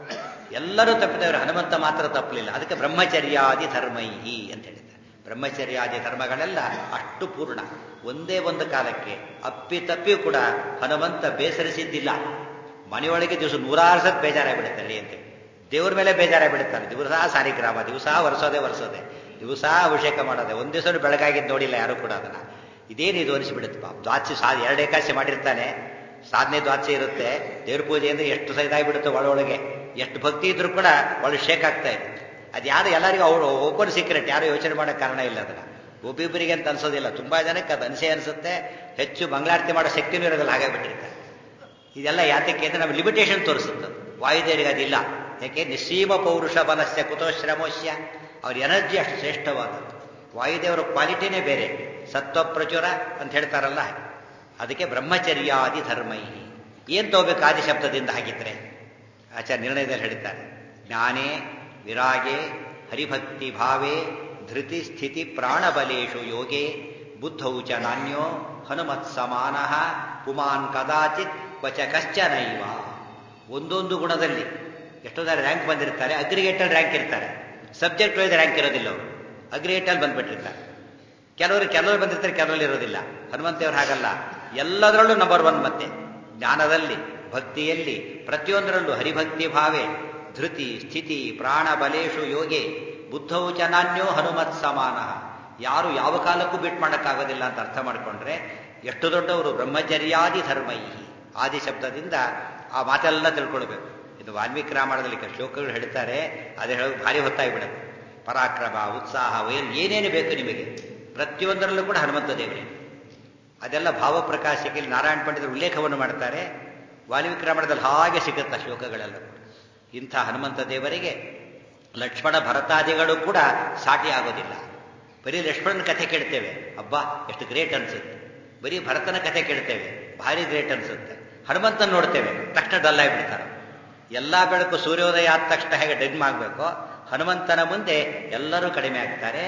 ಎಲ್ಲರೂ ತಪ್ಪಿದವರು ಹನುಮಂತ ಮಾತ್ರ ತಪ್ಪಲಿಲ್ಲ ಅದಕ್ಕೆ ಬ್ರಹ್ಮಚರ್ಯಾದಿ ಧರ್ಮೈಹಿ ಅಂತ ಹೇಳಿದ್ದಾರೆ ಬ್ರಹ್ಮಚರ್ಯಾದಿ ಧರ್ಮಗಳೆಲ್ಲ ಅಷ್ಟು ಪೂರ್ಣ ಒಂದೇ ಒಂದು ಕಾಲಕ್ಕೆ ಅಪ್ಪಿ ತಪ್ಪಿಯೂ ಕೂಡ ಹನುಮಂತ ಬೇಸರಿಸಿದ್ದಿಲ್ಲ ಮನೆಯೊಳಗೆ ದಿವಸ ನೂರಾರು ಸತ್ ಬೇಜಾರಾಗ್ಬಿಡುತ್ತೆ ಅಂತ ದೇವ್ರ ಮೇಲೆ ಬೇಜಾರಾಗ್ಬಿಡುತ್ತಾರೆ ದಿವಸ ಸಾರಿಗ್ರಾಮ ದಿವಸ ವರ್ಷೋದೆ ವರ್ಷೋದೆ ದಿವಸ ಅಭಿಷೇಕ ಮಾಡೋದೆ ಒಂದ್ ದಿವಸ ಬೆಳಗಾಗಿದ್ದು ನೋಡಿಲ್ಲ ಯಾರು ಕೂಡ ಅದನ್ನ ಇದೇನಿದು ಅನಿಸ್ಬಿಡುತ್ತೆ ಪಾಪ ದ್ವಾಚಿ ಸಾ ಎರಡು ಏಕಾಸಿ ಮಾಡಿರ್ತಾನೆ ಸಾಧನೆ ದ್ವಾಚಿ ಇರುತ್ತೆ ದೇವ್ರ ಪೂಜೆಯಿಂದ ಎಷ್ಟು ಸೈದಾಗ್ಬಿಡುತ್ತೆ ಒಳೊಳಗೆ ಎಷ್ಟು ಭಕ್ತಿ ಇದ್ರೂ ಕೂಡ ಒಳ್ಳೆ ಶೇಕ್ ಆಗ್ತಾ ಇದೆ ಅದು ಯಾರು ಎಲ್ಲರಿಗೂ ಅವ್ರು ಓಪನ್ ಸೀಕ್ರೆಟ್ ಯಾರು ಯೋಚನೆ ಮಾಡೋ ಕಾರಣ ಇಲ್ಲ ಅದನ್ನ ಒಬ್ಬೊಬ್ಬರಿಗೆ ಅಂತ ಅನ್ಸೋದಿಲ್ಲ ತುಂಬಾ ಜನಕ್ಕೆ ಅದು ಅನಿಸೇ ಅನಿಸುತ್ತೆ ಹೆಚ್ಚು ಮಂಗಳಾರತಿ ಮಾಡೋ ಶಕ್ತಿನೂ ಇರೋದಿಲ್ಲ ಹಾಗೆ ಬಿಟ್ಟಿರ್ತಾರೆ ಇದೆಲ್ಲ ಯಾತಕ್ಕೆ ಅಂದ್ರೆ ನಮ್ಮ ಲಿಮಿಟೇಷನ್ ತೋರಿಸುತ್ತೆ ವಾಯುದೇವರಿಗೆ ಅದಿಲ್ಲ ಯಾಕೆ ನಿಸ್ಸೀಮ ಪೌರುಷ ಬಲಸ್ಯ ಕುತೋ ಶ್ರಮೋಶ್ಯ ಅವ್ರ ಎನರ್ಜಿ ಅಷ್ಟು ಶ್ರೇಷ್ಠವಾದದ್ದು ವಾಯುದೇವರ ಕ್ವಾಲಿಟಿನೇ ಬೇರೆ ಸತ್ವ ಪ್ರಚುರ ಅಂತ ಹೇಳ್ತಾರಲ್ಲ ಅದಕ್ಕೆ ಬ್ರಹ್ಮಚರ್ಯಾದಿ ಧರ್ಮೈ ಏನ್ ತಗೋಬೇಕು ಆದಿ ಶಬ್ದದಿಂದ ಹಾಗಿದ್ರೆ ಆಚಾರ್ಯ ನಿರ್ಣಯದಲ್ಲಿ ಹೇಳ್ತಾರೆ ಜ್ಞಾನೇ ವಿರಾಗೆ ಹರಿಭಕ್ತಿ ಭಾವೇ ಧೃತಿ ಸ್ಥಿತಿ ಪ್ರಾಣಬಲೇಶು ಯೋಗೆ ಬುದ್ಧೌ ಚ ನಾನ್ಯೋ ಹನುಮತ್ ಸಮಾನ ಪುಮಾನ್ ಕದಾಚಿತ್ ಕ್ವಚ ಕಶ್ಚನೈವ ಒಂದೊಂದು ಗುಣದಲ್ಲಿ ಎಷ್ಟೋ ಜನ ರ್ಯಾಂಕ್ ಬಂದಿರ್ತಾರೆ ಅಗ್ರಿಗೇಟಲ್ಲಿ ರ್ಯಾಂಕ್ ಇರ್ತಾರೆ ಸಬ್ಜೆಕ್ಟ್ ವೈಸ್ ರ್ಯಾಂಕ್ ಇರೋದಿಲ್ಲ ಅವರು ಅಗ್ರಿಗೇಟಲ್ಲಿ ಬಂದ್ಬಿಟ್ಟಿರ್ತಾರೆ ಕೆಲವರು ಕೆಲವರು ಬಂದಿರ್ತಾರೆ ಕೆಲವರಲ್ಲಿ ಇರೋದಿಲ್ಲ ಹನುಮಂತೇವ್ರು ಹಾಗಲ್ಲ ಎಲ್ಲದರಲ್ಲೂ ನಂಬರ್ ಒನ್ ಮತ್ತೆ ಜ್ಞಾನದಲ್ಲಿ ಭಕ್ತಿಯಲ್ಲಿ ಪ್ರತಿಯೊಂದರಲ್ಲೂ ಹರಿಭಕ್ತಿ ಭಾವೆ ಧೃತಿ ಸ್ಥಿತಿ ಪ್ರಾಣ ಬಲೇಶು ಯೋಗೆ ಬುದ್ಧವು ಚನಾನ್ಯೋ ಹನುಮತ್ ಸಮಾನ ಯಾರು ಯಾವ ಕಾಲಕ್ಕೂ ಬಿಟ್ ಮಾಡೋಕ್ಕಾಗೋದಿಲ್ಲ ಅಂತ ಅರ್ಥ ಮಾಡಿಕೊಂಡ್ರೆ ಎಷ್ಟು ದೊಡ್ಡವರು ಬ್ರಹ್ಮಚರ್ಯಾದಿ ಧರ್ಮೈ ಆದಿ ಶಬ್ದದಿಂದ ಆ ಮಾತೆಲ್ಲ ತಿಳ್ಕೊಳ್ಬೇಕು ಇದು ವಾಲ್ಮೀಕಿ ರಾಮಾಯಣದಲ್ಲಿ ಶ್ಲೋಕಗಳು ಹೇಳ್ತಾರೆ ಅದೇ ಹೇಳೋದು ಭಾರಿ ಹೊತ್ತಾಗಿಬಿಡುತ್ತೆ ಪರಾಕ್ರಮ ಉತ್ಸಾಹ ವಯಲ್ ಏನೇನು ಬೇಕು ನಿಮಗೆ ಪ್ರತಿಯೊಂದರಲ್ಲೂ ಕೂಡ ಹನುಮಂತ ದೇವರೇ ಅದೆಲ್ಲ ಭಾವಪ್ರಕಾಶಕ್ಕೆ ನಾರಾಯಣ ಪಂಡಿತರು ಉಲ್ಲೇಖವನ್ನು ಮಾಡ್ತಾರೆ ವಾಲ್ಮೀಕಿ ರಾಮಾಯಣದಲ್ಲಿ ಹಾಗೆ ಸಿಗುತ್ತೆ ಶ್ಲೋಕಗಳೆಲ್ಲ ಕೂಡ ಇಂಥ ಹನುಮಂತ ದೇವರಿಗೆ ಲಕ್ಷ್ಮಣ ಭರತಾದಿಗಳು ಕೂಡ ಸಾಟಿ ಆಗೋದಿಲ್ಲ ಬರೀ ಲಕ್ಷ್ಮಣನ ಕಥೆ ಕೇಳ್ತೇವೆ ಅಬ್ಬಾ ಎಷ್ಟು ಗ್ರೇಟ್ ಅನ್ಸುತ್ತೆ ಬರೀ ಭರತನ ಕಥೆ ಕೇಳ್ತೇವೆ ಭಾರಿ ಗ್ರೇಟ್ ಅನ್ಸುತ್ತೆ ಹನುಮಂತನ ನೋಡ್ತೇವೆ ತಕ್ಷಣ ಡಲ್ ಆಗಿಬಿಡ್ತಾರೆ ಎಲ್ಲಾ ಬೆಳಕು ಸೂರ್ಯೋದಯ ಆದ ತಕ್ಷಣ ಹೇಗೆ ಡೆಡ್ಮ್ ಆಗಬೇಕು ಹನುಮಂತನ ಮುಂದೆ ಎಲ್ಲರೂ ಕಡಿಮೆ ಆಗ್ತಾರೆ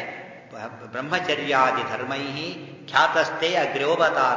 ಬ್ರಹ್ಮಚರ್ಯಾದಿ ಧರ್ಮೈ ಖ್ಯಾತಸ್ಥೆ ಅಗ್ರ್ಯೋವತಾರ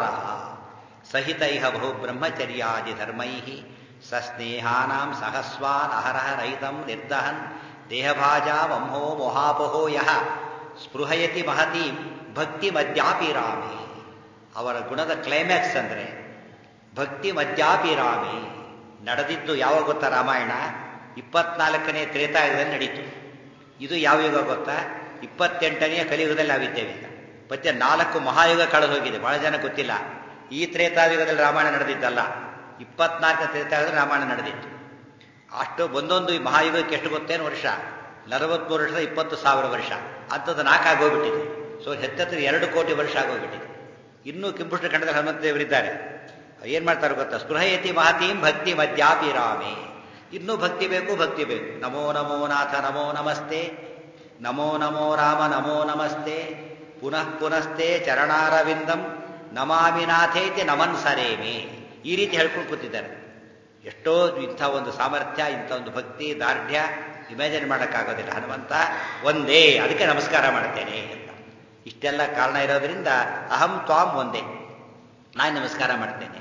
ಸಹಿತೈಹ ಬಹು ಬ್ರಹ್ಮಚರ್ಯಾದಿ ಧರ್ಮೈ ಸಸ್ನೇಹಾನಾಂ ಸಹಸ್ವಾನ್ ಅಹರಹ ರಹಿತಂ ನಿರ್ದಹನ್ ದೇಹಭಾಜಾ ಮಹೋ ಮೊಹಾಪಹೋ ಯಹ ಸ್ಪೃಹಯತಿ ಮಹತಿ ಭಕ್ತಿ ಮದ್ಯಾಪಿ ರಾಮೇ ಅವರ ಗುಣದ ಕ್ಲೈಮ್ಯಾಕ್ಸ್ ಅಂದರೆ ಭಕ್ತಿ ಮದ್ಯಾಪಿ ರಾಮೇ ನಡೆದಿದ್ದು ಯಾವ ಗೊತ್ತಾ ರಾಮಾಯಣ ಇಪ್ಪತ್ನಾಲ್ಕನೇ ತ್ರೇತಾಯುಗದಲ್ಲಿ ನಡೀತು ಇದು ಯಾವ ಯುಗ ಗೊತ್ತಾ ಇಪ್ಪತ್ತೆಂಟನೆಯ ಕಲಿಯುಗದಲ್ಲಿ ನಾವಿದ್ದೇವೆ ಈಗ ಮತ್ತೆ ನಾಲ್ಕು ಮಹಾಯುಗ ಕಳೆದು ಹೋಗಿದೆ ಬಹಳ ಜನ ಗೊತ್ತಿಲ್ಲ ಈ ತ್ರೇತಾಯುಗದಲ್ಲಿ ರಾಮಾಯಣ ನಡೆದಿದ್ದಲ್ಲ ಇಪ್ಪತ್ನಾಲ್ಕನೇ ತ್ರೇತಾಯುಗದಲ್ಲಿ ರಾಮಾಯಣ ನಡೆದಿತ್ತು ಅಷ್ಟು ಒಂದೊಂದು ಈ ಮಹಾಯುಗಕ್ಕೆ ಎಷ್ಟು ಗೊತ್ತೇನು ವರ್ಷ ನಲವತ್ಮೂರು ವರ್ಷದ ಇಪ್ಪತ್ತು ಸಾವಿರ ವರ್ಷ ಅಂಥದ್ದು ನಾಲ್ಕಾಗೋಗ್ಬಿಟ್ಟಿದೆ ಸೊ ಹೆತ್ತತ್ರ ಎರಡು ಕೋಟಿ ವರ್ಷ ಆಗೋಗ್ಬಿಟ್ಟಿದೆ ಇನ್ನೂ ಕಿಂಪುಷ್ಟ ಖಂಡದಲ್ಲಿ ಹನುಮಂತ ದೇವರಿದ್ದಾರೆ ಏನ್ ಮಾಡ್ತಾರೆ ಗೊತ್ತಾ ಸ್ಪೃಹಯತಿ ಮಹತೀಂ ಭಕ್ತಿ ಮದ್ಯಾಪಿ ರಾಮೇ ಇನ್ನೂ ಭಕ್ತಿ ಬೇಕು ಭಕ್ತಿ ಬೇಕು ನಮೋ ನಮೋ ನಾಥ ನಮೋ ನಮಸ್ತೆ ನಮೋ ನಮೋ ರಾಮ ನಮೋ ನಮಸ್ತೆ ಪುನಃ ಪುನಸ್ತೆ ಚರಣಾರವಿಂದಂ ನಮಾಮಿ ನಾಥೇತಿ ನಮನ್ ಸರೇಮೆ ಈ ರೀತಿ ಹೇಳ್ಕೊಂಡು ಕೂತಿದ್ದಾರೆ ಎಷ್ಟೋ ಇಂಥ ಒಂದು ಸಾಮರ್ಥ್ಯ ಇಂಥ ಒಂದು ಭಕ್ತಿ ದಾರ್ಢ್ಯ ಇಮ್ಯಾಜಿನ್ ಮಾಡೋಕ್ಕಾಗೋದಿಲ್ಲ ಹನುಮಂತ ಒಂದೇ ಅದಕ್ಕೆ ನಮಸ್ಕಾರ ಮಾಡ್ತೇನೆ ಅಂತ ಇಷ್ಟೆಲ್ಲ ಕಾರಣ ಇರೋದ್ರಿಂದ ಅಹಂ ತ್ವಾಂ ಒಂದೇ ನಾನು ನಮಸ್ಕಾರ ಮಾಡ್ತೇನೆ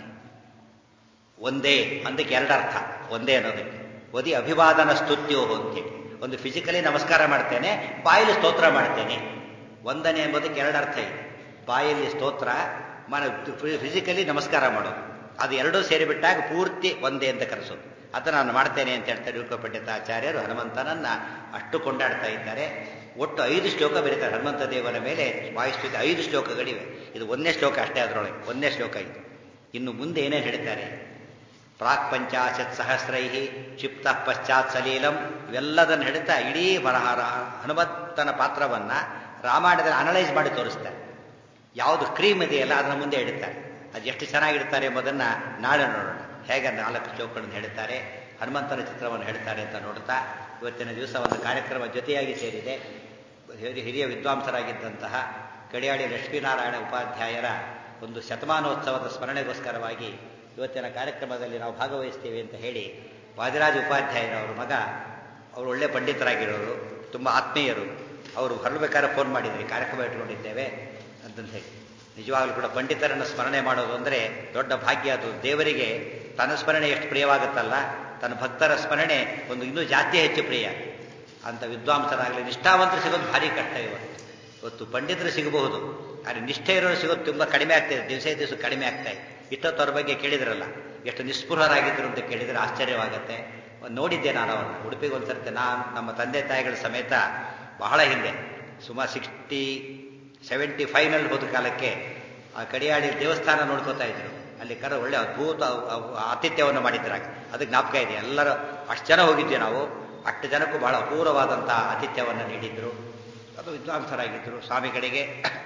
ಒಂದೇ ಅಂದಕ್ಕೆ ಎರಡರ್ಥ ಒಂದೇ ಅನ್ನೋದಕ್ಕೆ ಒದಿ ಅಭಿವಾದನ ಸ್ತುತ್ಯೋ ಅಂತೇಳಿ ಒಂದು ಫಿಸಿಕಲಿ ನಮಸ್ಕಾರ ಮಾಡ್ತೇನೆ ಬಾಯಲ್ಲಿ ಸ್ತೋತ್ರ ಮಾಡ್ತೇನೆ ಒಂದನೇ ಎಂಬುದಕ್ಕೆ ಎರಡರ್ಥ ಇದೆ ಬಾಯಲ್ಲಿ ಸ್ತೋತ್ರ ಮನ ಫಿಸಿಕಲಿ ನಮಸ್ಕಾರ ಮಾಡೋದು ಅದು ಎರಡೂ ಸೇರಿಬಿಟ್ಟಾಗ ಪೂರ್ತಿ ಒಂದೇ ಅಂತ ಕರೆಸೋದು ಅದು ನಾನು ಮಾಡ್ತೇನೆ ಅಂತ ಹೇಳ್ತಾರೆ ಯುವಕ ಪಂಡಿತಾಚಾರ್ಯರು ಹನುಮಂತನನ್ನ ಅಷ್ಟು ಕೊಂಡಾಡ್ತಾ ಇದ್ದಾರೆ ಒಟ್ಟು ಐದು ಶ್ಲೋಕ ಬರೀತಾರೆ ಹನುಮಂತ ದೇವರ ಮೇಲೆ ವಾಯುಸ್ತುತಿ ಐದು ಶ್ಲೋಕಗಳಿವೆ ಇದು ಒಂದನೇ ಶ್ಲೋಕ ಅಷ್ಟೇ ಅದರೊಳಗೆ ಒಂದನೇ ಶ್ಲೋಕ ಇದು ಇನ್ನು ಮುಂದೆ ಏನೇನು ಹೇಳ್ತಾರೆ ಪ್ರಾಕ್ ಪಂಚಾಶತ್ ಸಹಸ್ರೈ ಕ್ಷಿಪ್ತ ಪಶ್ಚಾತ್ ಸಲೀಲಂ ಇವೆಲ್ಲದನ್ನು ಹೇಳ್ತಾ ಇಡೀ ಮನಹಾರ ಹನುಮಂತನ ಪಾತ್ರವನ್ನ ರಾಮಾಯಣದಲ್ಲಿ ಅನಲೈಸ್ ಮಾಡಿ ತೋರಿಸ್ತಾರೆ ಯಾವುದು ಕ್ರೀಮ್ ಇದೆಯಲ್ಲ ಅದನ್ನ ಮುಂದೆ ಇಡುತ್ತಾರೆ ಅದು ಎಷ್ಟು ಚೆನ್ನಾಗಿಡ್ತಾರೆ ಎಂಬುದನ್ನ ನಾಳೆ ನೋಡೋಣ ಹೇಗೆ ನಾಲ್ಕು ಶ್ಲೋಕಗಳನ್ನು ಹೇಳ್ತಾರೆ ಹನುಮಂತನ ಚಿತ್ರವನ್ನು ಹೇಳ್ತಾರೆ ಅಂತ ನೋಡ್ತಾ ಇವತ್ತಿನ ದಿವಸ ಒಂದು ಕಾರ್ಯಕ್ರಮ ಜೊತೆಯಾಗಿ ಸೇರಿದೆ ಹಿರಿಯ ವಿದ್ವಾಂಸರಾಗಿದ್ದಂತಹ ಕಡಿಯಾಳಿ ಲಕ್ಷ್ಮೀನಾರಾಯಣ ಉಪಾಧ್ಯಾಯರ ಒಂದು ಶತಮಾನೋತ್ಸವದ ಸ್ಮರಣೆಗೋಸ್ಕರವಾಗಿ ಇವತ್ತಿನ ಕಾರ್ಯಕ್ರಮದಲ್ಲಿ ನಾವು ಭಾಗವಹಿಸ್ತೀವಿ ಅಂತ ಹೇಳಿ ವಾದಿರಾಜ ಉಪಾಧ್ಯಾಯರವರ ಮಗ ಅವರು ಒಳ್ಳೆ ಪಂಡಿತರಾಗಿರೋರು ತುಂಬ ಆತ್ಮೀಯರು ಅವರು ಹೊರಬೇಕಾದ್ರೆ ಫೋನ್ ಮಾಡಿದ್ರಿ ಕಾರ್ಯಕ್ರಮ ಇಟ್ಕೊಂಡಿದ್ದೇವೆ ಅಂತಂತ ಹೇಳಿ ನಿಜವಾಗ್ಲೂ ಕೂಡ ಪಂಡಿತರನ್ನು ಸ್ಮರಣೆ ಮಾಡೋದು ಅಂದರೆ ದೊಡ್ಡ ಭಾಗ್ಯ ಅದು ದೇವರಿಗೆ ತನ್ನ ಸ್ಮರಣೆ ಎಷ್ಟು ಪ್ರಿಯವಾಗುತ್ತಲ್ಲ ತನ್ನ ಭಕ್ತರ ಸ್ಮರಣೆ ಒಂದು ಇನ್ನೂ ಜಾಸ್ತಿ ಹೆಚ್ಚು ಪ್ರಿಯ ಅಂತ ವಿದ್ವಾಂಸರಾಗಲಿ ನಿಷ್ಠಾವಂತರು ಸಿಗೋದು ಭಾರಿ ಕಷ್ಟ ಇವತ್ತು ಇವತ್ತು ಪಂಡಿತರು ಸಿಗಬಹುದು ಆದರೆ ನಿಷ್ಠೆ ಇರೋರು ಸಿಗೋದು ತುಂಬ ಕಡಿಮೆ ಆಗ್ತಾಯಿದೆ ದಿವಸ ದಿವಸ ಕಡಿಮೆ ಆಗ್ತಾ ಇದೆ ಇಷ್ಟೊತ್ತು ಅವ್ರ ಬಗ್ಗೆ ಕೇಳಿದ್ರಲ್ಲ ಎಷ್ಟು ನಿಸ್ಪೃಹರಾಗಿದ್ರು ಅಂತ ಕೇಳಿದ್ರೆ ಆಶ್ಚರ್ಯವಾಗುತ್ತೆ ನೋಡಿದ್ದೆ ನಾನು ಅವರನ್ನು ಉಡುಪಿಗೆ ಒಂದ್ಸರ್ತಿ ನಾನು ನಮ್ಮ ತಂದೆ ತಾಯಿಗಳ ಸಮೇತ ಬಹಳ ಹಿಂದೆ ಸುಮಾರು ಸಿಕ್ಸ್ಟಿ ಸೆವೆಂಟಿ ಫೈವ್ನಲ್ಲಿ ಹೋದ ಕಾಲಕ್ಕೆ ಆ ಕಡಿಯಾಳಿ ದೇವಸ್ಥಾನ ನೋಡ್ಕೋತಾ ಇದ್ರು ಅಲ್ಲಿ ಕರ ಒಳ್ಳೆ ಅದ್ಭುತ ಆತಿಥ್ಯವನ್ನು ಮಾಡಿದ್ರಾಗ ಅದಕ್ಕೆ ಜ್ಞಾಪಕ ಇದೆ ಎಲ್ಲರೂ ಅಷ್ಟು ಜನ ಹೋಗಿದ್ವಿ ನಾವು ಅಷ್ಟು ಜನಕ್ಕೂ ಬಹಳ ಅಪೂರ್ವವಾದಂಥ ಆತಿಥ್ಯವನ್ನು ನೀಡಿದ್ರು ಅದು ವಿದ್ವಾಂಸರಾಗಿದ್ದರು ಸ್ವಾಮಿಗಳಿಗೆ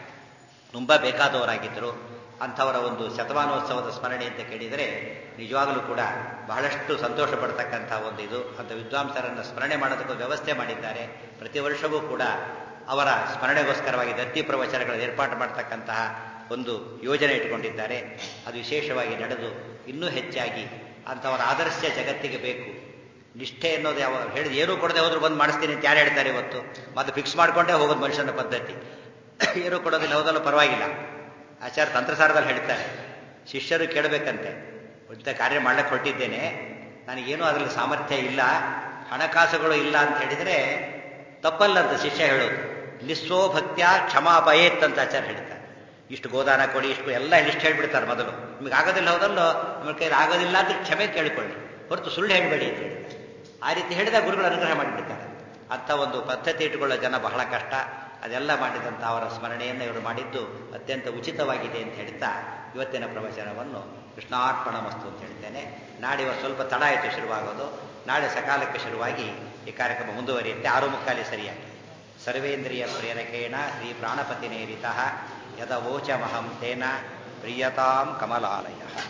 ತುಂಬ ಬೇಕಾದವರಾಗಿದ್ದರು ಅಂಥವರ ಒಂದು ಶತಮಾನೋತ್ಸವದ ಸ್ಮರಣೆ ಅಂತ ಕೇಳಿದರೆ ನಿಜವಾಗಲೂ ಕೂಡ ಬಹಳಷ್ಟು ಸಂತೋಷ ಪಡ್ತಕ್ಕಂಥ ಒಂದು ಇದು ಅಂತ ವಿದ್ವಾಂಸರನ್ನು ಸ್ಮರಣೆ ಮಾಡೋದಕ್ಕೆ ವ್ಯವಸ್ಥೆ ಮಾಡಿದ್ದಾರೆ ಪ್ರತಿ ವರ್ಷವೂ ಕೂಡ ಅವರ ಸ್ಮರಣೆಗೋಸ್ಕರವಾಗಿ ದತ್ತಿ ಪ್ರವಚನಗಳ ಏರ್ಪಾಡು ಮಾಡ್ತಕ್ಕಂತಹ ಒಂದು ಯೋಜನೆ ಇಟ್ಕೊಂಡಿದ್ದಾರೆ ಅದು ವಿಶೇಷವಾಗಿ ನಡೆದು ಇನ್ನೂ ಹೆಚ್ಚಾಗಿ ಅಂಥವರ ಆದರ್ಶ ಜಗತ್ತಿಗೆ ಬೇಕು ನಿಷ್ಠೆ ಅನ್ನೋದು ಯಾವ ಹೇಳಿದ ಏನೂ ಕೊಡದೆ ಹೋದ್ರು ಬಂದು ಮಾಡಿಸ್ತೀನಿ ಅಂತ ಯಾರು ಹೇಳ್ತಾರೆ ಇವತ್ತು ಮತ್ತೆ ಫಿಕ್ಸ್ ಮಾಡ್ಕೊಂಡೇ ಹೋಗೋದು ಮನುಷ್ಯನ ಪದ್ಧತಿ ಏನೂ ಕೊಡೋದಿಲ್ಲ ಹೋದಲ್ಲ ಪರವಾಗಿಲ್ಲ ಆಚಾರ್ಯ ತಂತ್ರಸಾರದಲ್ಲಿ ಹೇಳ್ತಾರೆ ಶಿಷ್ಯರು ಕೇಳಬೇಕಂತೆ ಇಂಥ ಕಾರ್ಯ ಮಾಡ್ಲಿಕ್ಕೆ ಹೊರಟಿದ್ದೇನೆ ನನಗೇನು ಅದರಲ್ಲಿ ಸಾಮರ್ಥ್ಯ ಇಲ್ಲ ಹಣಕಾಸುಗಳು ಇಲ್ಲ ಅಂತ ಹೇಳಿದರೆ ತಪ್ಪಲ್ಲಂತ ಶಿಷ್ಯ ಹೇಳೋದು ನಿಸ್ಸೋ ಭಕ್ತ್ಯ ಕ್ಷಮಾಪಯೇತ್ ಅಂತ ಆಚಾರ್ಯ ಹೇಳ್ತಾರೆ ಇಷ್ಟು ಗೋದಾನ ಕೊಡಿ ಇಷ್ಟು ಎಲ್ಲ ಲಿಸ್ಟ್ ಹೇಳ್ಬಿಡ್ತಾರೆ ಮೊದಲು ನಿಮಗೆ ಆಗೋದಿಲ್ಲ ಹೋದಲ್ಲೋ ನಿಮ್ಮ ಕೈಲಿ ಆಗೋದಿಲ್ಲ ಅಂತ ಕ್ಷಮೆ ಕೇಳಿಕೊಳ್ಳಿ ಹೊರತು ಸುಳ್ಳು ಹೇಳಬೇಡಿ ಅಂತ ಹೇಳ್ತಾರೆ ಆ ರೀತಿ ಹೇಳಿದಾಗ ಗುರುಗಳು ಅನುಗ್ರಹ ಮಾಡಿಬಿಡ್ತಾರೆ ಅಂಥ ಒಂದು ಪದ್ಧತಿ ಇಟ್ಟುಕೊಳ್ಳೋ ಜನ ಬಹಳ ಕಷ್ಟ ಅದೆಲ್ಲ ಮಾಡಿದಂಥ ಅವರ ಸ್ಮರಣೆಯನ್ನು ಇವರು ಮಾಡಿದ್ದು ಅತ್ಯಂತ ಉಚಿತವಾಗಿದೆ ಅಂತ ಹೇಳ್ತಾ ಇವತ್ತಿನ ಪ್ರವಚನವನ್ನು ಕೃಷ್ಣಾರ್ಪಣ ಮಸ್ತು ಅಂತ ಹೇಳ್ತೇನೆ ನಾಳೆ ಇವತ್ತು ಸ್ವಲ್ಪ ತಡ ಆಯಿತು ಶುರುವಾಗೋದು ನಾಳೆ ಸಕಾಲಕ್ಕೆ ಶುರುವಾಗಿ ಈ ಕಾರ್ಯಕ್ರಮ ಮುಂದುವರಿಯುತ್ತೆ ಆರು ಮುಕ್ಕಾಲಿ ಸರಿಯಾಗಿ ಸರ್ವೇಂದ್ರಿಯ ಪ್ರೇರಕೇಣ ಶ್ರೀ ಪ್ರಾಣಪತಿನೇರಿತ ಯದ ವೋಚಮಹಂ ತೇನ ಪ್ರಿಯತಾಂ ಕಮಲಾಲಯ